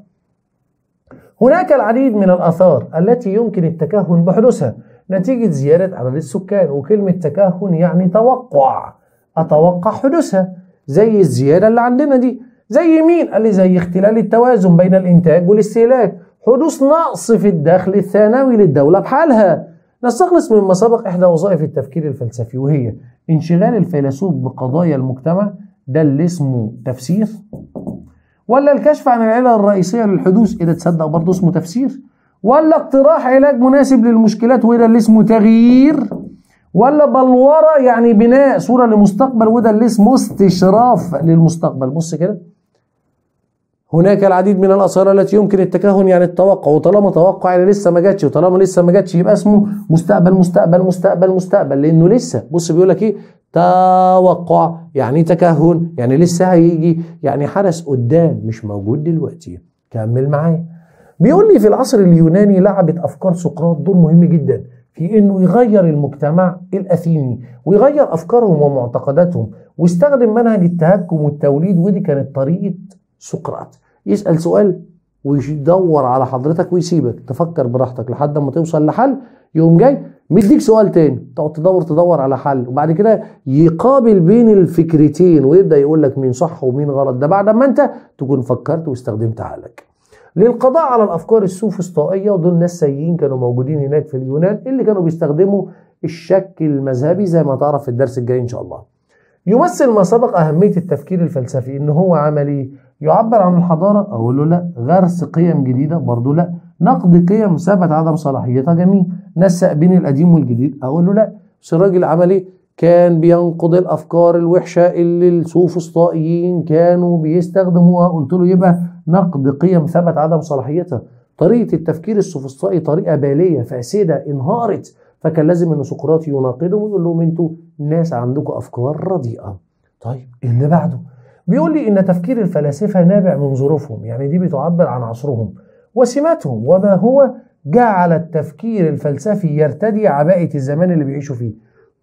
هناك العديد من الآثار التي يمكن التكهن بحدوثها نتيجة زيادة عدد السكان وكلمة تكهن يعني توقع أتوقع حدوثها زي الزيادة اللي عندنا دي زي مين؟ قال لي زي اختلال التوازن بين الإنتاج والاستهلاك حدوث نقص في الدخل الثانوي للدولة بحالها نستخلص من مسابق إحدى وظائف التفكير الفلسفي وهي انشغال الفيلسوف بقضايا المجتمع ده اللي اسمه تفسير ولا الكشف عن العلل الرئيسية للحدوث إذا تصدق برضه اسمه تفسير ولا اقتراح علاج مناسب للمشكلات وده اللي اسمه تغيير ولا بلورة يعني بناء صورة لمستقبل وده اللي اسمه استشراف للمستقبل بص كده هناك العديد من الآثار التي يمكن التكهن يعني التوقع وطالما توقع يعني لسه ما جاتش وطالما لسه ما جاتش يبقى اسمه مستقبل مستقبل مستقبل مستقبل لأنه لسه بص بيقول لك إيه توقع يعني تكهن يعني لسه هيجي يعني حدث قدام مش موجود دلوقتي كمل معايا بيقول لي في العصر اليوناني لعبت افكار سقراط دور مهم جدا في انه يغير المجتمع الاثيني ويغير افكارهم ومعتقداتهم واستخدم منهج التهكم والتوليد ودي كانت طريقه سقراط يسال سؤال ويدور على حضرتك ويسيبك تفكر براحتك لحد ما توصل لحل يقوم جاي مديك سؤال تاني تقعد تدور تدور على حل وبعد كده يقابل بين الفكرتين ويبدا يقول لك مين صح ومين غلط ده بعد ما انت تكون فكرت واستخدمت عقلك للقضاء على الافكار السوفسطائيه ودول ناس سيئين كانوا موجودين هناك في اليونان اللي كانوا بيستخدموا الشك المذهبي زي ما تعرف في الدرس الجاي ان شاء الله يمثل ما سبق اهميه التفكير الفلسفي ان هو عمل ايه يعبر عن الحضاره اقول له لا غرس قيم جديده برضه لا نقد قيم ثبت عدم صلاحيتها جميل نسق بين القديم والجديد اقول له لا بس الراجل عمل ايه كان بينقض الافكار الوحشه اللي السوفسطائيين كانوا بيستخدموها قلت له يبقى نقد قيم ثبت عدم صلاحيتها طريقه التفكير السوفسطائي طريقه باليه فاسده انهارت فكان لازم ان سقراط يناقضهم ويقول لهم انتوا ناس عندكم افكار رديئه طيب اللي بعده بيقول لي ان تفكير الفلاسفه نابع من ظروفهم يعني دي بتعبر عن عصرهم وسماتهم وما هو جعل التفكير الفلسفي يرتدي عباءة الزمان اللي بيعيشوا فيه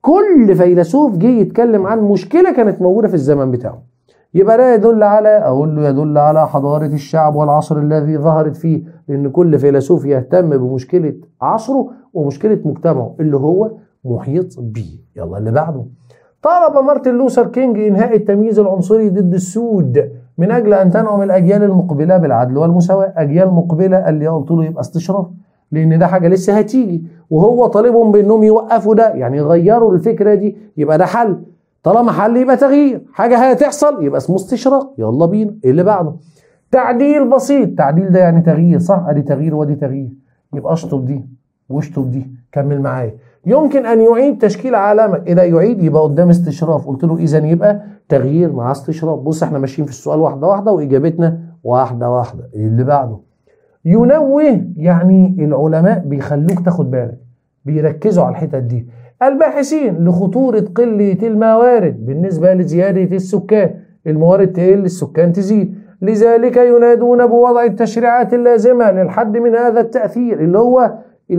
كل فيلسوف جه يتكلم عن مشكلة كانت موجودة في الزمان بتاعه يبقى ده يدل على أقول له يدل على حضارة الشعب والعصر الذي ظهرت فيه لأن كل فيلسوف يهتم بمشكلة عصره ومشكلة مجتمعه اللي هو محيط بيه يلا اللي بعده طالب مارتن لوثر كينج إنهاء التمييز العنصري ضد السود من أجل أن تنعم الأجيال المقبلة بالعدل والمساواة أجيال مقبلة اللي قلت له يبقى استشراف لأن ده حاجة لسه هتيجي وهو طالبهم بأنهم يوقفوا ده يعني يغيروا الفكرة دي يبقى ده حل طالما حل يبقى تغيير حاجة هتحصل يبقى اسمه استشراق يلا بينا إيه اللي بعده تعديل بسيط تعديل ده يعني تغيير صح ادي تغيير وادي تغيير يبقى اشطب دي واشطب دي كمل معايا يمكن ان يعيد تشكيل عالمك اذا يعيد يبقى قدام استشراف قلت له اذا يبقى تغيير مع استشراف بص احنا ماشيين في السؤال واحده واحده واجابتنا واحده واحده اللي بعده ينوه يعني العلماء بيخلوك تاخد بالك بيركزوا على الحتت دي الباحثين لخطورة قلة الموارد بالنسبة لزيادة السكان الموارد تقل السكان تزيد لذلك ينادون بوضع التشريعات اللازمة للحد من هذا التأثير اللي هو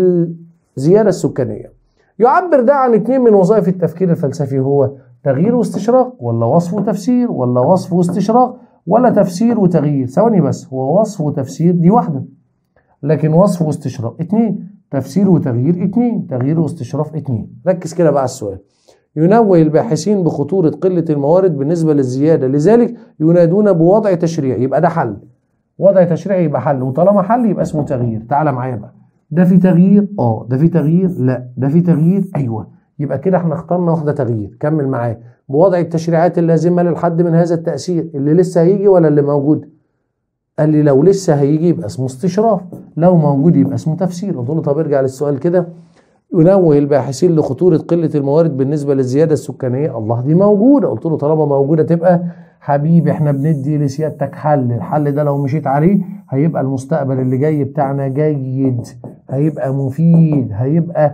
الزيادة السكانية يعبر ده عن اثنين من وظائف التفكير الفلسفي هو تغيير واستشراق ولا وصف وتفسير ولا وصف واستشراق ولا تفسير وتغيير ثواني بس هو وصف وتفسير دي واحدة لكن وصف واستشراق اتنين تفسير وتغيير اتنين تغيير واستشراف اتنين ركز كده بقى على السؤال ينوه الباحثين بخطورة قلة الموارد بالنسبة للزيادة لذلك ينادون بوضع تشريع يبقى ده حل وضع تشريع يبقى حل وطالما حل يبقى اسمه تغيير تعالى معايا بقى ده في تغيير اه ده في تغيير لا ده في تغيير ايوه يبقى كده احنا اخترنا واحده تغيير كمل معايا بوضع التشريعات اللازمه للحد من هذا التاثير اللي لسه هيجي ولا اللي موجود قال لي لو لسه هيجي يبقى اسمه استشراف لو موجود يبقى اسمه تفسير قلت له طب ارجع للسؤال كده ينوه الباحثين لخطورة قلة الموارد بالنسبة للزيادة السكانية الله دي موجودة قلت له طالما موجودة تبقى حبيبي احنا بندي لسيادتك حل الحل ده لو مشيت عليه هيبقى المستقبل اللي جاي بتاعنا جيد هيبقى مفيد هيبقى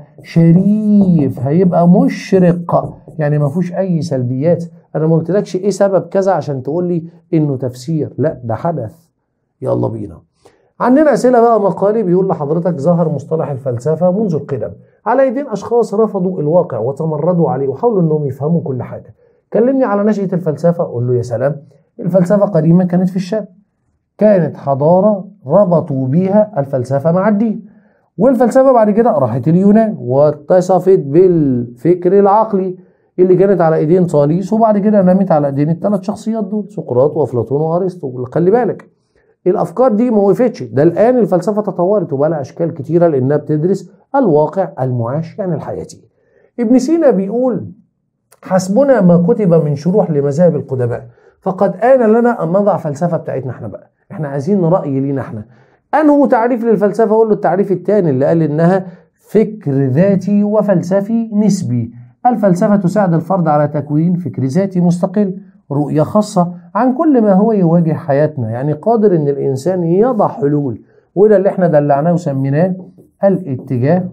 شريف هيبقى مشرق يعني ما فيهوش اي سلبيات انا ما قلتلكش ايه سبب كذا عشان تقول لي انه تفسير لا ده حدث يلا بينا عندنا اسئله بقى مقالي بيقول لحضرتك ظهر مصطلح الفلسفه منذ القدم على ايدين اشخاص رفضوا الواقع وتمردوا عليه وحاولوا انهم يفهموا كل حاجه كلمني على نشأة الفلسفة أقول له يا سلام الفلسفة قديمة كانت في الشام كانت حضارة ربطوا بيها الفلسفة مع الدين والفلسفة بعد كده راحت اليونان واتصفت بالفكر العقلي اللي كانت على ايدين طاليس وبعد كده نامت على ايدين الثلاث شخصيات دول سقراط وافلاطون وارسطو خلي بالك الافكار دي ما وقفتش ده الان الفلسفه تطورت وبقى لها اشكال كتيره لانها بتدرس الواقع المعاش يعني الحياتي ابن سينا بيقول حسبنا ما كتب من شروح لمذاهب القدماء فقد آن لنا أن نضع فلسفة بتاعتنا احنا بقى احنا عايزين رأي لينا احنا أنه تعريف للفلسفة أقول له التعريف الثاني اللي قال إنها فكر ذاتي وفلسفي نسبي الفلسفة تساعد الفرد على تكوين فكر ذاتي مستقل رؤية خاصة عن كل ما هو يواجه حياتنا يعني قادر إن الإنسان يضع حلول وده اللي احنا دلعناه وسميناه الاتجاه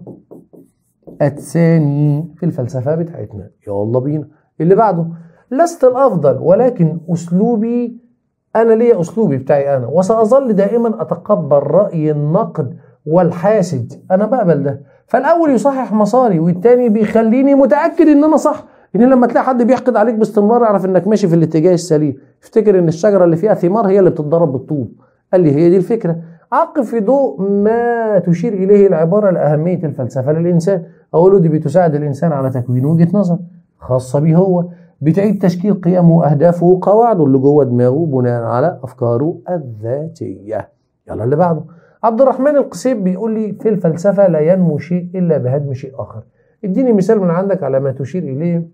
الثاني في الفلسفة بتاعتنا يلا بينا اللي بعده لست الأفضل ولكن أسلوبي أنا ليا أسلوبي بتاعي أنا وسأظل دائما أتقبل رأي النقد والحاسد أنا بقبل ده فالأول يصحح مساري والتاني بيخليني متأكد إن أنا صح إن لما تلاقي حد بيحقد عليك باستمرار اعرف إنك ماشي في الاتجاه السليم افتكر إن الشجرة اللي فيها ثمار هي اللي بتتضرب بالطوب قال لي هي دي الفكرة عقب في ضوء ما تشير إليه العبارة لأهمية الفلسفة للإنسان أقول له دي بتساعد الإنسان على تكوين وجهة نظر خاصة به هو بتعيد تشكيل قيمه وأهدافه وقواعده اللي جوه دماغه بناء على أفكاره الذاتية يلا اللي بعده عبد الرحمن القصيب بيقول لي في الفلسفة لا ينمو شيء إلا بهدم شيء آخر اديني مثال من عندك على ما تشير إليه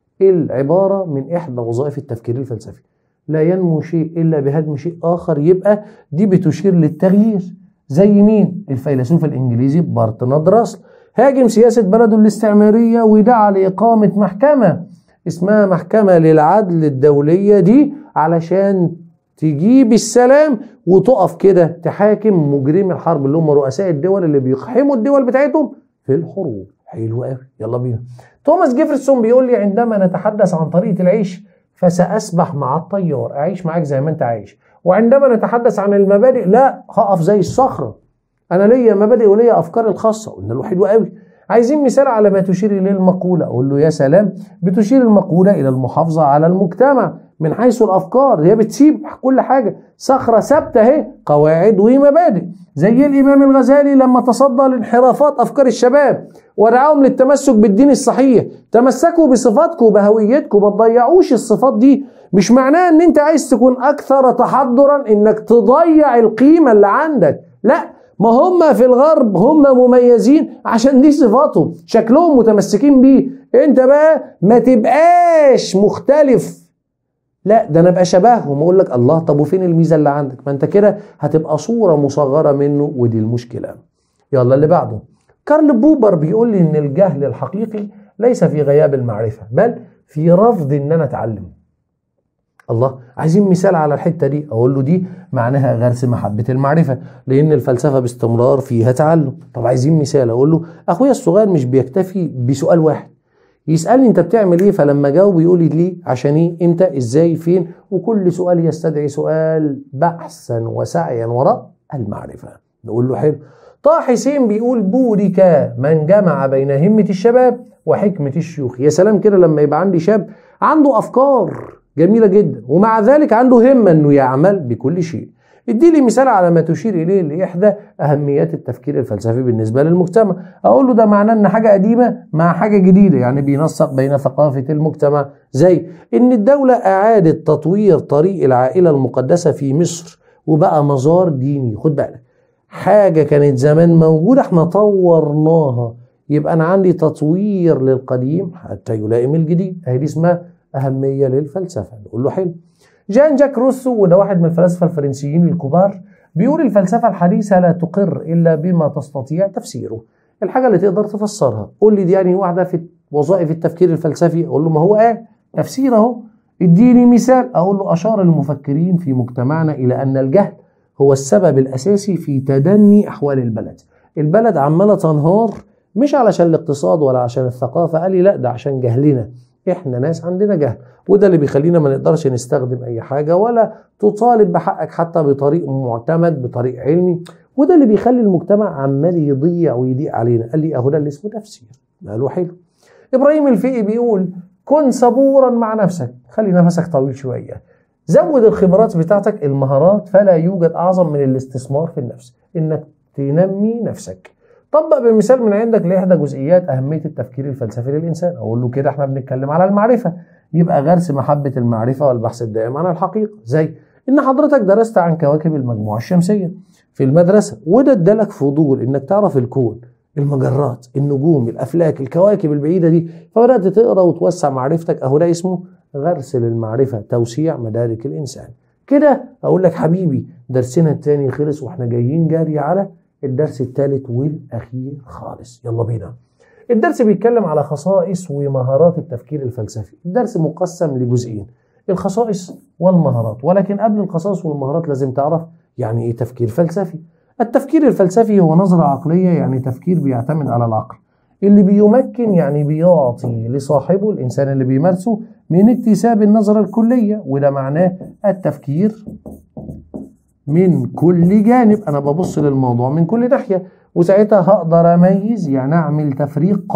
العبارة من إحدى وظائف التفكير الفلسفي لا ينمو شيء إلا بهدم شيء آخر يبقى دي بتشير للتغيير زي مين؟ الفيلسوف الإنجليزي بارتناد راسل هاجم سياسة بلده الاستعمارية ودعا لإقامة محكمة اسمها محكمة للعدل الدولية دي علشان تجيب السلام وتقف كده تحاكم مجرمي الحرب اللي هم رؤساء الدول اللي بيقحموا الدول بتاعتهم في الحروب حلو قوي يلا بينا توماس جيفرسون بيقول لي عندما نتحدث عن طريقة العيش فسأسبح مع الطيار أعيش معاك زي ما أنت عايش وعندما نتحدث عن المبادئ لا هقف زي الصخرة أنا ليا مبادئ وليا أفكاري الخاصة قلنا له حلو قوي عايزين مثال على ما تشير إليه المقولة أقول له يا سلام بتشير المقولة إلى المحافظة على المجتمع من حيث الأفكار هي بتسيب كل حاجة صخرة ثابتة أهي قواعد ومبادئ زي الإمام الغزالي لما تصدى لانحرافات أفكار الشباب ودعاهم للتمسك بالدين الصحيح تمسكوا بصفاتكم وبهويتكم ما تضيعوش الصفات دي مش معناه ان انت عايز تكون اكثر تحضرا انك تضيع القيمة اللي عندك لا ما هم في الغرب هم مميزين عشان دي صفاتهم شكلهم متمسكين بيه انت بقى ما تبقاش مختلف لا ده انا ابقى شبههم اقول لك الله طب وفين الميزه اللي عندك ما انت كده هتبقى صوره مصغره منه ودي المشكله يلا اللي بعده كارل بوبر بيقول لي ان الجهل الحقيقي ليس في غياب المعرفه بل في رفض ان انا اتعلم الله عايزين مثال على الحته دي اقول له دي معناها غرس محبه المعرفه لان الفلسفه باستمرار فيها تعلم طب عايزين مثال اقول له اخويا الصغير مش بيكتفي بسؤال واحد يسالني انت بتعمل ايه فلما جاوب يقول لي ليه عشان ايه امتى ازاي فين وكل سؤال يستدعي سؤال بحثا وسعيا وراء المعرفه نقول له حلو طه حسين بيقول بورك من جمع بين همه الشباب وحكمه الشيوخ يا سلام كده لما يبقى عندي شاب عنده افكار جميله جدا ومع ذلك عنده همه انه يعمل بكل شيء ادي لي مثال على ما تشير اليه لاحدى اهميات التفكير الفلسفي بالنسبه للمجتمع اقول له ده معناه ان حاجه قديمه مع حاجه جديده يعني بينسق بين ثقافه المجتمع زي ان الدوله اعادت تطوير طريق العائله المقدسه في مصر وبقى مزار ديني خد بالك حاجه كانت زمان موجوده احنا طورناها يبقى انا عندي تطوير للقديم حتى يلائم الجديد اهي دي اسمها اهميه للفلسفه نقول له حلو جان جاك روسو وده واحد من الفلاسفه الفرنسيين الكبار بيقول الفلسفه الحديثه لا تقر الا بما تستطيع تفسيره الحاجه اللي تقدر تفسرها قول لي دي يعني واحده في وظائف التفكير الفلسفي اقول له ما هو ايه تفسير اهو اديني مثال اقول له اشار المفكرين في مجتمعنا الى ان الجهل هو السبب الاساسي في تدني احوال البلد البلد عماله تنهار مش علشان الاقتصاد ولا عشان الثقافه قال لي لا ده عشان جهلنا احنا ناس عندنا جهل وده اللي بيخلينا ما نقدرش نستخدم اي حاجه ولا تطالب بحقك حتى بطريق معتمد بطريق علمي وده اللي بيخلي المجتمع عمال يضيع ويضيق علينا قال لي اهو ده اللي اسمه تفسير قالوا حلو ابراهيم الفقي بيقول كن صبورا مع نفسك خلي نفسك طويل شويه زود الخبرات بتاعتك المهارات فلا يوجد اعظم من الاستثمار في النفس انك تنمي نفسك طبق بمثال من عندك لاحدى جزئيات اهميه التفكير الفلسفي للانسان اقول له كده احنا بنتكلم على المعرفه يبقى غرس محبه المعرفه والبحث الدائم عن الحقيقه زي ان حضرتك درست عن كواكب المجموعه الشمسيه في المدرسه وده ادالك فضول انك تعرف الكون المجرات النجوم الافلاك الكواكب البعيده دي فبدات تقرا وتوسع معرفتك اهو ده اسمه غرس للمعرفه توسيع مدارك الانسان كده اقول لك حبيبي درسنا التاني خلص واحنا جايين جاري على الدرس الثالث والاخير خالص يلا بينا الدرس بيتكلم على خصائص ومهارات التفكير الفلسفي الدرس مقسم لجزئين الخصائص والمهارات ولكن قبل الخصائص والمهارات لازم تعرف يعني ايه تفكير فلسفي التفكير الفلسفي هو نظرة عقلية يعني تفكير بيعتمد على العقل اللي بيمكن يعني بيعطي لصاحبه الإنسان اللي بيمارسه من اكتساب النظرة الكلية وده معناه التفكير من كل جانب أنا ببص للموضوع من كل ناحية وساعتها هقدر أميز يعني أعمل تفريق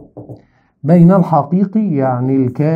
بين الحقيقي يعني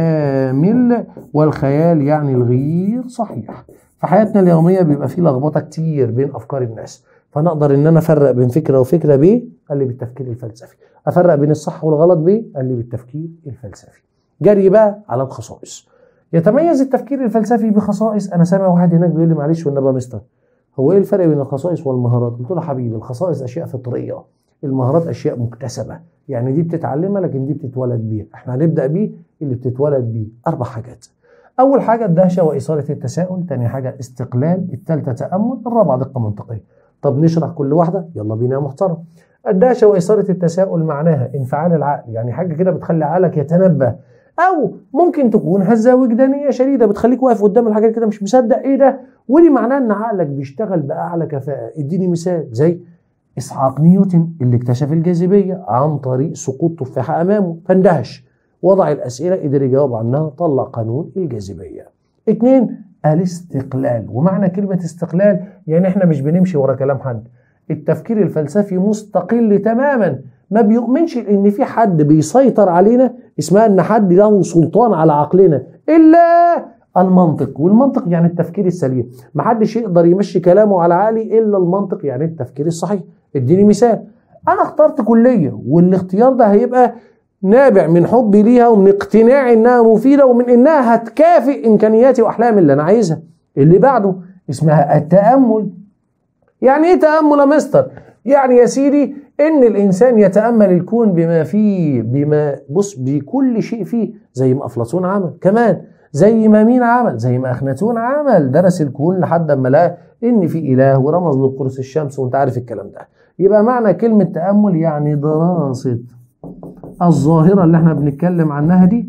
الكامل والخيال يعني الغير صحيح في حياتنا اليومية بيبقى فيه لخبطة كتير بين أفكار الناس فنقدر ان انا افرق بين فكره وفكره بايه؟ قال لي بالتفكير الفلسفي. افرق بين الصح والغلط بايه؟ قال لي بالتفكير الفلسفي. جري بقى على الخصائص. يتميز التفكير الفلسفي بخصائص انا سامع واحد هناك بيقول لي معلش والنبي يا مستر هو ايه الفرق بين الخصائص والمهارات؟ قلت له حبيبي الخصائص اشياء فطريه المهارات اشياء مكتسبه يعني دي بتتعلمها لكن دي بتتولد بيها احنا هنبدا بيه اللي بتتولد بيه اربع حاجات اول حاجه الدهشه واثاره التساؤل ثاني حاجه استقلال الثالثه تامل الرابعه دقه منطقيه طب نشرح كل واحده يلا بينا يا محترم الدهشه واثاره التساؤل معناها انفعال العقل يعني حاجه كده بتخلي عقلك يتنبه او ممكن تكون هزه وجدانيه شديده بتخليك واقف قدام الحاجات كده مش مصدق ايه ده ودي معناه ان عقلك بيشتغل باعلى كفاءه اديني مثال زي اسحاق نيوتن اللي اكتشف الجاذبيه عن طريق سقوط تفاحه امامه فاندهش وضع الاسئله قدر يجاوب عنها طلع قانون الجاذبيه اتنين الاستقلال ومعنى كلمة استقلال يعني احنا مش بنمشي ورا كلام حد التفكير الفلسفي مستقل تماما ما بيؤمنش ان في حد بيسيطر علينا اسمها ان حد له سلطان على عقلنا الا المنطق والمنطق يعني التفكير السليم ما حدش يقدر يمشي كلامه على عقلي الا المنطق يعني التفكير الصحيح اديني مثال انا اخترت كليه والاختيار ده هيبقى نابع من حبي ليها ومن اقتناعي انها مفيده ومن انها هتكافئ امكانياتي واحلامي اللي انا عايزها اللي بعده اسمها التامل يعني ايه تامل يا مستر يعني يا سيدي ان الانسان يتامل الكون بما فيه بما بص بكل شيء فيه زي ما افلاطون عمل كمان زي ما مين عمل زي ما اخناتون عمل درس الكون لحد ما لقى ان في اله ورمز لقرص الشمس وانت عارف الكلام ده يبقى معنى كلمه تامل يعني دراسه الظاهرة اللي احنا بنتكلم عنها دي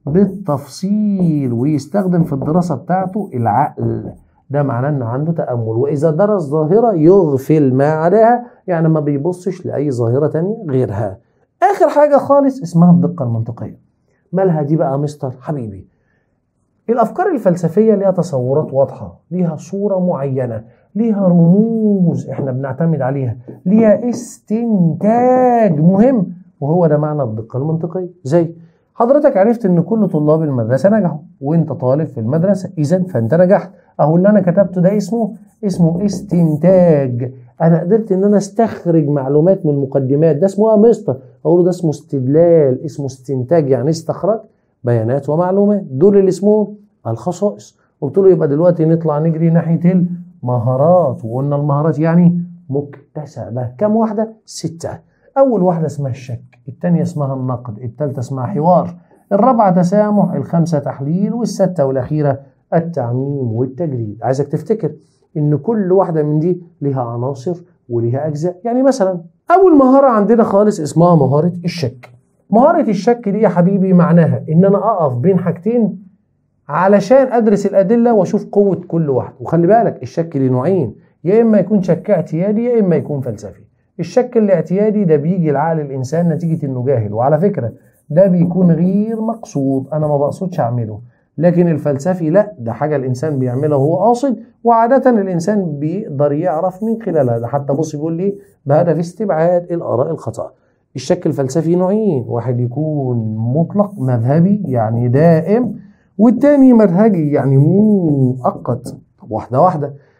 بالتفصيل ويستخدم في الدراسة بتاعته العقل ده معناه ان عنده تأمل وإذا درس ظاهرة يغفل ما عداها يعني ما بيبصش لأي ظاهرة تانية غيرها آخر حاجة خالص اسمها الدقة المنطقية مالها دي بقى مستر حبيبي الأفكار الفلسفية ليها تصورات واضحة ليها صورة معينة ليها رموز احنا بنعتمد عليها ليها استنتاج مهم وهو ده معنى الدقة المنطقية زي حضرتك عرفت ان كل طلاب المدرسة نجحوا وانت طالب في المدرسة اذا فانت نجحت اهو اللي انا كتبته ده اسمه اسمه استنتاج انا قدرت ان انا استخرج معلومات من مقدمات ده اسمه مستر اقول ده اسمه استدلال اسمه استنتاج يعني استخرج بيانات ومعلومات دول اللي اسمهم الخصائص قلت له يبقى دلوقتي نطلع نجري ناحية المهارات وقلنا المهارات يعني مكتسبة كم واحدة؟ ستة أول واحدة اسمها الشك الثانية اسمها النقد الثالثة اسمها حوار الرابعة تسامح الخامسة تحليل والستة والأخيرة التعميم والتجريد عايزك تفتكر إن كل واحدة من دي لها عناصر ولها أجزاء يعني مثلا أول مهارة عندنا خالص اسمها مهارة الشك مهارة الشك دي يا حبيبي معناها إن أنا أقف بين حاجتين علشان أدرس الأدلة وأشوف قوة كل واحد وخلي بالك الشك ليه نوعين يا إما يكون شك اعتيادي يا إما يكون فلسفي الشك الاعتيادي ده بيجي لعقل الانسان نتيجه انه جاهل وعلى فكره ده بيكون غير مقصود انا ما بقصدش اعمله لكن الفلسفي لا ده حاجه الانسان بيعملها وهو قاصد وعاده الانسان بيقدر يعرف من خلالها ده حتى بص بيقول لي بهدف استبعاد الاراء الخطا الشك الفلسفي نوعين واحد يكون مطلق مذهبي يعني دائم والتاني منهجي يعني مؤقت طب واحده واحده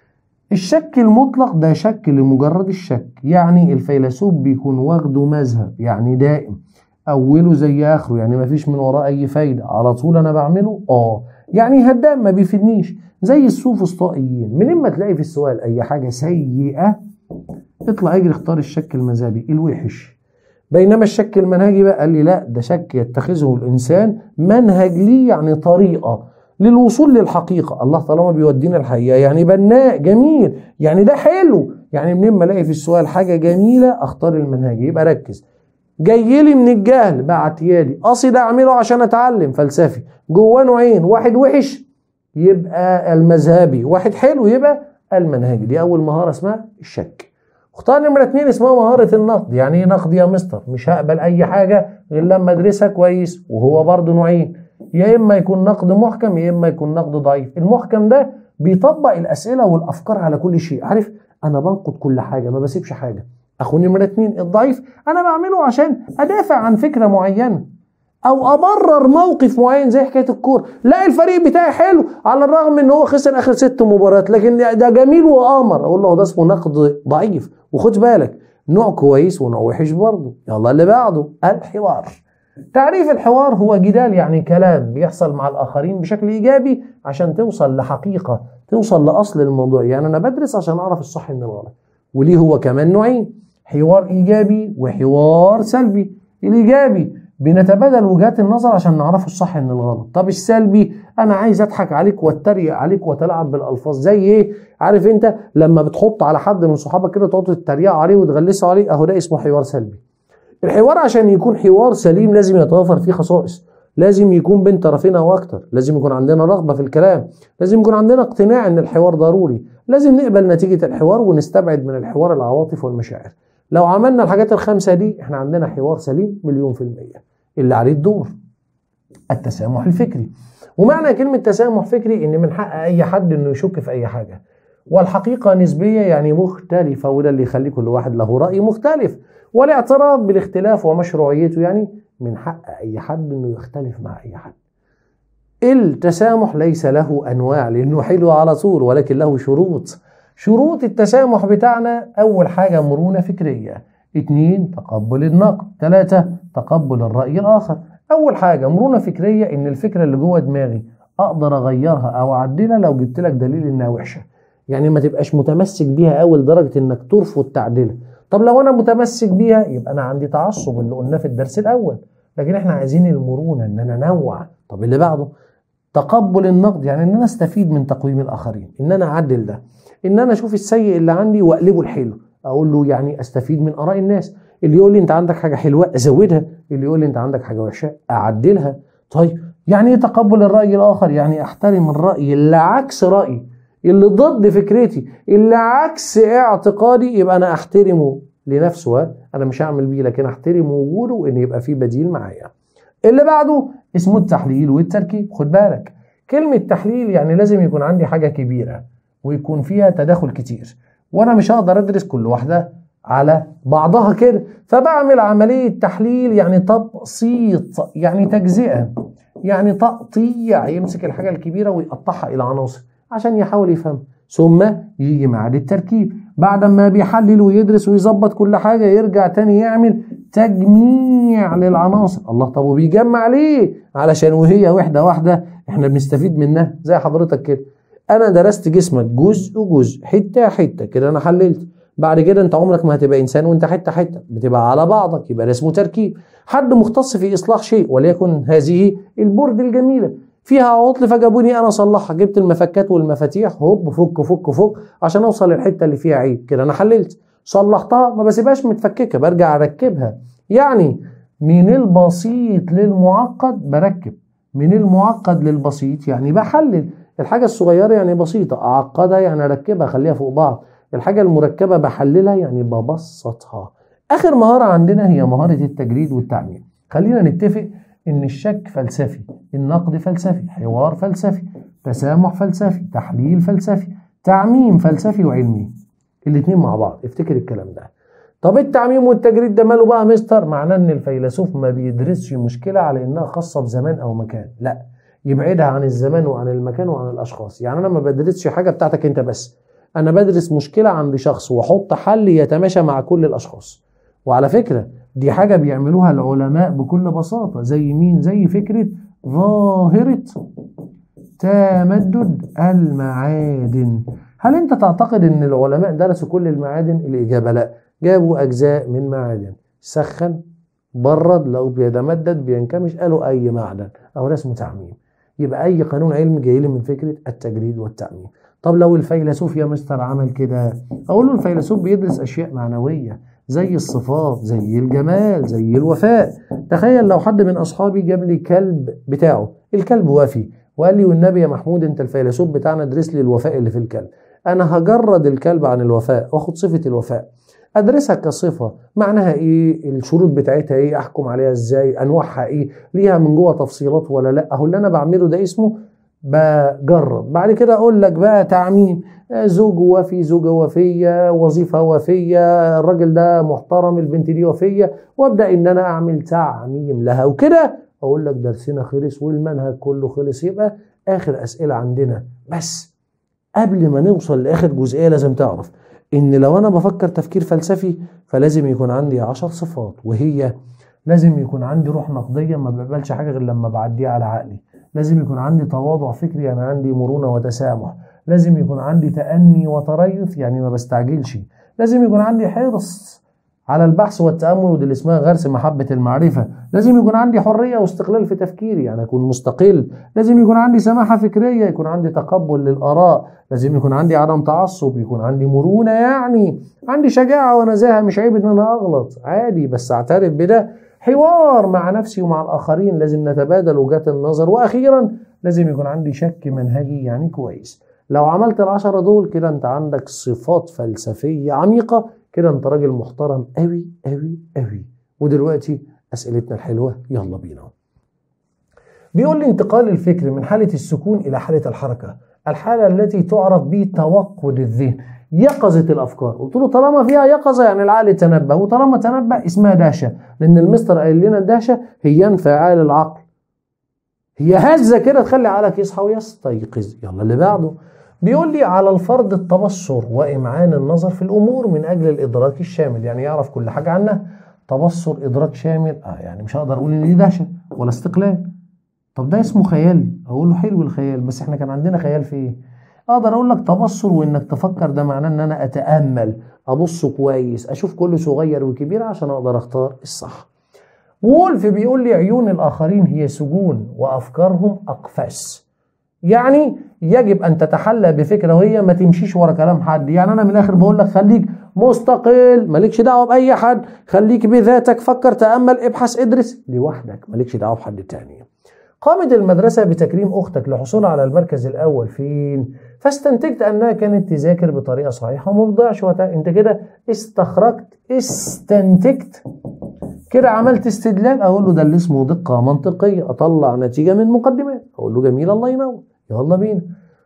الشك المطلق ده شك لمجرد الشك يعني الفيلسوف بيكون واخده مذهب يعني دائم اوله زي اخره يعني مفيش من وراه اي فايده على طول انا بعمله اه يعني هدام ما بيفيدنيش زي السوفسطائيين منين ما تلاقي في السؤال اي حاجه سيئه اطلع اجري اختار الشك المذهبي الوحش بينما الشك المنهجي بقى قال لي لا ده شك يتخذه الانسان منهج ليه يعني طريقه للوصول للحقيقه الله طالما بيودينا الحقيقه يعني بناء جميل يعني ده حلو يعني منين ما الاقي في السؤال حاجه جميله اختار المنهجي يبقى ركز جاي لي من الجهل بعت يالي قصد اعمله عشان اتعلم فلسفي جواه نوعين واحد وحش يبقى المذهبي واحد حلو يبقى المنهجي دي اول مهاره اسمها الشك اختار نمرة اتنين اسمها مهارة النقد يعني ايه نقد يا مستر مش هقبل اي حاجة غير لما ادرسها كويس وهو برضه نوعين يا اما يكون نقد محكم يا اما يكون نقد ضعيف المحكم ده بيطبق الاسئلة والافكار على كل شيء عارف انا بنقد كل حاجة ما بسيبش حاجة اخو نمرة اتنين الضعيف انا بعمله عشان ادافع عن فكرة معينة او ابرر موقف معين زي حكايه الكوره لا الفريق بتاعي حلو على الرغم ان هو خسر اخر ست مباريات لكن ده جميل وامر اقول له ده اسمه نقد ضعيف وخد بالك نوع كويس ونوع وحش برضه يلا اللي بعده الحوار تعريف الحوار هو جدال يعني كلام بيحصل مع الاخرين بشكل ايجابي عشان توصل لحقيقه توصل لاصل الموضوع يعني انا بدرس عشان اعرف الصح من الغلط وليه هو كمان نوعين حوار ايجابي وحوار سلبي الايجابي بنتبادل وجهات النظر عشان نعرف الصح من الغلط طب السلبي انا عايز اضحك عليك واتريق عليك وتلعب بالالفاظ زي ايه عارف انت لما بتحط على حد من صحابك كده تقعد تتريقوا عليه وتغلسوا عليه اهو ده اسمه حوار سلبي الحوار عشان يكون حوار سليم لازم يتوافر فيه خصائص لازم يكون بين طرفين او اكتر لازم يكون عندنا رغبه في الكلام لازم يكون عندنا اقتناع ان الحوار ضروري لازم نقبل نتيجه الحوار ونستبعد من الحوار العواطف والمشاعر لو عملنا الحاجات الخمسه دي احنا عندنا حوار سليم مليون في الميه اللي عليه الدور التسامح الفكري ومعنى كلمة تسامح فكري إن من حق أي حد إنه يشك في أي حاجة والحقيقة نسبية يعني مختلفة وده اللي يخلي كل واحد له رأي مختلف والاعتراف بالاختلاف ومشروعيته يعني من حق أي حد إنه يختلف مع أي حد التسامح ليس له أنواع لأنه حلو على طول ولكن له شروط شروط التسامح بتاعنا أول حاجة مرونة فكرية اتنين تقبل النقد تلاتة تقبل الرأي الآخر أول حاجة مرونة فكرية إن الفكرة اللي جوه دماغي أقدر أغيرها أو أعدلها لو جبت لك دليل إنها وحشة يعني ما تبقاش متمسك بيها قوي لدرجة إنك ترفض تعديلها طب لو أنا متمسك بيها يبقى أنا عندي تعصب اللي قلناه في الدرس الأول لكن إحنا عايزين المرونة إن أنا أنوع طب اللي بعده تقبل النقد يعني إن أنا أستفيد من تقويم الآخرين إن أنا أعدل ده إن أنا أشوف السيء اللي عندي وأقلبه الحلو اقول له يعني استفيد من اراء الناس اللي يقول لي انت عندك حاجه حلوه ازودها اللي يقول لي انت عندك حاجه وحشه اعدلها طيب يعني ايه تقبل الراي الاخر يعني احترم الراي اللي عكس رايي اللي ضد فكرتي اللي عكس اعتقادي يبقى انا احترمه لنفسه انا مش هعمل بيه لكن احترم وجوده وان يبقى في بديل معايا اللي بعده اسمه التحليل والتركيب خد بالك كلمه تحليل يعني لازم يكون عندي حاجه كبيره ويكون فيها تداخل كتير وانا مش هقدر ادرس كل واحده على بعضها كده فبعمل عمليه تحليل يعني تبسيط يعني تجزئه يعني تقطيع يمسك الحاجه الكبيره ويقطعها الى عناصر عشان يحاول يفهم ثم يجي ميعاد التركيب بعد ما بيحلل ويدرس ويظبط كل حاجه يرجع تاني يعمل تجميع للعناصر الله طب وبيجمع ليه علشان وهي وحده واحده احنا بنستفيد منها زي حضرتك كده انا درست جسمك جزء جزء حته حته كده انا حللت بعد كده انت عمرك ما هتبقى انسان وانت حته حته بتبقى على بعضك يبقى ده اسمه تركيب حد مختص في اصلاح شيء وليكن هذه البورد الجميله فيها عطل فجابوني انا اصلحها جبت المفكات والمفاتيح هوب فك فك فك عشان اوصل للحته اللي فيها عيب كده انا حللت صلحتها ما بسيبهاش متفككه برجع اركبها يعني من البسيط للمعقد بركب من المعقد للبسيط يعني بحلل الحاجة الصغيرة يعني بسيطة أعقدها يعني أركبها أخليها فوق بعض الحاجة المركبة بحللها يعني ببسطها آخر مهارة عندنا هي مهارة التجريد والتعميم خلينا نتفق إن الشك فلسفي النقد فلسفي حوار فلسفي تسامح فلسفي تحليل فلسفي تعميم فلسفي وعلمي الاتنين مع بعض افتكر الكلام ده طب التعميم والتجريد ده ماله بقى مستر معناه ان الفيلسوف ما بيدرسش مشكلة على انها خاصة بزمان او مكان لا يبعدها عن الزمان وعن المكان وعن الاشخاص يعني انا ما بدرسش حاجه بتاعتك انت بس انا بدرس مشكله عند شخص واحط حل يتماشى مع كل الاشخاص وعلى فكره دي حاجه بيعملوها العلماء بكل بساطه زي مين زي فكره ظاهره تمدد المعادن هل انت تعتقد ان العلماء درسوا كل المعادن الاجابه لا جابوا اجزاء من معادن سخن برد لو بيتمدد بينكمش قالوا اي معدن او ده اسمه تعميم يبقى اي قانون علمي جاي لي من فكره التجريد والتعميم طب لو الفيلسوف يا مستر عمل كده اقول له الفيلسوف بيدرس اشياء معنويه زي الصفات زي الجمال زي الوفاء تخيل لو حد من اصحابي جاب لي كلب بتاعه الكلب وفي وقال لي والنبي يا محمود انت الفيلسوف بتاعنا ادرس لي الوفاء اللي في الكلب انا هجرد الكلب عن الوفاء واخد صفه الوفاء ادرسها كصفه معناها ايه الشروط بتاعتها ايه احكم عليها ازاي انواعها ايه ليها من جوه تفصيلات ولا لا اهو اللي انا بعمله ده اسمه بجرب بعد كده اقول لك بقى تعميم زوج وفي زوجة وفية وظيفة وفية الراجل ده محترم البنت دي وفية وابدأ ان انا اعمل تعميم لها وكده اقول لك درسنا خلص والمنهج كله خلص يبقى اخر اسئلة عندنا بس قبل ما نوصل لاخر جزئية لازم تعرف ان لو انا بفكر تفكير فلسفي فلازم يكون عندي عشر صفات وهي لازم يكون عندي روح نقدية ما بقبلش حاجة غير لما بعديها على عقلي لازم يكون عندي تواضع فكري يعني عندي مرونة وتسامح لازم يكون عندي تأني وتريث يعني ما بستعجلش لازم يكون عندي حرص على البحث والتأمل ودي اللي اسمها غرس محبة المعرفة لازم يكون عندي حرية واستقلال في تفكيري يعني أكون مستقل لازم يكون عندي سماحة فكرية يكون عندي تقبل للآراء لازم يكون عندي عدم تعصب يكون عندي مرونة يعني عندي شجاعة ونزاهة مش عيب إن أنا أغلط عادي بس أعترف بده حوار مع نفسي ومع الآخرين لازم نتبادل وجهات النظر وأخيرا لازم يكون عندي شك منهجي يعني كويس لو عملت العشرة دول كده انت عندك صفات فلسفية عميقة كده انت راجل محترم قوي قوي قوي ودلوقتي اسئلتنا الحلوة يلا بينا بيقول لي انتقال الفكر من حالة السكون إلى حالة الحركة الحالة التي تعرف بتوقد الذهن يقظة الأفكار قلت له طالما فيها يقظة يعني العقل تنبه وطالما تنبه اسمها دهشة لأن المستر قال لنا الدهشة هي انفعال العقل هي هزة كده تخلي عقلك يصحى ويستيقظ يلا اللي بعده بيقول لي على الفرد التبصر وإمعان النظر في الأمور من أجل الإدراك الشامل يعني يعرف كل حاجة عنها تبصر إدراك شامل آه يعني مش هقدر أقول إن دي دهشة ولا استقلال طب ده اسمه خيال أقول له حلو الخيال بس إحنا كان عندنا خيال في إيه؟ أقدر أقول لك تبصر وإنك تفكر ده معناه إن أنا أتأمل أبص كويس أشوف كل صغير وكبير عشان أقدر أختار الصح وولف بيقول لي عيون الآخرين هي سجون وأفكارهم أقفاص يعني يجب ان تتحلى بفكره وهي ما تمشيش ورا كلام حد يعني انا من الاخر بقول لك خليك مستقل مالكش دعوه باي حد خليك بذاتك فكر تامل ابحث ادرس لوحدك مالكش دعوه بحد تاني قامت المدرسة بتكريم أختك للحصول على المركز الأول فين؟ فاستنتجت أنها كانت تذاكر بطريقة صحيحة وما بتضيعش وقتها، أنت كده استخرجت استنتجت كده عملت استدلال أقول له ده اللي اسمه دقة منطقية أطلع نتيجة من مقدمات، أقول له جميل الله ينور، يلا بينا.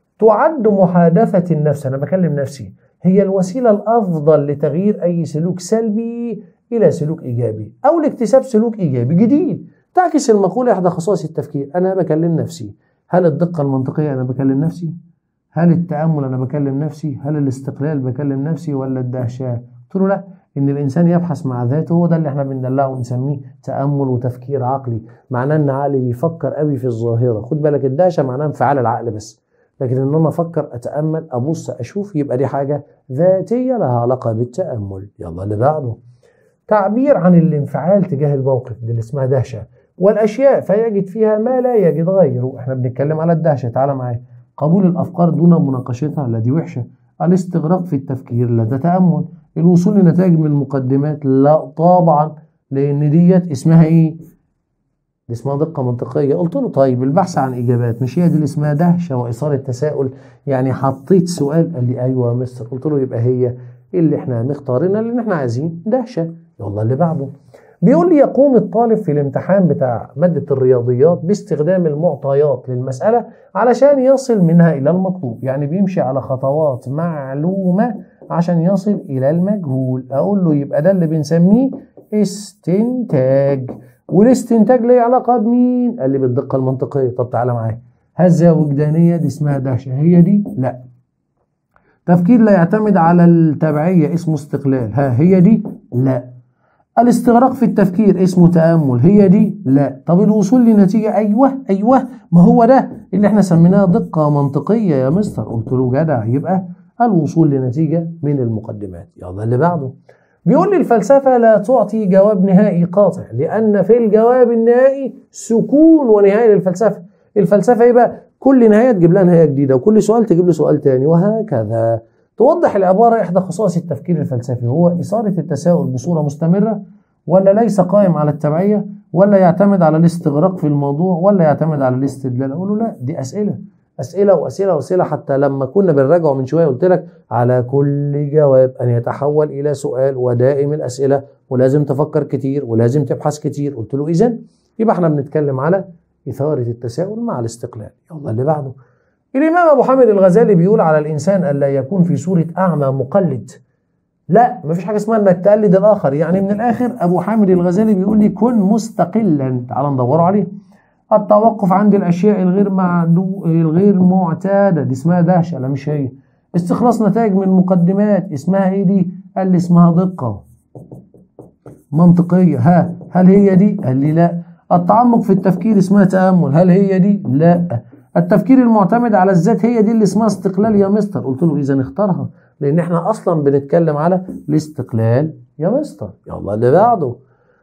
تعد محادثة النفس أنا بكلم نفسي هي الوسيلة الأفضل لتغيير أي سلوك سلبي إلى سلوك إيجابي أو لاكتساب سلوك إيجابي جديد تعكس المقولة إحدى خصائص التفكير أنا بكلم نفسي هل الدقة المنطقية أنا بكلم نفسي هل التأمل أنا بكلم نفسي هل الاستقلال بكلم نفسي ولا الدهشة قلت له لا إن الإنسان يبحث مع ذاته هو ده اللي إحنا بندلعه ونسميه تأمل وتفكير عقلي معناه إن عقلي بيفكر قوي في الظاهرة خد بالك الدهشة معناه انفعال العقل بس لكن ان انا افكر اتامل ابص اشوف يبقى دي حاجه ذاتيه لها علاقه بالتامل يلا اللي بعده تعبير عن الانفعال تجاه الموقف دي اللي اسمها دهشه والاشياء فيجد فيها ما لا يجد غيره احنا بنتكلم على الدهشه تعالى معايا قبول الافكار دون مناقشتها لا دي وحشه الاستغراق في التفكير لا ده تامل الوصول لنتائج من المقدمات لا طبعا لان ديت اسمها ايه دي اسمها دقة منطقية قلت له طيب البحث عن إجابات مش هي دي اللي اسمها دهشة وإثارة تساؤل يعني حطيت سؤال قال لي أيوة يا مستر قلت له يبقى هي اللي احنا مختارينها لأن احنا عايزين دهشة يلا اللي بعده بيقول لي يقوم الطالب في الامتحان بتاع مادة الرياضيات باستخدام المعطيات للمسألة علشان يصل منها إلى المطلوب يعني بيمشي على خطوات معلومة عشان يصل إلى المجهول أقول له يبقى ده اللي بنسميه استنتاج والاستنتاج ليه علاقه بمين؟ قال لي بالدقه المنطقيه، طب تعالى معايا. هزه وجدانيه دي اسمها دهشه، هي دي؟ لا. تفكير لا يعتمد على التبعية اسمه استقلال ها هي دي لا الاستغراق في التفكير اسمه تأمل هي دي لا طب الوصول لنتيجة أيوه أيوه ما هو ده اللي احنا سميناه دقة منطقية يا مستر قلت له جدع يبقى الوصول لنتيجة من المقدمات يلا اللي بعده بيقول لي الفلسفة لا تعطي جواب نهائي قاطع لأن في الجواب النهائي سكون ونهاية للفلسفة الفلسفة ايه بقى كل نهاية تجيب لها نهاية جديدة وكل سؤال تجيب له سؤال تاني وهكذا توضح العبارة إحدى خصائص التفكير الفلسفي هو إثارة التساؤل بصورة مستمرة ولا ليس قائم على التبعية ولا يعتمد على الاستغراق في الموضوع ولا يعتمد على الاستدلال أقول له لا دي أسئلة أسئلة وأسئلة وأسئلة حتى لما كنا بنراجعه من شوية قلت لك على كل جواب أن يتحول إلى سؤال ودائم الأسئلة ولازم تفكر كتير ولازم تبحث كتير قلت له إذا يبقى احنا بنتكلم على إثارة التساؤل مع الاستقلال يلا اللي بعده الإمام أبو حامد الغزالي بيقول على الإنسان ألا يكون في صورة أعمى مقلد لا مفيش حاجة اسمها إنك تقلد الآخر يعني من الآخر أبو حامد الغزالي بيقول لي كن مستقلا تعال ندور عليه التوقف عند الأشياء الغير معدو الغير معتادة دي اسمها دهشة لا مش هي استخلاص نتائج من مقدمات اسمها ايه دي؟ قال لي اسمها دقة منطقية ها هل هي دي؟ قال لي لا التعمق في التفكير اسمها تأمل هل هي دي؟ لا التفكير المعتمد على الذات هي دي اللي اسمها استقلال يا مستر قلت له اذا اختارها لان احنا اصلا بنتكلم على الاستقلال يا مستر يلا اللي بعده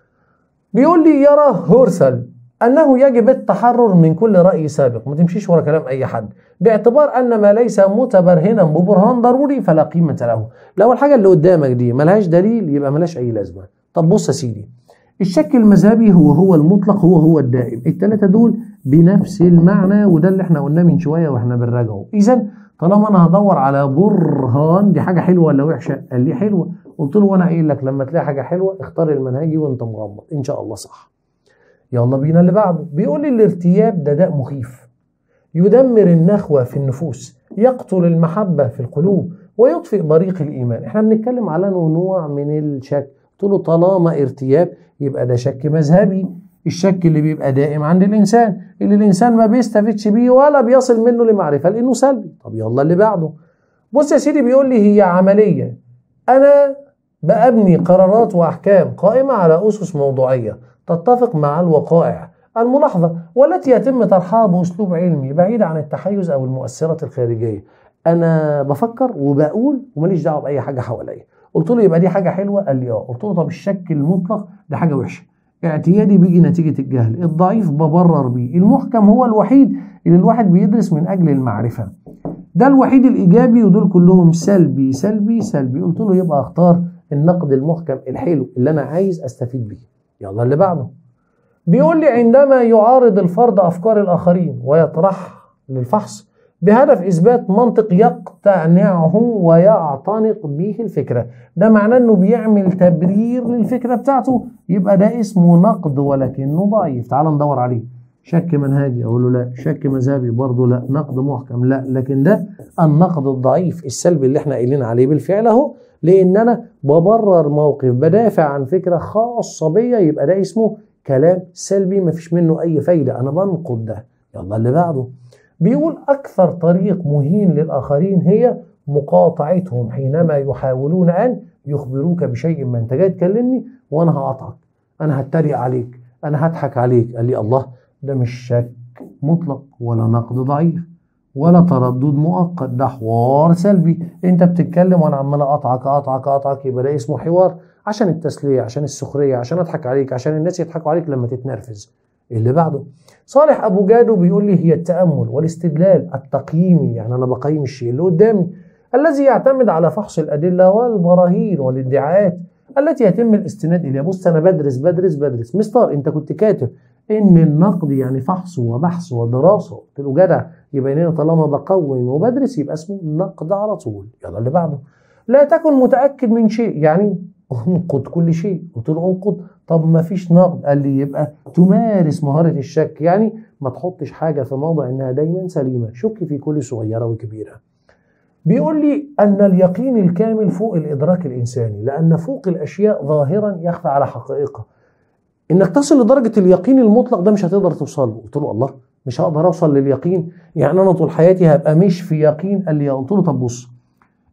بيقول لي يرى هورسل انه يجب التحرر من كل راي سابق ما تمشيش ورا كلام اي حد باعتبار ان ما ليس متبرهنا ببرهان ضروري فلا قيمه له لو الحاجه اللي قدامك دي ملهاش دليل يبقى ملهاش اي لازمه طب بص يا سيدي الشك المذهبي هو هو المطلق هو هو الدائم الثلاثه دول بنفس المعنى وده اللي احنا قلناه من شويه واحنا بنراجعه اذا طالما انا هدور على برهان دي حاجه حلوه ولا وحشه قال لي حلوه قلت له وانا قايل لك لما تلاقي حاجه حلوه اختار المنهجي وانت مغمض ان شاء الله صح يلا بينا اللي بعده بيقول لي الارتياب ده داء مخيف يدمر النخوه في النفوس يقتل المحبه في القلوب ويطفئ بريق الايمان احنا بنتكلم على نوع من الشك قلت له طالما ارتياب يبقى ده شك مذهبي الشك اللي بيبقى دائم عند الانسان اللي الانسان ما بيستفدش بيه ولا بيصل منه لمعرفه لانه سلبي طب يلا اللي بعده بص يا سيدي بيقول لي هي عمليه انا بأبني قرارات واحكام قائمه على اسس موضوعيه تتفق مع الوقائع الملاحظه والتي يتم طرحها باسلوب علمي بعيد عن التحيز او المؤثرات الخارجيه انا بفكر وبقول وماليش دعوه باي حاجه حواليا قلت له يبقى دي حاجه حلوه قال لي اه قلت له طب الشك المطلق ده حاجه وحشه اعتيادي بيجي نتيجة الجهل الضعيف ببرر بيه المحكم هو الوحيد اللي الواحد بيدرس من أجل المعرفة ده الوحيد الإيجابي ودول كلهم سلبي سلبي سلبي قلت له يبقى اختار النقد المحكم الحلو اللي أنا عايز أستفيد بيه يلا اللي بعده بيقول لي عندما يعارض الفرد أفكار الآخرين ويطرح للفحص بهدف إثبات منطق يقتنعه ويعتنق به الفكرة ده معناه أنه بيعمل تبرير للفكرة بتاعته يبقى ده اسمه نقد ولكنه ضعيف تعال ندور عليه شك منهجي أقول له لا شك مذهبي برضه لا نقد محكم لا لكن ده النقد الضعيف السلبي اللي احنا قايلين عليه بالفعل اهو لان انا ببرر موقف بدافع عن فكره خاصه بيا يبقى ده اسمه كلام سلبي مفيش منه اي فايده انا بنقد ده يلا اللي بعده بيقول أكثر طريق مهين للآخرين هي مقاطعتهم حينما يحاولون أن يخبروك بشيء ما أنت جاي تكلمني وأنا هقطعك أنا هتريق عليك أنا هضحك عليك قال لي الله ده مش شك مطلق ولا نقد ضعيف ولا تردد مؤقت ده حوار سلبي انت بتتكلم وانا عمال اقطعك اقطعك اقطعك يبقى ده اسمه حوار عشان التسليه عشان السخريه عشان اضحك عليك عشان الناس يضحكوا عليك لما تتنرفز اللي بعده صالح ابو جادو بيقول لي هي التامل والاستدلال التقييمي يعني انا بقيم الشيء اللي قدامي الذي يعتمد على فحص الادله والبراهين والادعاءات التي يتم الاستناد اليها بص انا بدرس بدرس بدرس مستر انت كنت كاتب ان النقد يعني فحص وبحث ودراسه قلت له جدع يبقى هنا طالما بقوم وبدرس يبقى اسمه نقد على طول يلا اللي بعده لا تكن متاكد من شيء يعني انقد كل شيء قلت له انقد طب ما فيش نقد قال لي يبقى تمارس مهارة الشك يعني ما تحطش حاجة في موضع انها دايما سليمة شك في كل صغيرة وكبيرة بيقول لي أن اليقين الكامل فوق الإدراك الإنساني لأن فوق الأشياء ظاهرا يخفى على حقائقها إنك تصل لدرجة اليقين المطلق ده مش هتقدر توصل له قلت له الله مش هقدر أوصل لليقين يعني أنا طول حياتي هبقى مش في يقين قال لي قلت له طب بص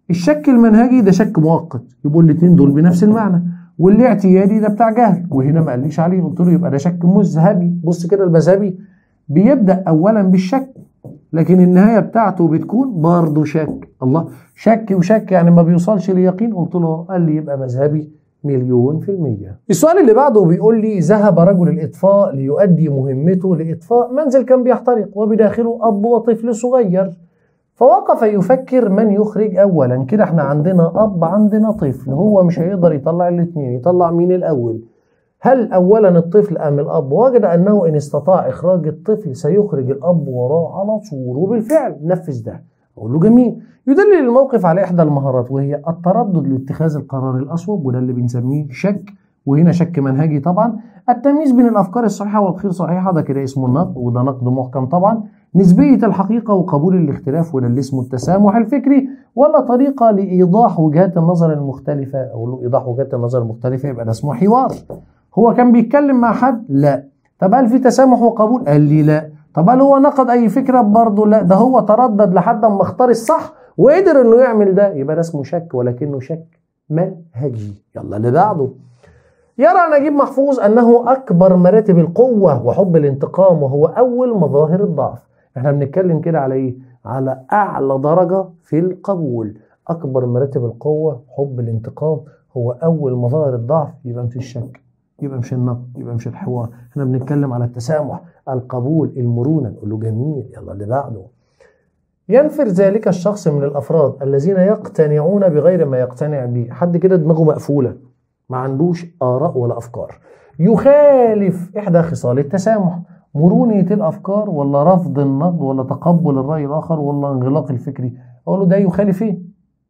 الشك المنهجي ده شك مؤقت يبقوا الاثنين دول بنفس المعنى والاعتيادي ده بتاع جهل وهنا ما قاليش عليه قلت له يبقى ده شك مذهبي بص كده المذهبي بيبدا اولا بالشك لكن النهايه بتاعته بتكون برضه شك الله شك وشك يعني ما بيوصلش ليقين قلت له قال لي يبقى مذهبي مليون في المية السؤال اللي بعده بيقول لي ذهب رجل الإطفاء ليؤدي مهمته لإطفاء منزل كان بيحترق وبداخله أب وطفل صغير فوقف يفكر من يخرج أولا كده احنا عندنا أب عندنا طفل هو مش هيقدر يطلع الاثنين يطلع مين الأول هل أولا الطفل أم الأب وجد أنه إن استطاع إخراج الطفل سيخرج الأب وراه على طول وبالفعل نفذ ده أقول له جميل يدلل الموقف على إحدى المهارات وهي التردد لاتخاذ القرار الأصوب وده اللي بنسميه شك وهنا شك منهجي طبعا التمييز بين الأفكار الصحيحة والغير صحيحة ده كده اسمه النقد وده نقد محكم طبعا نسبية الحقيقة وقبول الاختلاف وده اللي اسمه التسامح الفكري ولا طريقة لإيضاح وجهات النظر المختلفة أقول له إيضاح وجهات النظر المختلفة يبقى ده اسمه حوار هو كان بيتكلم مع حد لا طب هل في تسامح وقبول قال لي لا طب هل هو نقد اي فكره برضه لا ده هو تردد لحد ما اختار الصح وقدر انه يعمل ده يبقى ده اسمه شك ولكنه شك منهجي يلا اللي بعده يرى نجيب محفوظ انه اكبر مراتب القوه وحب الانتقام وهو اول مظاهر الضعف احنا بنتكلم كده على ايه على اعلى درجه في القبول اكبر مراتب القوه حب الانتقام هو اول مظاهر الضعف يبقى مش الشك يبقى مش النقد يبقى مش الحوار احنا بنتكلم على التسامح القبول المرونة نقول له جميل يلا اللي بعده ينفر ذلك الشخص من الأفراد الذين يقتنعون بغير ما يقتنع به حد كده دماغه مقفولة ما عندوش آراء ولا أفكار يخالف إحدى خصال التسامح مرونة الأفكار ولا رفض النقد ولا تقبل الرأي الآخر ولا انغلاق الفكري أقول له ده يخالف إيه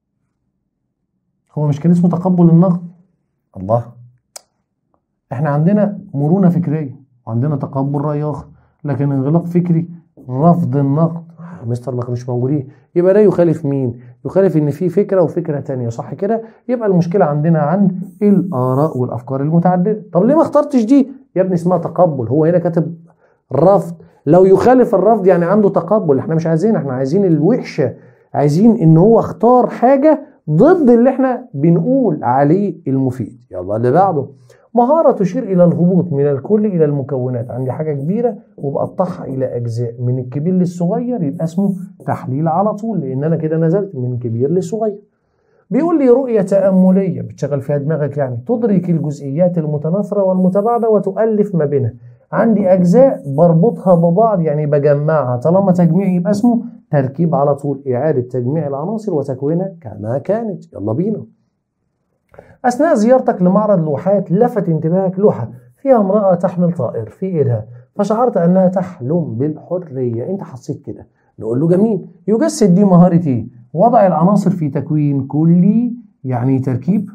هو مش كان اسمه تقبل النقد الله احنا عندنا مرونة فكرية وعندنا تقبل رأي آخر لكن انغلاق فكري رفض النقد مستر ما كانوش موجودين يبقى ده يخالف مين؟ يخالف ان في فكره وفكره تانية صح كده؟ يبقى المشكله عندنا عند الاراء والافكار المتعدده، طب ليه ما اخترتش دي؟ يا ابني اسمها تقبل هو هنا كاتب رفض لو يخالف الرفض يعني عنده تقبل احنا مش عايزين احنا عايزين الوحشه عايزين ان هو اختار حاجه ضد اللي احنا بنقول عليه المفيد يلا اللي بعده مهارة تشير إلى الهبوط من الكل إلى المكونات عندي حاجة كبيرة وبقطعها إلى أجزاء من الكبير للصغير يبقى اسمه تحليل على طول لأن أنا كده نزلت من كبير لصغير بيقول لي رؤية تأملية بتشغل فيها دماغك يعني تدرك الجزئيات المتناثرة والمتباعدة وتؤلف ما بينها عندي أجزاء بربطها ببعض يعني بجمعها طالما تجميع يبقى اسمه تركيب على طول إعادة تجميع العناصر وتكوينها كما كانت يلا بينا أثناء زيارتك لمعرض لوحات لفت انتباهك لوحة فيها امرأة تحمل طائر في إيدها فشعرت أنها تحلم بالحرية أنت حسيت كده نقول له جميل يجسد دي مهارة إيه؟ وضع العناصر في تكوين كلي يعني تركيب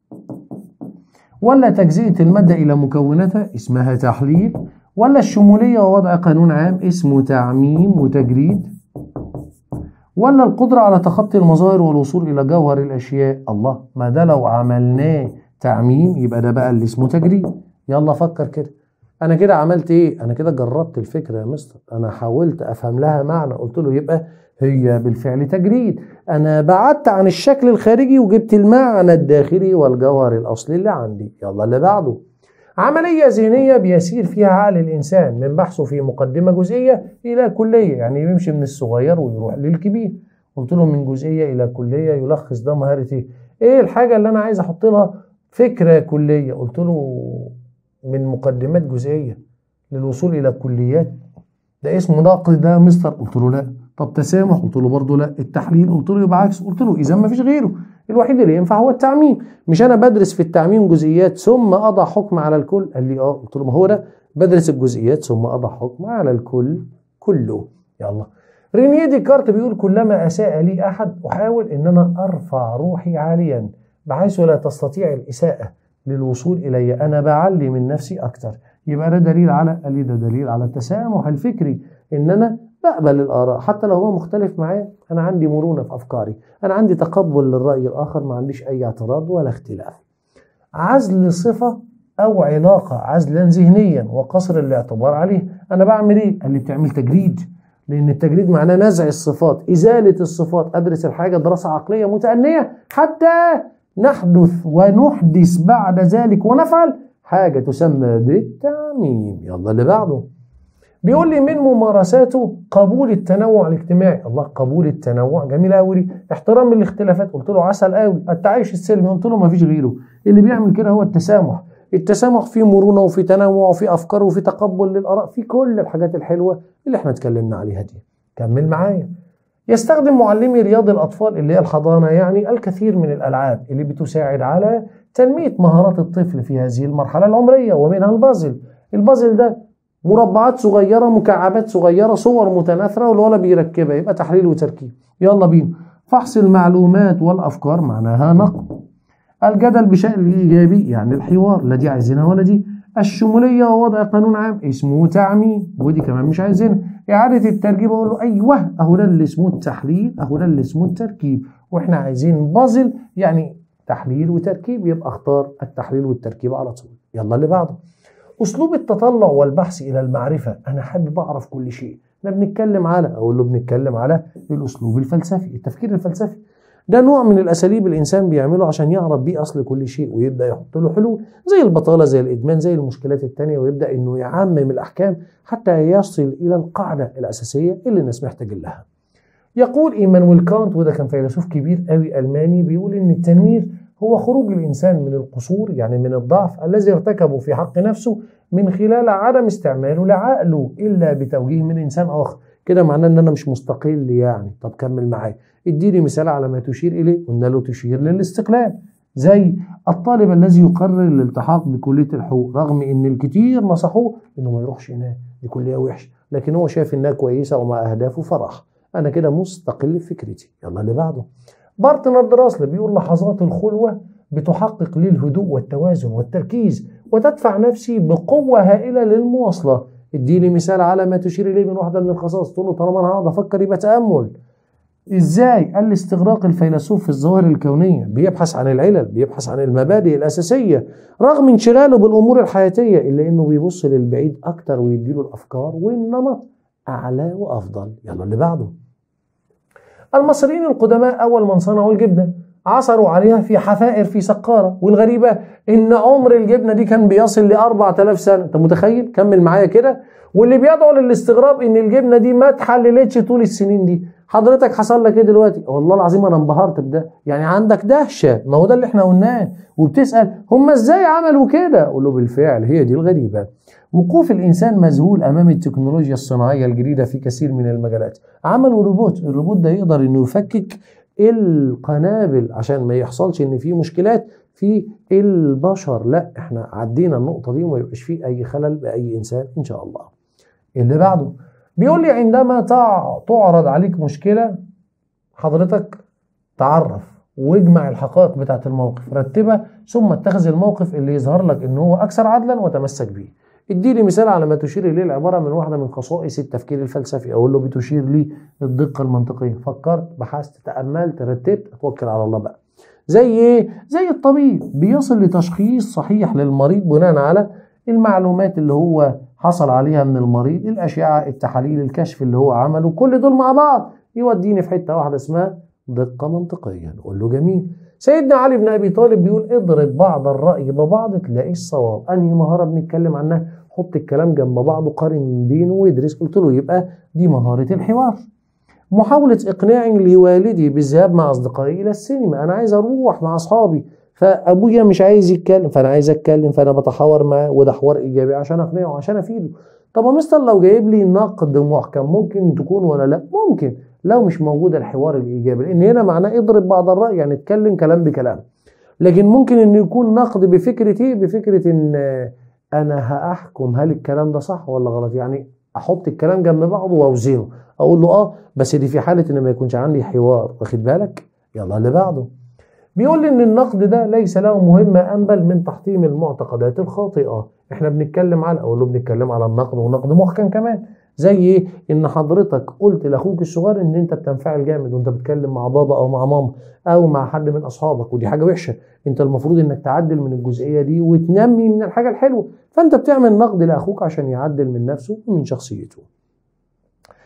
ولا تجزئة المادة إلى مكوناتها اسمها تحليل ولا الشمولية ووضع قانون عام اسمه تعميم وتجريد ولا القدرة على تخطي المظاهر والوصول إلى جوهر الأشياء الله ما ده لو عملناه تعميم يبقى ده بقى اللي اسمه تجريد يلا فكر كده أنا كده عملت إيه؟ أنا كده جردت الفكرة يا مستر أنا حاولت أفهم لها معنى قلت له يبقى هي بالفعل تجريد أنا بعدت عن الشكل الخارجي وجبت المعنى الداخلي والجوهر الأصلي اللي عندي يلا اللي بعده عملية ذهنية بيسير فيها عقل الإنسان من بحثه في مقدمة جزئية إلى كلية يعني يمشي من الصغير ويروح للكبير قلت له من جزئية إلى كلية يلخص ده مهارة إيه؟ إيه الحاجة اللي أنا عايز أحط لها فكرة كلية قلت له من مقدمات جزئية للوصول إلى كليات ده اسمه نقد ده مستر قلت له لا طب تسامح قلت له برضه لا التحليل قلت له يبقى عكس قلت له اذا ما فيش غيره الوحيد اللي ينفع هو التعميم مش انا بدرس في التعميم جزئيات ثم اضع حكم على الكل قال لي اه قلت له ما هو ده بدرس الجزئيات ثم اضع حكم على الكل كله يلا رينيه ديكارت بيقول كلما اساء لي احد احاول ان انا ارفع روحي عاليا بحيث لا تستطيع الاساءه للوصول الي انا بعلي من نفسي اكتر يبقى ده دليل على قال لي ده دليل على التسامح الفكري ان انا بقبل الآراء حتى لو هو مختلف معايا أنا عندي مرونة في أفكاري أنا عندي تقبل للرأي الآخر ما عنديش أي اعتراض ولا اختلاف عزل صفة أو علاقة عزلا ذهنيا وقصر الاعتبار عليه أنا بعمل إيه؟ قال لي بتعمل تجريد لان التجريد معناه نزع الصفات ازاله الصفات ادرس الحاجه دراسه عقليه متانيه حتى نحدث ونحدث بعد ذلك ونفعل حاجه تسمى بالتعميم يلا اللي بعده بيقول لي من ممارساته قبول التنوع الاجتماعي الله قبول التنوع جميل قوي احترام الاختلافات قلت له عسل قوي التعايش السلمي قلت له ما فيش غيره اللي بيعمل كده هو التسامح التسامح فيه مرونه وفي تنوع وفي افكار وفي تقبل للاراء في كل الحاجات الحلوه اللي احنا اتكلمنا عليها دي كمل معايا يستخدم معلمي رياض الاطفال اللي هي الحضانه يعني الكثير من الالعاب اللي بتساعد على تنميه مهارات الطفل في هذه المرحله العمريه ومنها البازل البازل ده مربعات صغيره مكعبات صغيره صور متناثره والولد بيركبها يبقى تحليل وتركيب يلا بينا فحص المعلومات والافكار معناها نقد الجدل بشكل ايجابي يعني الحوار لا دي عايزينها ولا دي الشموليه ووضع قانون عام اسمه تعميم ودي كمان مش عايزينها اعاده التركيب اقول له ايوه اهو ده اللي اسمه التحليل اهو ده اللي اسمه التركيب واحنا عايزين بازل يعني تحليل وتركيب يبقى اختار التحليل والتركيب على طول يلا اللي بعده اسلوب التطلع والبحث الى المعرفه انا حابب اعرف كل شيء احنا بنتكلم على اقول له بنتكلم على الاسلوب الفلسفي التفكير الفلسفي ده نوع من الاساليب الانسان بيعمله عشان يعرف بيه اصل كل شيء ويبدا يحط له حلول زي البطاله زي الادمان زي المشكلات التانية ويبدا انه يعمم الاحكام حتى يصل الى القاعده الاساسيه اللي الناس محتاجين لها يقول ايمانويل كانت وده كان فيلسوف كبير قوي الماني بيقول ان التنوير هو خروج الانسان من القصور يعني من الضعف الذي ارتكبه في حق نفسه من خلال عدم استعماله لعقله الا بتوجيه من انسان اخر كده معناه ان انا مش مستقل يعني طب كمل معايا اديني مثال على ما تشير اليه قلنا له تشير للاستقلال زي الطالب الذي يقرر الالتحاق بكليه الحقوق رغم ان الكثير نصحوه انه ما يروحش هناك دي كليه وحشه لكن هو شايف انها كويسه ومع اهدافه فراح انا كده مستقل في فكرتي يلا اللي بعده بارتنر دراسل بيقول لحظات الخلوه بتحقق لي الهدوء والتوازن والتركيز وتدفع نفسي بقوه هائله للمواصله اديني مثال على ما تشير اليه من واحده من الخصائص تقول له طالما انا هقعد افكر يبقى تامل ازاي قال استغراق الفيلسوف في الظواهر الكونيه بيبحث عن العلل بيبحث عن المبادئ الاساسيه رغم انشغاله بالامور الحياتيه الا انه بيبص للبعيد اكتر ويديله الافكار والنمط اعلى وافضل يلا اللي بعده المصريين القدماء اول من صنعوا الجبنه عثروا عليها في حفائر في سقارة والغريبة إن عمر الجبنة دي كان بيصل ل 4000 سنة أنت متخيل كمل معايا كده واللي بيدعو للاستغراب إن الجبنة دي ما اتحللتش طول السنين دي حضرتك حصل لك ايه دلوقتي والله العظيم انا انبهرت بده يعني عندك دهشه ما هو ده اللي احنا قلناه وبتسال هم ازاي عملوا كده اقول له بالفعل هي دي الغريبه وقوف الانسان مذهول امام التكنولوجيا الصناعيه الجديده في كثير من المجالات عملوا روبوت الروبوت ده يقدر انه يفكك القنابل عشان ما يحصلش ان في مشكلات في البشر لا احنا عدينا النقطه دي وما يبقاش فيه اي خلل باي انسان ان شاء الله اللي بعده بيقول لي عندما تعرض عليك مشكله حضرتك تعرف واجمع الحقائق بتاعه الموقف رتبها ثم اتخذ الموقف اللي يظهر لك ان هو اكثر عدلا وتمسك به اديني مثال على ما تشير اليه العباره من واحده من خصائص التفكير الفلسفي اقول له بتشير لي الدقه المنطقيه فكرت بحثت تاملت رتبت اتوكل على الله بقى زي ايه زي الطبيب بيصل لتشخيص صحيح للمريض بناء على المعلومات اللي هو حصل عليها من المريض الاشعه التحاليل الكشف اللي هو عمله كل دول مع بعض يوديني في حته واحده اسمها دقه منطقيه نقول له جميل سيدنا علي بن ابي طالب بيقول اضرب بعض الراي ببعض تلاقي الصواب انهي مهاره بنتكلم عنها حط الكلام جنب بعضه قارن بينه وادرس قلت له يبقى دي مهاره الحوار محاولة إقناع لوالدي بالذهاب مع أصدقائي إلى السينما أنا عايز أروح مع أصحابي فأبويا مش عايز يتكلم فأنا عايز أتكلم فأنا بتحاور معاه وده حوار إيجابي عشان أقنعه عشان أفيده طب يا مستر لو جايب لي نقد محكم ممكن تكون ولا لا ممكن لو مش موجود الحوار الإيجابي لأن هنا معناه اضرب بعض الرأي يعني اتكلم كلام بكلام لكن ممكن إنه يكون نقد بفكرة إيه بفكرة إن أنا هأحكم هل الكلام ده صح ولا غلط يعني أحط الكلام جنب بعضه وأوزنه اقول له اه بس دي في حاله ان ما يكونش عندي حوار واخد بالك يلا اللي بعده بيقول لي ان النقد ده ليس له مهمه انبل من تحطيم المعتقدات الخاطئه احنا بنتكلم على اقول له بنتكلم على النقد ونقد محكم كمان زي ايه ان حضرتك قلت لاخوك الصغير ان انت بتنفعل جامد وانت بتتكلم مع بابا او مع ماما او مع حد من اصحابك ودي حاجه وحشه انت المفروض انك تعدل من الجزئيه دي وتنمي من الحاجه الحلوه فانت بتعمل نقد لاخوك عشان يعدل من نفسه ومن شخصيته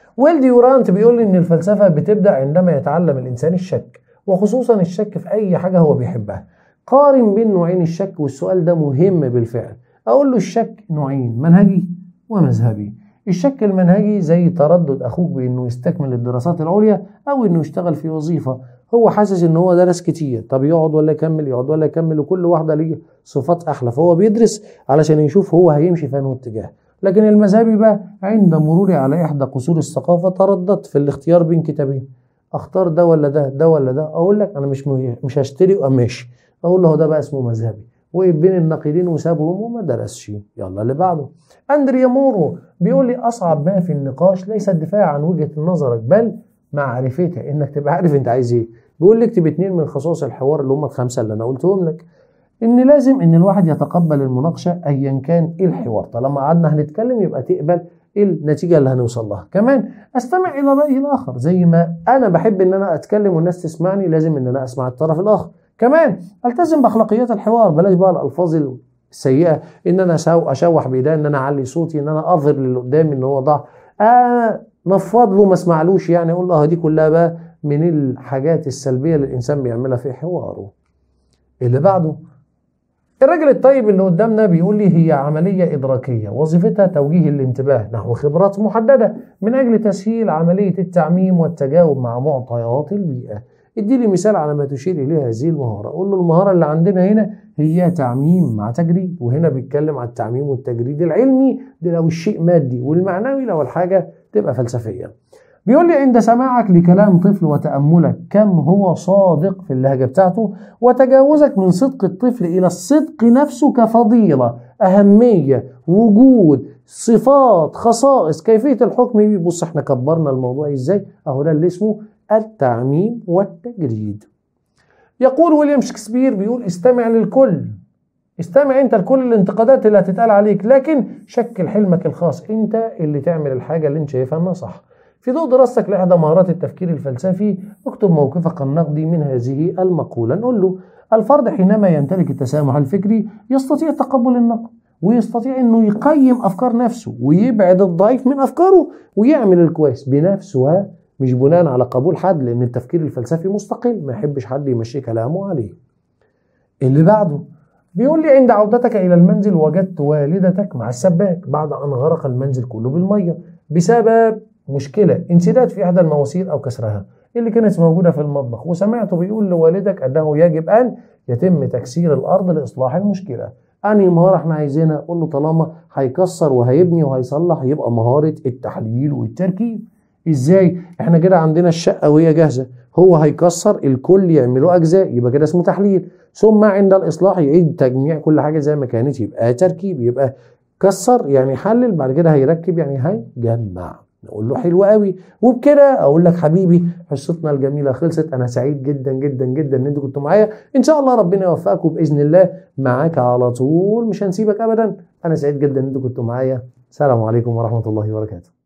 ويل ديورانت بيقول لي ان الفلسفه بتبدا عندما يتعلم الانسان الشك وخصوصا الشك في اي حاجه هو بيحبها قارن بين نوعين الشك والسؤال ده مهم بالفعل اقول له الشك نوعين منهجي ومذهبي الشك المنهجي زي تردد اخوك بانه يستكمل الدراسات العليا او انه يشتغل في وظيفه هو حاسس ان هو درس كتير طب يقعد ولا يكمل يقعد ولا يكمل وكل واحده ليه صفات احلى فهو بيدرس علشان يشوف هو هيمشي في انه اتجاه لكن المذهبي بقى عند مروري على احدى قصور الثقافه ترددت في الاختيار بين كتابين اختار ده ولا ده ده ولا ده اقول لك انا مش مش هشتري وماشي اقول له ده بقى اسمه مذهبي وقف بين النقيضين وسابهم وما درسش يلا اللي بعده اندريا مورو بيقول لي اصعب ما في النقاش ليس الدفاع عن وجهه نظرك بل معرفتها انك تبقى عارف انت عايز ايه بيقول لي اكتب اتنين من خصائص الحوار اللي هم الخمسه اللي انا قلتهم لك ان لازم ان الواحد يتقبل المناقشه ايا كان ايه الحوار طالما قعدنا هنتكلم يبقى تقبل ايه النتيجه اللي هنوصل لها كمان استمع الى راي الاخر زي ما انا بحب ان انا اتكلم والناس تسمعني لازم ان انا اسمع الطرف الاخر كمان التزم باخلاقيات الحوار بلاش بقى الالفاظ السيئه ان انا اشوح بايدي ان انا اعلي صوتي ان انا اظهر للي قدامي ان هو ضعف آه نفض له ما اسمعلوش يعني اقول له دي كلها بقى من الحاجات السلبيه اللي الانسان بيعملها في حواره اللي بعده الراجل الطيب اللي قدامنا بيقول لي هي عملية إدراكية وظيفتها توجيه الانتباه نحو خبرات محددة من أجل تسهيل عملية التعميم والتجاوب مع معطيات البيئة ادي لي مثال على ما تشير إليه هذه المهارة قول له المهارة اللي عندنا هنا هي تعميم مع تجريد وهنا بيتكلم على التعميم والتجريد العلمي ده لو الشيء مادي والمعنوي لو الحاجة تبقى فلسفية بيقول لي عند سماعك لكلام طفل وتأملك كم هو صادق في اللهجة بتاعته وتجاوزك من صدق الطفل إلى الصدق نفسه كفضيلة أهمية وجود صفات خصائص كيفية الحكم بيه بص احنا كبرنا الموضوع ازاي اهو ده اللي اسمه التعميم والتجريد يقول ويليام شكسبير بيقول استمع للكل استمع انت لكل الانتقادات اللي هتتقال عليك لكن شكل حلمك الخاص انت اللي تعمل الحاجة اللي انت شايفها انها صح في ضوء دراستك لإحدى مهارات التفكير الفلسفي اكتب موقفك النقدي من هذه المقولة نقول له الفرد حينما يمتلك التسامح الفكري يستطيع تقبل النقد ويستطيع انه يقيم افكار نفسه ويبعد الضعيف من افكاره ويعمل الكويس بنفسه مش بناء على قبول حد لان التفكير الفلسفي مستقل ما يحبش حد يمشي كلامه عليه اللي بعده بيقول لي عند عودتك الى المنزل وجدت والدتك مع السباك بعد ان غرق المنزل كله بالميه بسبب مشكلة انسداد في إحدى المواسير أو كسرها اللي كانت موجودة في المطبخ وسمعته بيقول لوالدك أنه يجب أن يتم تكسير الأرض لإصلاح المشكلة أنهي مهارة احنا عايزينها قول له طالما هيكسر وهيبني وهيصلح يبقى مهارة التحليل والتركيب ازاي احنا كده عندنا الشقة وهي جاهزة هو هيكسر الكل يعملوا أجزاء يبقى كده اسمه تحليل ثم عند الإصلاح يعيد تجميع كل حاجة زي ما كانت يبقى تركيب يبقى كسر يعني حلل بعد كده هيركب يعني هيجمع نقول له حلو قوي وبكده اقول لك حبيبي حصتنا الجميله خلصت انا سعيد جدا جدا جدا ان انتوا كنتوا معايا ان شاء الله ربنا يوفقكم باذن الله معاك على طول مش هنسيبك ابدا انا سعيد جدا ان انتوا كنتوا معايا السلام عليكم ورحمه الله وبركاته